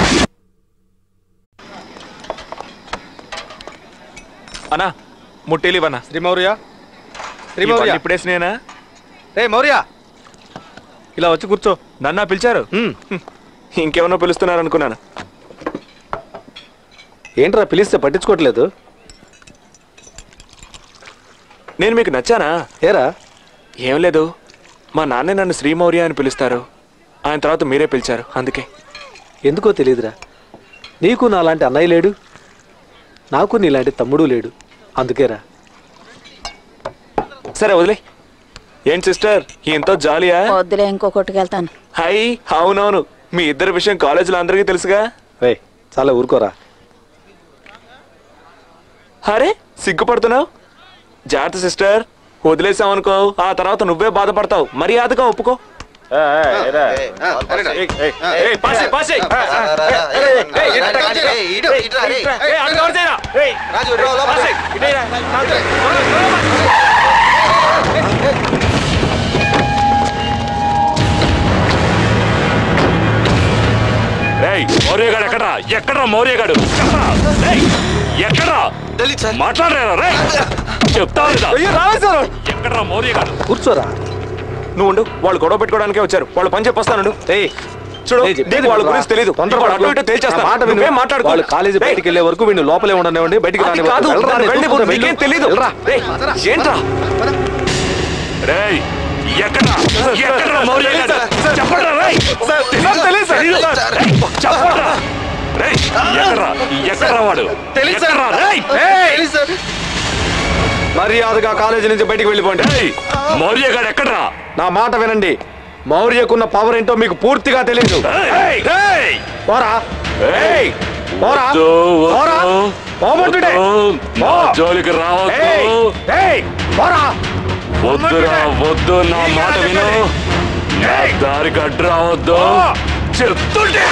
అన్నా ముట్టేలివన్నా శ్రీ మౌర్య శ్రీ ఈ మౌర్య బండి ఇప్పుడేసినేనా రే మౌర్య ఇలా వచ్చి కూర్చో నన్నా పిలిచారు ఇంకేమన్నా పిలుస్తున్నారు అనుకున్నాను ఏంట్రా పిలిస్తే పట్టించుకోవట్లేదు నేను మీకు నచ్చానా ఏరా ఏం లేదు మా నాన్నే నన్ను శ్రీమౌర్య అని పిలుస్తారు ఆయన తర్వాత మీరే పిలిచారు అందుకే ఎందుకో తెలియదురా నీకు నాలాంటి అన్నయ్య లేడు నాకు నీలాంటి తమ్ముడు లేడు అందుకేరా సరే వదిలే ఏంటి సిస్టర్ ఎంతో జాలియా వద్దులే ఇంకొకటికి వెళ్తాను హై అవునవును మీ ఇద్దరి విషయం కాలేజీలో అందరికీ తెలుసుగా రే చాలా ఊరుకోరా అరే సిగ్గుపడుతున్నావు జాగ్రత్త సిస్టర్ వదిలేసామనుకో ఆ తర్వాత నువ్వే బాధపడతావు మర్యాదగా ఒప్పుకో రేయ్ మౌర్యగాడు ఎక్కడా ఎక్కడ్రా మౌర్యగాడు చెప్పరా రేయ్ ఎక్కడ్రా మాట్లాడరా రేయ్ చెప్తావు లేదా ఎక్కడ్రా మౌర్యగాడు కూర్చోరా నువ్వు ఉండు వాళ్ళు గొడవ పెట్టుకోవడానికే వచ్చారు వాళ్ళు పని చెప్పొస్తాను ఏయ్ చూడు ఏయ్, చెప్పేది నీకు వాళ్ళ వినరా? గురించి తెలియదు తొందరపడకు. అటు ఇటు నా తేల్చేస్తాను మాట విను. నువ్వేం మాట్లాడుకో వాళ్ళు కాలేజీ బయటికి వెళ్ళే వరకు వీళ్ళు లోపలే ఉండనివ్వండి బయటికి అది రానివ్వద్దు. కాదు వెళ్ళరా, నేను వెళ్ళి చూసుకుంటా, నీకేం వెళ్ళు. తెలీదు వెళ్ళరా. రేయ్, ఏంట్రా రేయ్ ఎక్కడ్రా ఎక్కడ్రా మౌర్యగాడు చెప్పండ్రా రేయ్ తెలీదు సార్. తెలీదు. రేయ్, చెప్పండ్రా రేయ్ ఎక్కడ్రా ఎక్కడ్రా వాడు ఎక్కడ్రా రేయ్ మర్యాదగా కాలేజీ నుంచి బయటికి వెళ్ళిపోండి మౌర్యగాడు ఎక్కడ్రా నా మాట వినండి మౌర్యకున్న పవర్ ఏంటో మీకు పూర్తిగా తెలియదు ఏయ్, ఏయ్! పోరా ఏయ్, పోరా వద్దు, పోరా వద్దు, పోమంటుంటే వద్దు, నా జోలికి రావద్దు ఏయ్, ఏయ్, పోరా వద్దురా వద్దు నా మాట విను నా దారికి అడ్డు రావద్దు చెప్తుంటే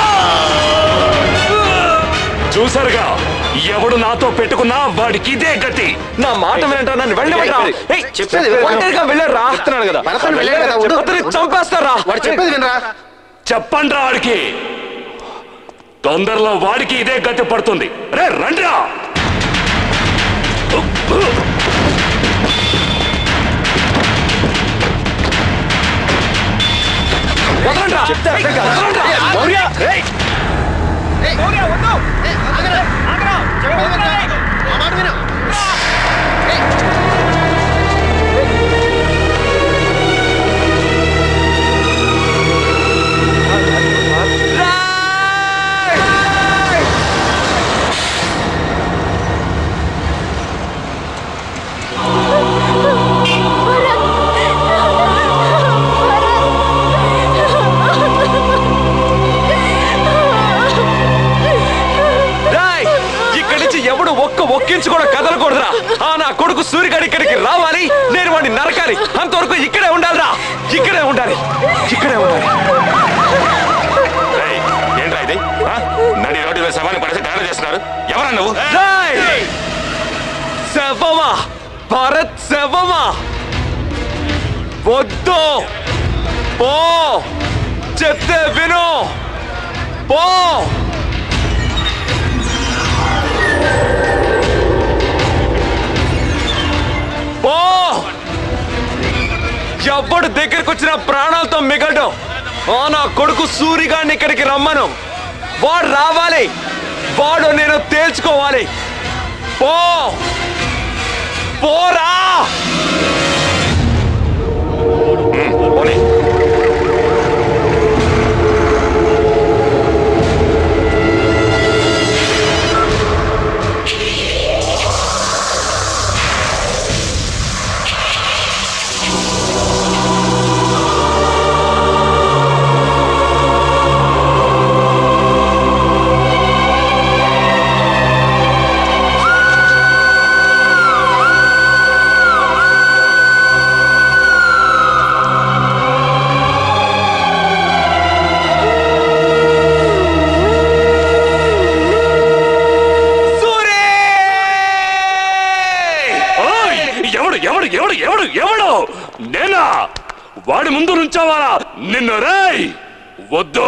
చూసారుగా ఎవడు నాతో పెట్టుకున్నా వాడికి ఇదే గతి నా మాట వినంటా నన్ను వెళ్ళమంటా ఏయ్, చెప్పేది వినరా? ఒంటరిగా వెళ్ళరా చెప్తున్నాను కదా. పరపతి వెళ్ళాడు కదా, ఉండు. అతన్ని చంపేస్తారా వాడు చెప్పేది వినరా చెప్పండ్రా వాడికి తొందరలో వాడికి ఇదే గతి పడుతుంది రే రండ్రా వదలండ్రా. ఏయ్, వదలండ్రా. మౌర్య, ఏయ్. రాయ్ ఇక్కడి నుంచి ఎవడు ఒక్క ఒక్కించు కూడా కదలకూడదురా ఆ నా కొడుకు సూర్యగాడి ఇక్కడికి రావాలి నేను వాడిని నరకాలి అంతవరకు ఇక్కడే ఉండాలిరా ఇక్కడే ఉండాలి ఇక్కడే ఉండాలి రేయ్, ఏంట్రా ఇది ఆ? నడి రోడ్డు మీద శవాన్ని పడేసి డాన్స్ చేస్తున్నారు ఎవరా నువ్వు రాయ్ శవమా భరత్ శవమా వద్దు పో చెప్తే విను పో పో ఎవ్వడు దగ్గరికి వచ్చిన ప్రాణాలతో మిగలడం ఆ నా కొడుకు సూరిగాడిని ఇక్కడికి రమ్మను వాడు రావాలి వాడు నేను తేల్చుకోవాలి పో పోరా పోనీ ఆ నేనా వాడి ముందు నుంచోవాలా నిన్ను రేయ్ వద్దు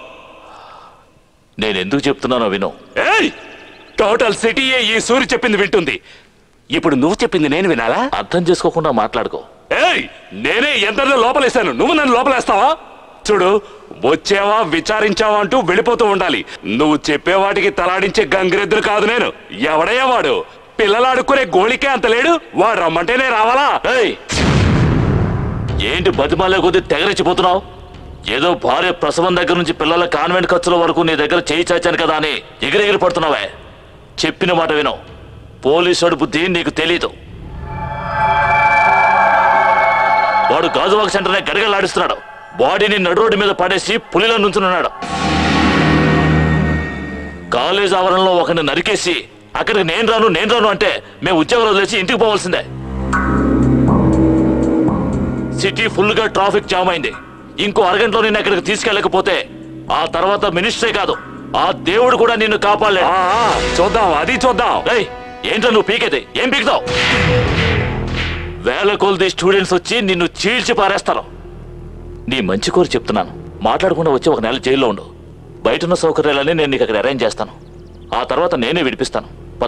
నేను ఎందుకు చెప్తున్నానో విను ఏయ్ టోటల్ సిటీయే ఈ సూరి చెప్పింది వింటుంది ఇప్పుడు నువ్వు చెప్పింది నేను వినాలా అర్థం చేసుకోకుండా మాట్లాడుకో ఏయ్ నేనే ఎందరిలో లోపలేశాను నువ్వు నన్ను లోపలేస్తావా చూడు వచ్చావా విచారించావా అంటూ వెళ్ళిపోతూ ఉండాలి నువ్వు చెప్పే వాటికి తలాడించే గంగిరెద్దులు కాదు నేను ఎవడయ్యా వాడు పిల్లలు ఆడుకునే గోళికే అంత లేడు వాడు రమ్మంటేనే రావాలా ఏయ్ ఏంటి బతిమాలే కొద్ది తెగరెచ్చిపోతున్నావు ఏదో భార్య ప్రసవం దగ్గర నుంచి పిల్లల కాన్వెంట్ ఖర్చుల వరకు నీ దగ్గర చేయి చాచాను కదా అని ఎగిరెగిరి పడుతున్నావే చెప్పిన మాట విను పోలీసుడు బుద్ధి నీకు తెలీదు వాడు గాజువాక సెంటర్నే గడగలాడిస్తున్నాడు బాడీని నడు రోడ్డు మీద పడేసి పులిలో నుంచున్నాడు కాలేజ్ ఆవరణలో ఒకరిని నరికేసి అక్కడికి నేను రాను నేను రాను అంటే మేము ఉద్యోగం వదిలేసి ఇంటికి పోవాల్సిందే సిటీ ఫుల్ గా ట్రాఫిక్ జామ్ అయింది ఇంకో అరగంటలో నేను అక్కడికి తీసుకెళ్ళకపోతే ఆ తర్వాత మినిస్టరే కాదు ఆ దేవుడు కూడా నిన్ను కాపాడలేడు చూద్దాం అది చూద్దాం ఏయ్ ఏంటో నువ్వు పీకేది ఏం పీకుతావు వేల కొలది స్టూడెంట్స్ వచ్చి నిన్ను చీల్చి పారేస్తారు నీ మంచి కోరి చెప్తున్నాను మాట్లాడకుండా వచ్చి ఒక నెల జైల్లో ఉండు బయట ఉన్న సౌకర్యాలన్నీ నేను నీకు అక్కడ అరేంజ్ చేస్తాను ఆ తర్వాత నేనే విడిపిస్తాను పద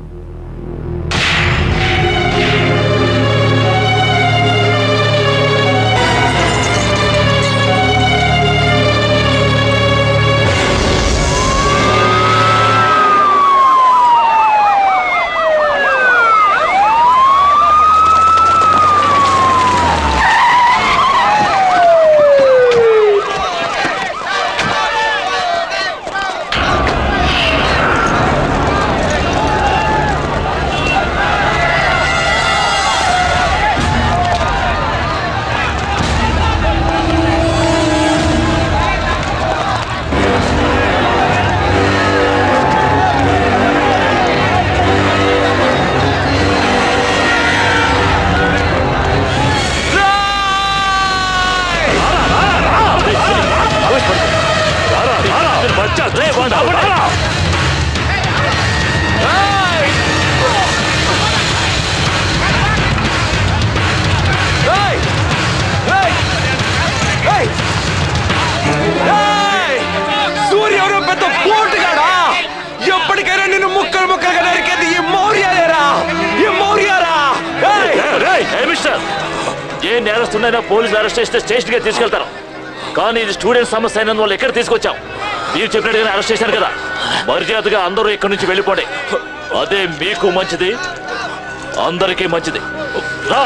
సూర్య ఎవరో పెద్ద పోటుగాడా ఎప్పటికైనా నిన్ను ముక్కలు ముక్కలుగా నరికేది ఈ మౌర్యాలేరా ఈ మౌర్యారా ఏయ్! ఏ మిస్టర్ ఏ నేరస్తున్నైనా పోలీసులు అరెస్ట్ చేస్తే స్టేషన్ గా తీసుకెళ్తారు కానీ ఇది స్టూడెంట్ సమస్య అయినందువల్ల ఎక్కడ తీసుకొచ్చాం మీరు చెప్పినట్టుగానే అరెస్ట్ చేశాను కదా మర్యాదగా అందరూ ఇక్కడి నుంచి వెళ్ళిపోండి అదే మీకు మంచిది అందరికీ మంచిది రా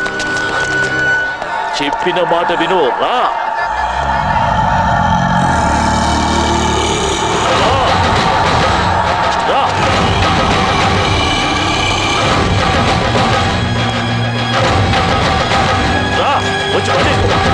చెప్పిన మాట విను రా రా రా వచ్చి పని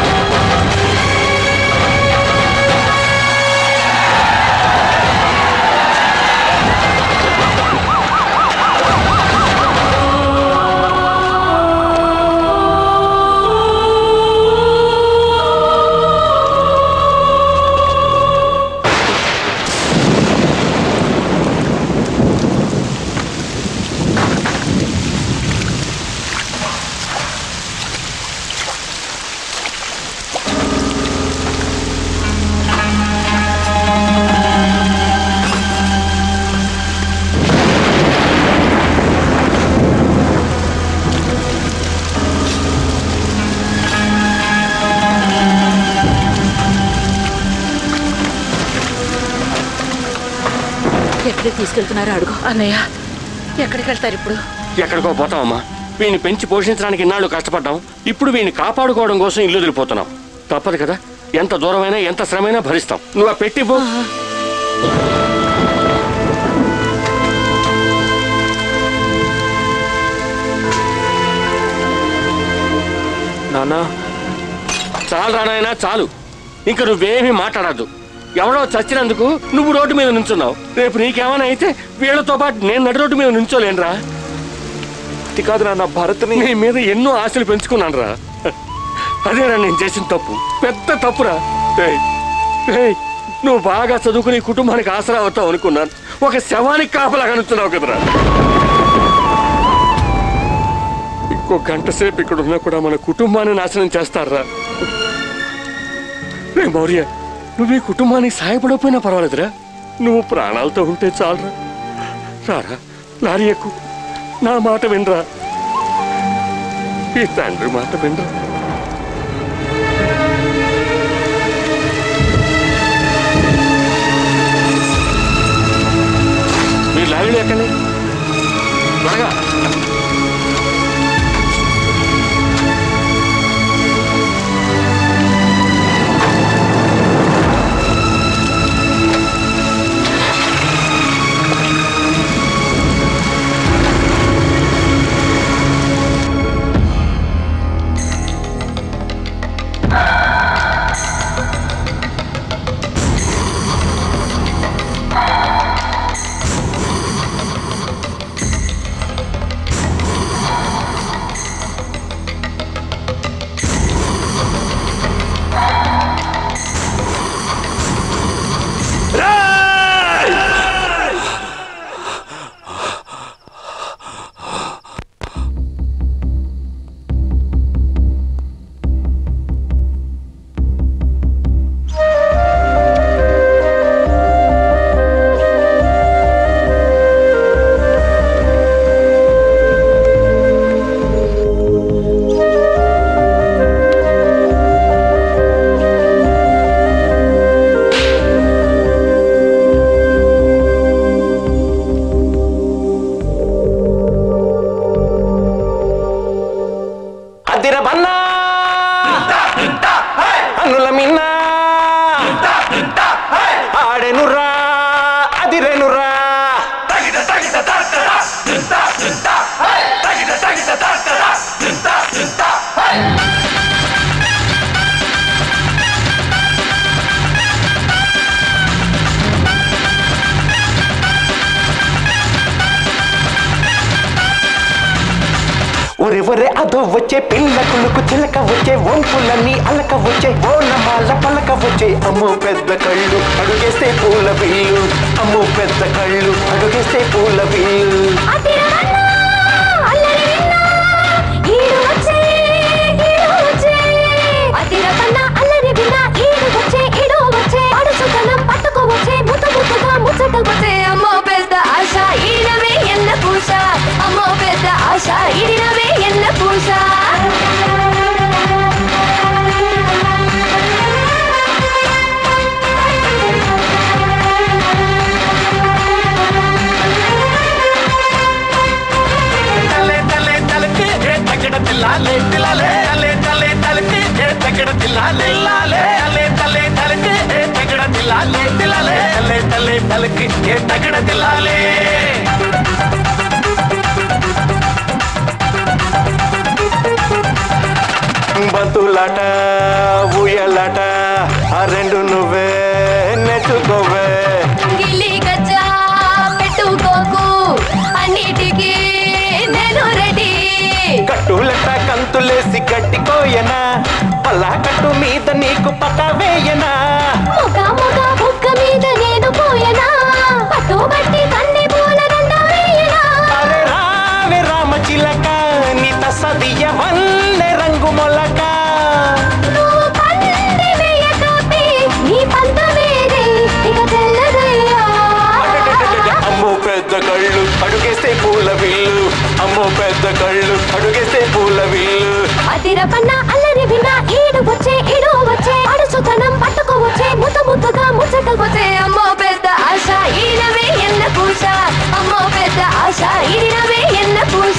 ఎక్కడికి తీసుకెళ్తున్నారో అడుగు అన్నయ్య ఎక్కడికి వెళ్తారు ఇప్పుడు ఎక్కడికో పోతామమ్మా వీడిని పెంచి పోషించడానికి ఇన్నాళ్ళు కష్టపడ్డాం ఇప్పుడు వీడిని కాపాడుకోవడం కోసం ఇల్లు వదిలిపోతున్నాం తప్పదు కదా ఎంత దూరమైనా ఎంత శ్రమైనా భరిస్తాం నువ్వు ఆ పెట్టి పో నానా చాలు రానాయనా చాలు ఇంక నువ్వేమీ మాట్లాడద్దు ఎవడో చచ్చినందుకు నువ్వు రోడ్డు మీద నుంచున్నావు రేపు నీకేమైనా అయితే వీళ్ళతో పాటు నేను నడి రోడ్డు మీద నుంచోలేనురా అది కాదు నాన్న భరత్ని నీ మీద ఎన్నో ఆశలు పెంచుకున్నాను రా అదేరా నేను చేసిన తప్పు పెద్ద తప్పురా ఏయ్, ఏయ్, నువ్వు బాగా చదువుకుని ఈ కుటుంబానికి ఆసరా అవుతావు అనుకున్నాను ఒక శవానికి కాపలాగా నుంచున్నావు కదరా ఇంకో గంట సేపు ఇక్కడ ఉన్నా కూడా మన కుటుంబాన్ని నాశనం చేస్తారా రే మౌర్య నువ్వు ఈ కుటుంబానికి సాయపడకపోయినా పర్వాలేదురా నువ్వు ప్రాణాలతో ఉంటే చాలరా రారా లారీ ఎక్కు నా మాట వినరా ఈ తండ్రి మాట వినరా మీరు లారీలో ఎక్కండి త్వరగా అదిర బన్నా అన్నుల మిన్నా ఆడెనురా అదిరెనురా ఒరే ఒరే అదో వచ్చే పిల్ల కులుకు చిలక వచ్చే వంపులన్నీ అలక వచ్చే ఓనమాల పలక వచ్చే అమ్మో పెద్ద కళ్ళు అడుగేస్తే పూల బిల్లు అమ్మో పెద్ద కళ్ళు అడుగేస్తే పూల బిల్లు ఈడు వచ్చే ఈడు వచ్చే అతిర కన్నా అల్లరి విన్నా ఈడు వచ్చే ఈడు వచ్చే అడుచుతనం పట్టుకోవచ్చే ముద్దు ముద్దుగా ముచ్చట వచ్చే అమ్మో పెద్ద ఆశ ఈడవే ఎన్న పూష అమ్మో పెద్ద ఆశ ఈడినవే ఎన్న పూష తలే తలే తలకి ఏ తగ్గడ తిల్లాలే తిల్లాలే తలే తలే తలకి ఏ తగ్గడ తిల్లాలే లాలే తలే తలే తలకి ఏ తగ్గడ తిల్లాలే తిల్లాలే తలే తలే తలకి ఏ తగ్గడ తిల్లాలే బంతులాట ఊయలాట ఆ రెండు నువ్వే నెచ్చుకోవే గిల్లి గజ్జా పెట్టుకోకు అన్నిటికీ నేను రెడీ కట్టులట కంతులేసి కట్టికోయనా పల్లా కట్టు మీద నీకు పక్క వేయనా ముఖ ముఖ బుక్క మీద నేను పోయనా పట్టుబట్టి కన్ని పూల దండ వేయనా అరే రావే రామ చిలక నీ తసదియ వల్లే రంగు మొలక నువ్వు పంది వేయ కాపి నీ పంత వేరే ఇక తెల్లదయ్యా అమ్మో పెద్ద కళ్ళు అడుగేస్తే పూల విల్లు అమ్మో పెద్ద కళ్ళు అడుగేస్తే పూల విల్లు అతిర కన్నా అల్లరి విన్నా ఈడు వచ్చే ఈడు వచ్చే అడుచుతనం పట్టుకోవచ్చే ముద్దు ముద్దుగా ముచ్చట వచ్చే అమ్మో పెద్ద ఆశ ఈడవే ఎన్న పూష అమ్మో పెద్ద ఆశ ఈడినవే ఎన్న పూష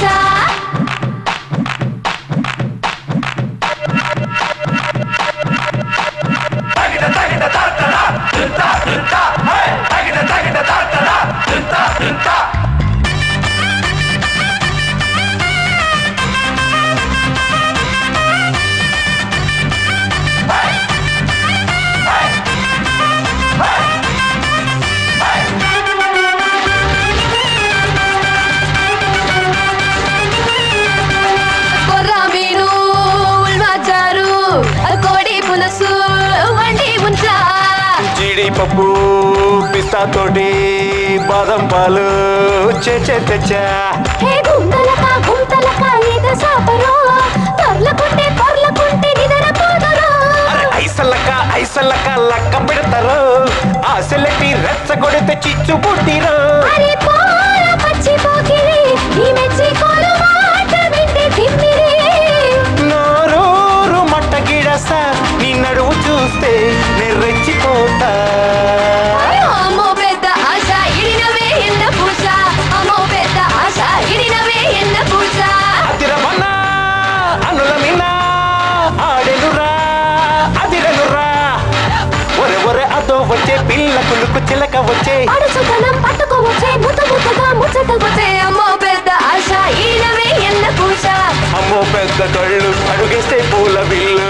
కొర్ర మీను ఉల్మాచారు కోడి పులసు వండి ఉంచా జీడిపప్పు పిస్తా తోటి బాదం పాలు చేచే తెచ్చా హే గుంతలక గుంతలక ఈత సాపరో దొర్లకుంటే పొర్లకుంటే నిదరపోదరో అరే ఐసల్లక్క ఐసల్లక్క లక్క పెడతారు ఆశలకి రెచ్చగొడితే చిచ్చు పుట్టిరు అరే పోర పచ్చి పోకిరి ఈ మెచ్చి కోలు మాట వింటే తిమ్మిరి నోరూరు మట్ట గిడస నీ నడువు చూస్తే నేను రెచ్చిపోతా అమ్మో పెద్ద ఆశ ఇడినవే ఎన్న పూజ అమ్మో పెద్ద ఆశ ఇడినవే ఎన్న పూజ అదిరమన్నా అనుల మిన్నా ఆడెనురా అదిరనురా ఒరే ఒరే అదో వచ్చే పిల్ల కులుకు చిలక వచ్చే అడుచుతనం పట్టుకోవచ్చే ముత ముతగా ముచ్చటకొచ్చే అమ్మో పెద్ద ఆశ ఇడినవే ఎన్న పూజ అమ్మో పెద్ద కళ్ళు అడుగేస్తే పూల బిల్లు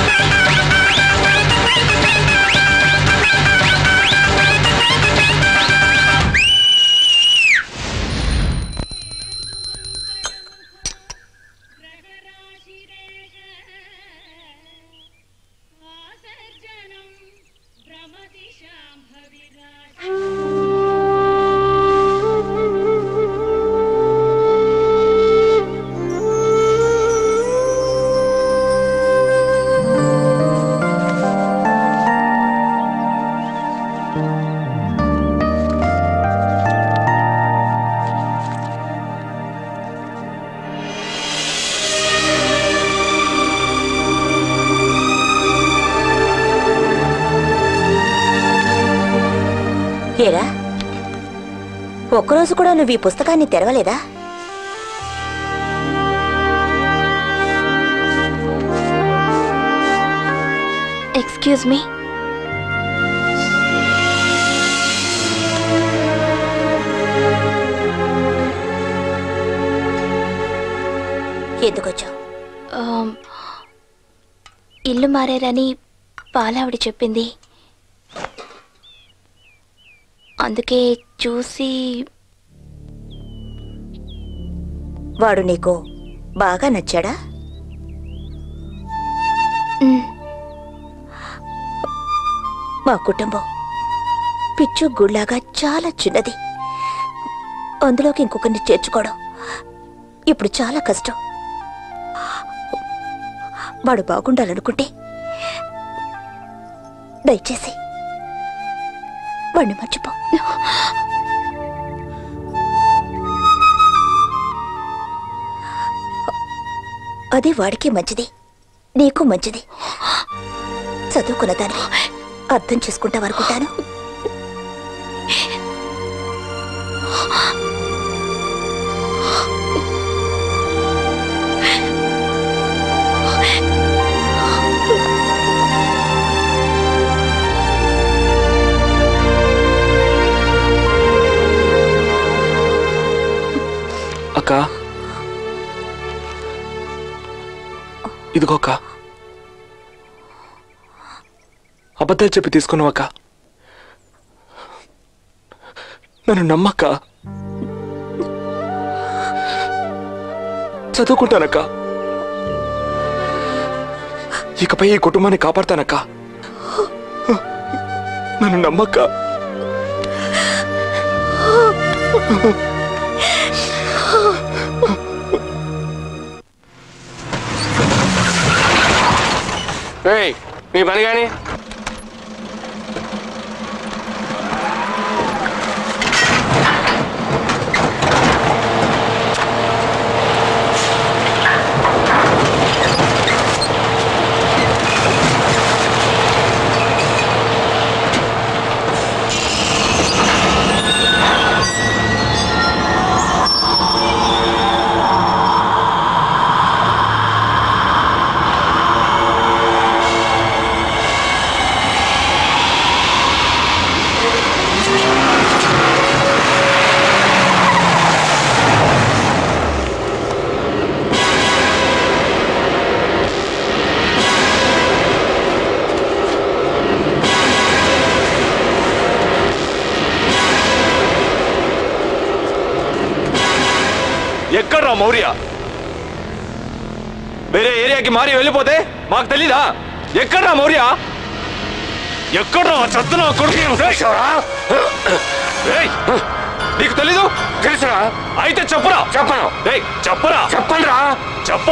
ఏరా ఒక్కరోజు కూడా నువ్వు ఈ పుస్తకాన్ని తెరవలేదా ఎక్స్క్యూజ్ మీ ఎందుకొచ్చావు ఆమ్, ఇల్లు మారారని పాలావిడ చెప్పింది అందుకే చూసి వాడు నీకు బాగా నచ్చాడా మ్, మా కుటుంబం పిచ్చు గుళ్ళాగా చాలా చిన్నది అందులోకి ఇంకొకరిని చేర్చుకోవడం ఇప్పుడు చాలా కష్టం వాడు బాగుండాలనుకుంటే దయచేసి వాడిని మర్చిపో అది వాడికి మంచిది నీకు మంచిది చదువుకున్న దాన్ని అర్థం చేసుకుంటావనుకుంటాను అక్క ఇదిగో అక్క అబద్ధాలు చెప్పి తీసుకున్నావు అక్క నన్ను నమ్మక్క చదువుకుంటానక్క ఇకపై ఈ కుటుంబాన్ని కాపాడతానక్క నన్ను నమ్మక్క ఏయ్ మీ పని కానీ ఎక్కడ్రా మౌర్య వేరే ఏరియాకి మారి వెళ్ళిపోతే మాకు తెలీదా ఎక్కడ్రా మౌర్య ఎక్కడ్రా చదువున కొడుకు ఏయ్! నీకు తెలీదు తెలుసురా అయితే చెప్పురా చెప్పను ఏయ్, చెప్పురా చెప్పండిరా చెప్పు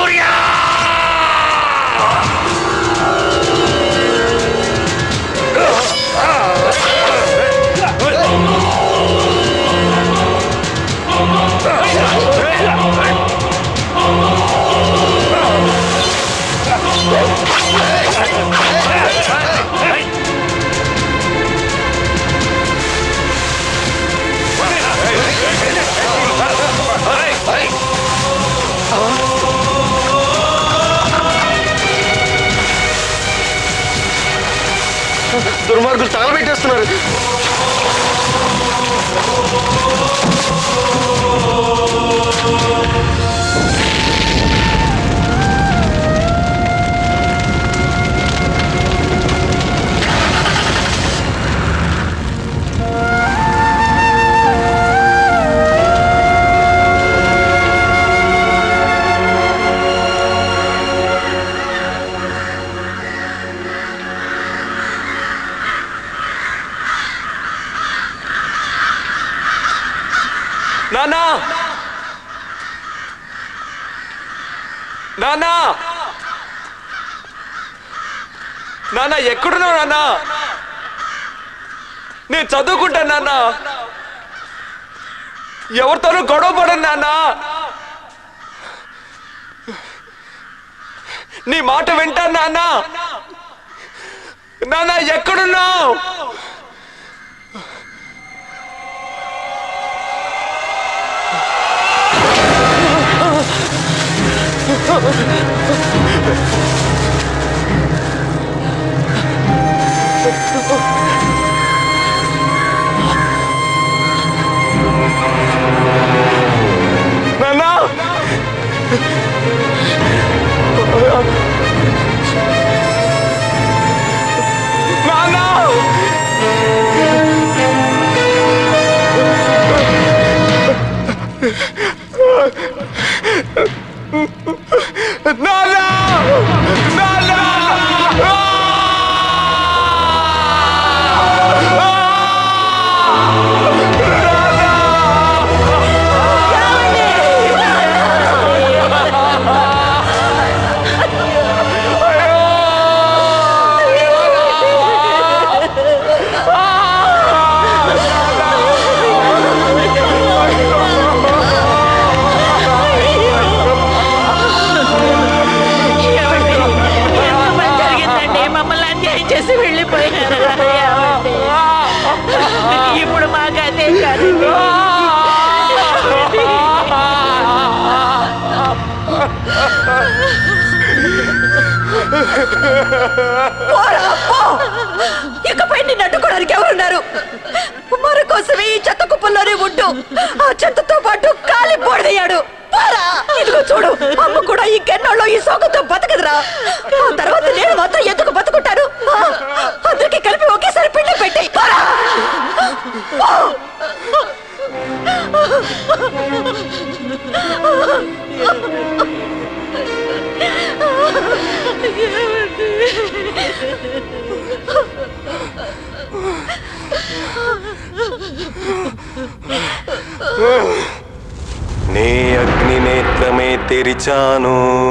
దుర్మార్గులు తగలబెట్టేస్తున్నారు నానా నానా నాన్న ఎక్కడున్నావు నాన్న నేను చదువుకుంటాను నాన్న ఎవరితోనూ గొడవ పడను నాన్న నీ మాట వింటాను నాన్న నాన్న ఎక్కడున్నావు నాన్నా నాన్నా నాన్నా నాన్నా జరిగిందండి మమ్మల్ని అన్యాయం చేసి వెళ్ళిపోయినారు ఏమండి? ఇప్పుడు మాకు అదే కాదు పోరా, పో! ఇకపై నిన్ను అడ్డుకోవడానికి ఎవరున్నారు మన కోసమే ఈ చెత్త కుప్పల్లోనే ఉంటూ ఆ చెత్తతో పాటు కాలి పొడదయ్యాడు పోరా ఇదిగో చూడు అమ్మ కూడా ఈ కెన్నోళ్ళు ఈ సోకంతో బతకదురా ఆ తర్వాత నేను మాత్రం ఎందుకు బతుకుంటాను ఆ, అందరికీ కలిపి ఒకేసారి పిండి పెట్టి పోరా పో! నే అగ్ని నేత్రమే తెరిచాను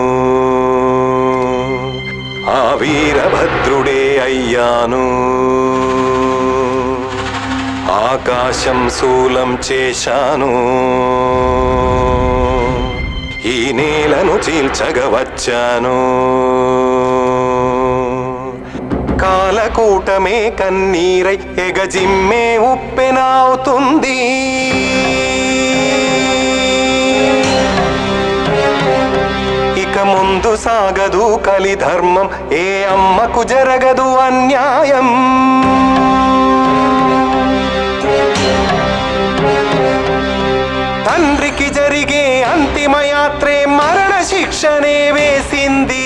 ఆ వీరభద్రుడే అయ్యాను ఆకాశం శూలం చేశాను ఈ నేలను చీల్చగ వచ్చాను కాలకూటమే కన్నీరై ఎగజిమ్మే ఉప్పెనావుతుంది ఇక ముందు సాగదు కలి ధర్మం ఏ అమ్మకు జరగదు అన్యాయం తండ్రికి జరిగే అంతిమ యాత్రే మరణ శిక్షనే వేసింది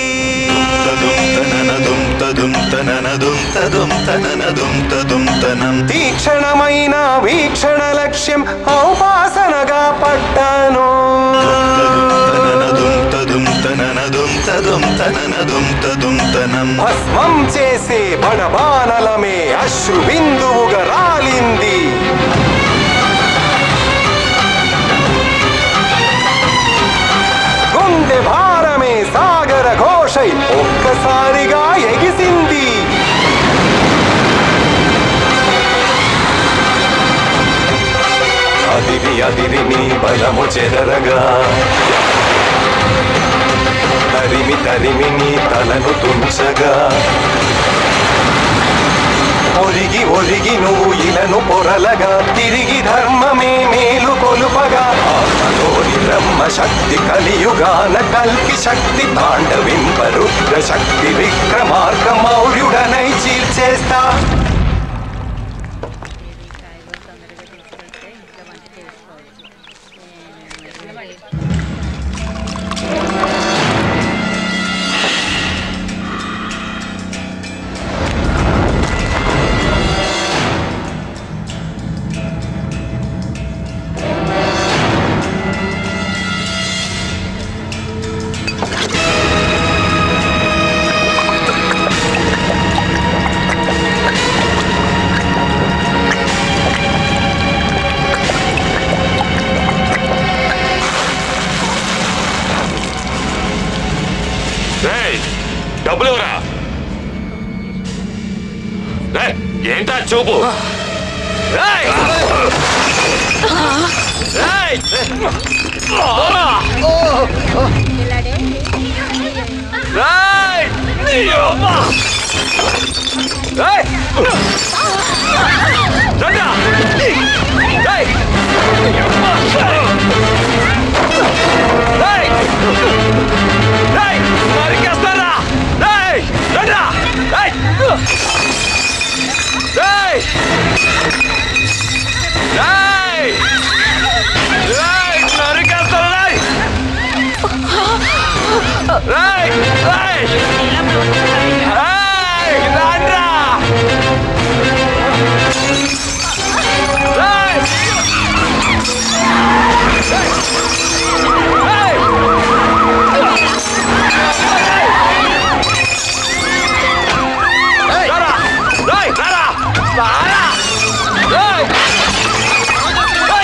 తీక్షణమైన వీక్షణ లక్ష్యం ఔపాసనగా పట్టాను భస్మం చేసే బడబానలమే అశ్రు బిందువుగా రాలింది గుండె భారమే సాగర ఘోషై ఒక్కసారిగా ఎగిసింది అదిరి అదిరి నీ బలము చెదరగా తరిమి తరిమి నీ తలను తుంచగా ఒరిగి ఒరిగి నువ్వు ఇలను పొరలగా తిరిగి ధర్మమే మేలు కొలుపగా ఆత్మలోని బ్రహ్మ శక్తి కలియుగాన కల్కి శక్తి తాండవింప రుద్ర శక్తి విక్రమార్క మౌర్యుడనై చీల్చేస్తా రేయ్, డబ్బులు ఇవ్వరా రేయ్, ఏంటా చూపు రేయ్! రేయ్! పోరా! రేయ్! నీ అమ్మ! రేయ్! రండా! రేయ్! నీ అమ్మ! రేయ్! రేయ్! నరికేస్తారా? రేయ్! రండా! రేయ్! రేయ్! రేయ్! రేయ్! నరికేస్తారా? రేయ్! రేయ్! రేయ్! రేయ్! రాండ్రా! రేయ్! రారా! రేయ్! రారా! రారా! రేయ్! రేయ్!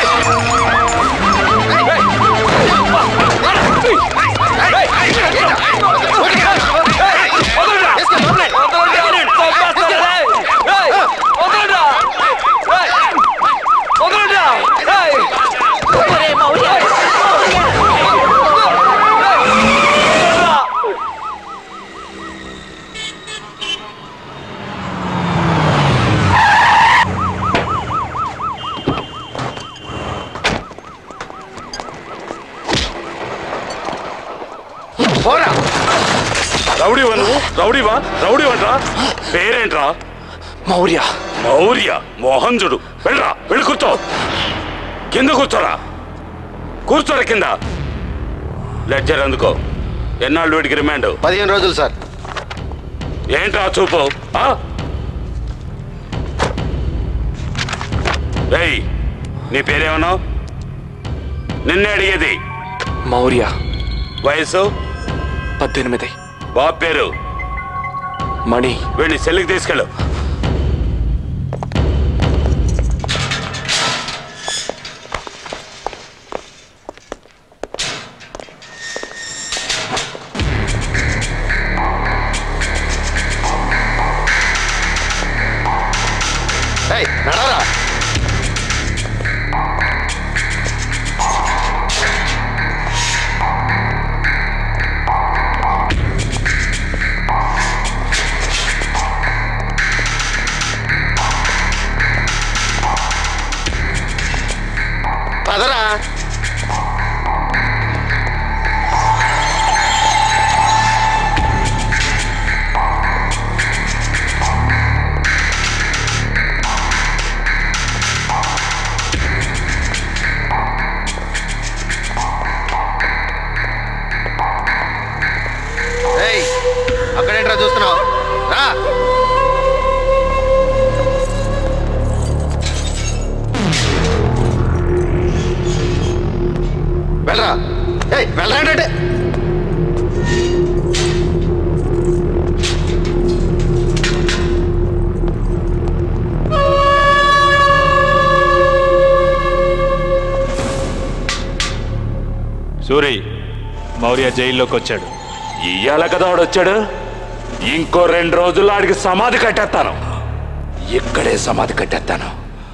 పోరా రౌడీవా నువ్వు రౌడీవా రౌడీవంట్రా పేరేంట్రా మౌర్య మౌర్య మోహన్ చూడు వెళ్ళరా వెళ్ళి కూర్చో కింద కూర్చోరా కూర్చోరా కింద లెడ్జర్ అందుకో ఎన్నాళ్ళు వీడికి రిమాండ్ పదిహేను రోజులు సార్ ఏంట్రా చూపు ఆ? ఏయ్ నీ పేరేమన్నావు నిన్నే అడిగేది మౌర్య వయసు పద్దెనిమిది బాబు పేరు మణి వీడిని సెల్లికి తీసుకెళ్ళు ఏయ్, నడవరా పదరా ఏయ్ అక్కడేంట్రా చూస్తున్నావు రా వెళ్ళరా ఏయ్ వెళ్ళరా అంటే సూరి మౌర్య జైల్లోకి వచ్చాడు ఇయ్యాల కదా వాడు వచ్చాడు ఇంకో రెండు రోజుల్లో ఆడికి సమాధి కట్టేస్తాను ఇక్కడే సమాధి కట్టేస్తాను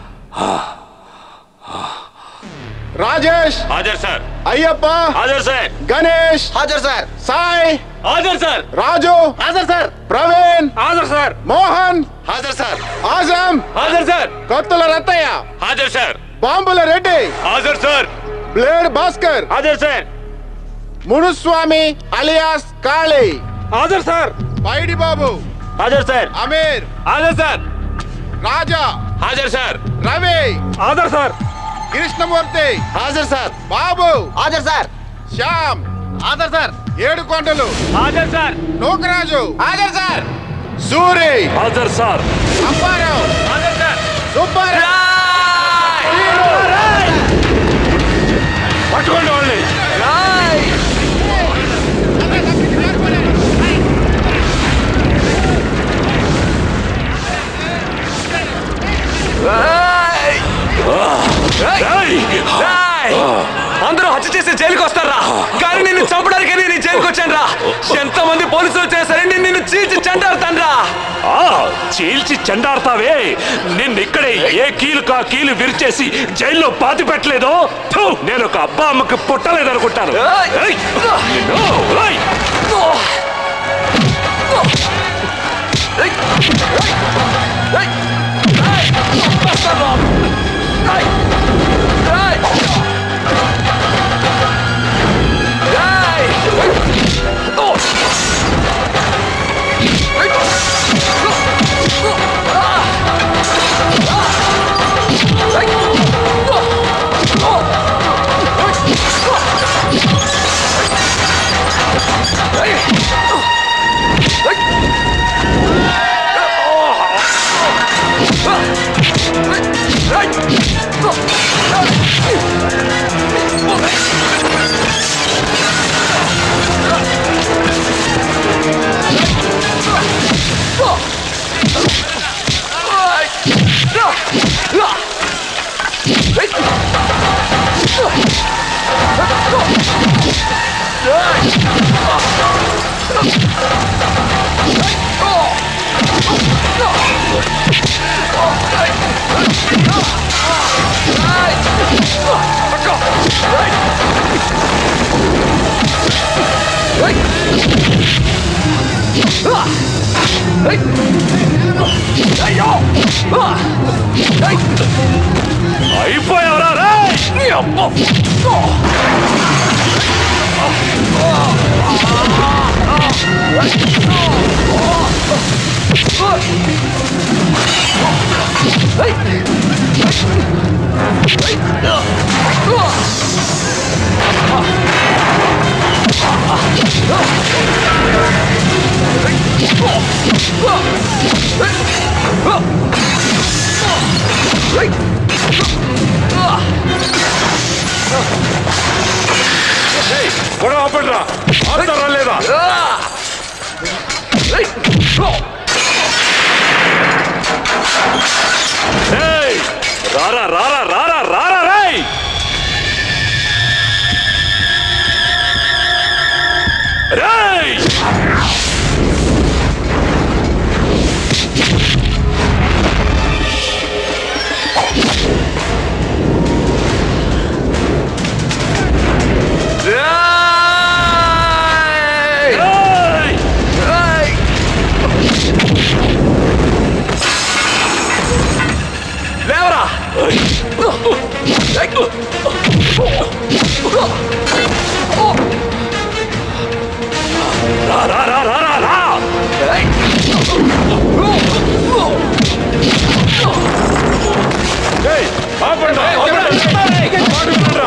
రాజేష్ హాజర్ సార్ అయ్యప్ప హాజర్ సార్ గణేష్ హాజర్ సార్ సాయ్ హాజర్ సార్ రాజు హాజర్ సార్ ప్రవీణ్ హాజర్ సార్ మోహన్ హాజర్ సార్ ఆజం హాజర్ సార్ కొత్తల రత్తయ్య హాజర్ సార్ బాంబుల రెడ్డి హాజర్ సార్ బ్లేడ్ భాస్కర్ హాజర్ సార్ మునుస్వామి అలియాస్ కాళీ హాజర్ సార్ పైడి బాబు హాజర్ సార్ అమీర్ హాజర్ సార్ రాజా హాజర్ సార్ రవి హాజర్ సార్ కృష్ణమూర్తి హాజర్ సార్ బాబు హాజర్ సార్ శ్యామ్ హాజర్ సార్ ఏడు కొండలు హాజర్ సార్ నూకరాజు హాజర్ సార్ సూరి హాజర్ సార్ అప్పారావు హాజర్ సార్ సుబ్బారావు పట్టుకోండి వాళ్ళని అందరూ హత్య చేసి జైలుకి వస్తారా కానీ నిన్ను చంపడానికి నేను జైలుకి వచ్చాను రా ఎంత మంది పోలీసులు వచ్చినా సరే నేను నిన్ను చీల్చి చండాడతాను రా ఆ, చీల్చి చెండాడతావే నిన్ను ఇక్కడే ఏ కీలు కా కీలు విరిచేసి జైల్లో పాతి పెట్టలేదో థు, నేను ఒక అబ్బా అమ్మకి పుట్టలేదనుకుంటాను ఏయ్, నిన్ను, ఏయ్. అయిపోయావరా రే గొడవ ఆపండిరా ఆపుతారా లేదా ఏయ్, రారా రారా రారా రారా రేయ్ రేయ్ లేవరా రా రా రా రా రా రా ఏయ్, ఆపండిరా, ఆపండి. ఆపండిరా.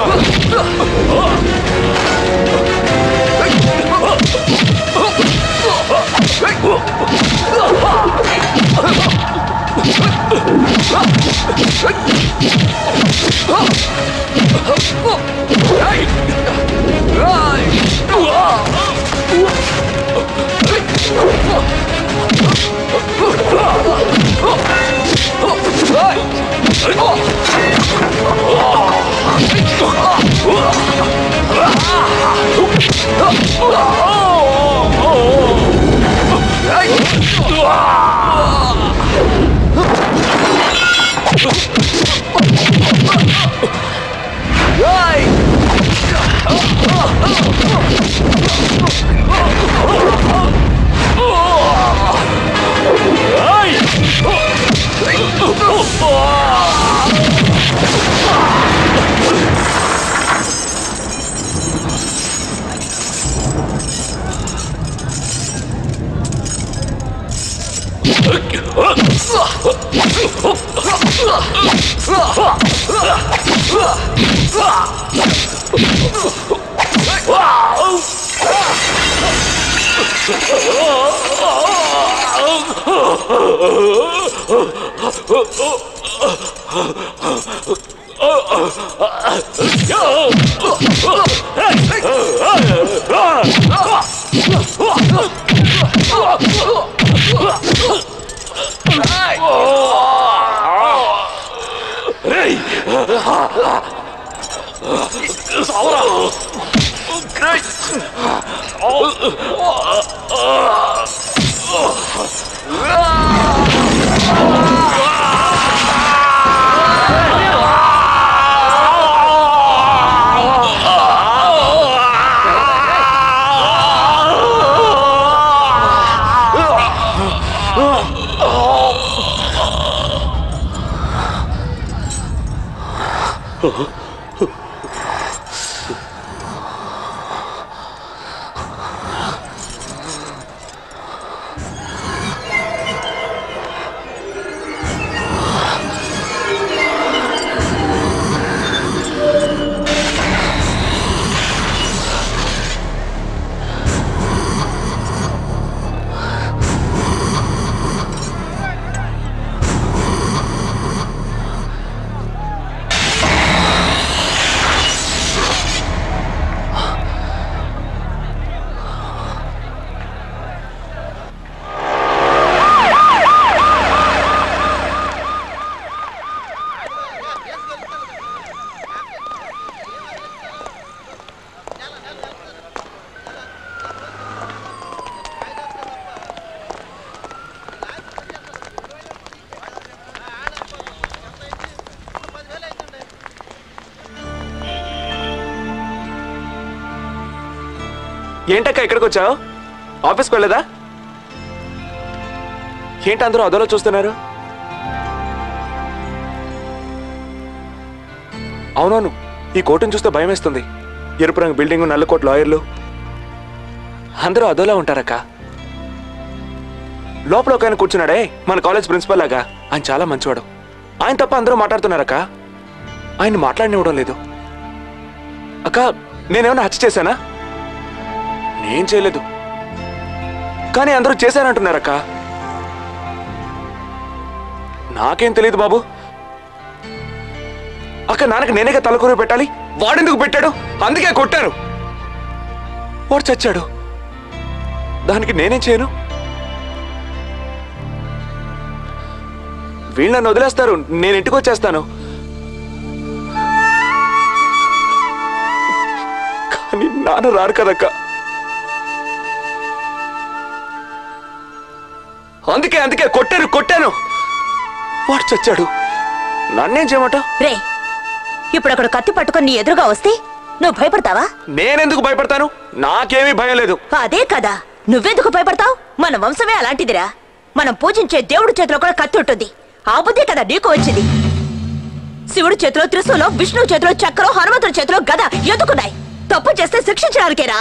Hey! ఏంటక్క ఇక్కడికి వచ్చావు ఆఫీస్కి వెళ్ళదా ఏంటి అందరూ అదోలో చూస్తున్నారు అవునవును ఈ కోటును చూస్తే భయం వేస్తుంది ఎరుపు రంగు బిల్డింగ్ నల్లకోట్ లాయర్లు అందరూ అదోలా ఉంటారక్క లోపల ఒక ఆయన కూర్చున్నాడే మన కాలేజ్ ప్రిన్సిపల్ లాగా ఆయన చాలా మంచివాడు ఆయన తప్ప అందరూ మాట్లాడుతున్నారక్క ఆయన మాట్లాడనివ్వడం లేదు అక్క నేనేమైనా హత్య చేశానా నేను చేయలేదు కానీ అందరూ చేశారంటున్నారక్క నాకేం తెలియదు బాబు అక్క నాన్నకి నేనేగా తలకూర పెట్టాలి వాడెందుకు పెట్టాడు అందుకే కొట్టాను వాడు చచ్చాడు దానికి నేనేం చేయను వీళ్ళు నన్ను వదిలేస్తారు నేను ఇంటికి వచ్చేస్తాను కానీ నాన్న రారు కదక్క అందుకే అందుకే కొట్టాను కొట్టాను వాడు చచ్చాడు నన్నేం చేయమంటావు రే ఇప్పుడు అక్కడ కత్తి పట్టుకొని నీ ఎదురుగా వస్తే నువ్వు భయపడతావా నేనెందుకు భయపడతాను నాకేమీ భయం లేదు అదే కదా నువ్వెందుకు భయపడతావు మన వంశమే అలాంటిదిరా మనం పూజించే దేవుడి చేతిలో కూడా కత్తి ఉంటుంది ఆ బుద్ధి కదా నీకు వచ్చింది శివుడి చేతిలో త్రిశూలం విష్ణువు చేతిలో చక్రం హనుమంతుడి చేతిలో గద ఎందుకున్నాయి తప్పు చేస్తే శిక్షించడానికేరా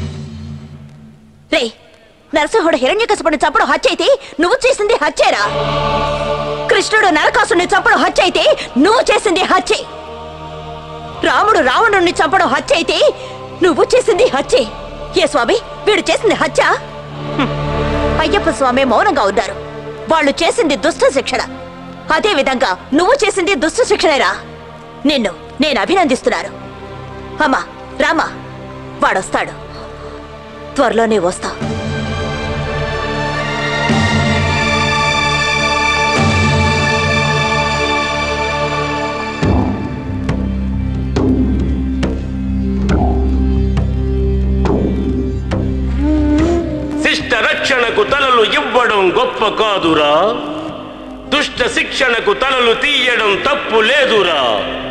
రే నరసింహుడు హిరణ్యకశపుని చంపడం హత్య అయితే నువ్వు చేసింది హత్యేరా కృష్ణుడు నరకాసుని చంపడం హత్య అయితే నువ్వు చేసింది హత్యే రాముడు రావణుణ్ణి చంపడం హత్య అయితే నువ్వు చేసింది హత్యే ఏ స్వామి వీడు చేసింది హత్య హ్మ్. అయ్యప్ప స్వామి మౌనంగా ఉన్నారు వాళ్ళు చేసింది దుష్ట శిక్షణ అదే విధంగా నువ్వు చేసింది దుష్ట శిక్షణేరా నిన్ను నేను అభినందిస్తున్నాను అమ్మా రామా వాడొస్తాడు త్వరలోనే వస్తా రక్షణకు తలలు ఇవ్వడం గొప్ప కాదురా దుష్ట శిక్షణకు తలలు తీయడం తప్పు లేదురా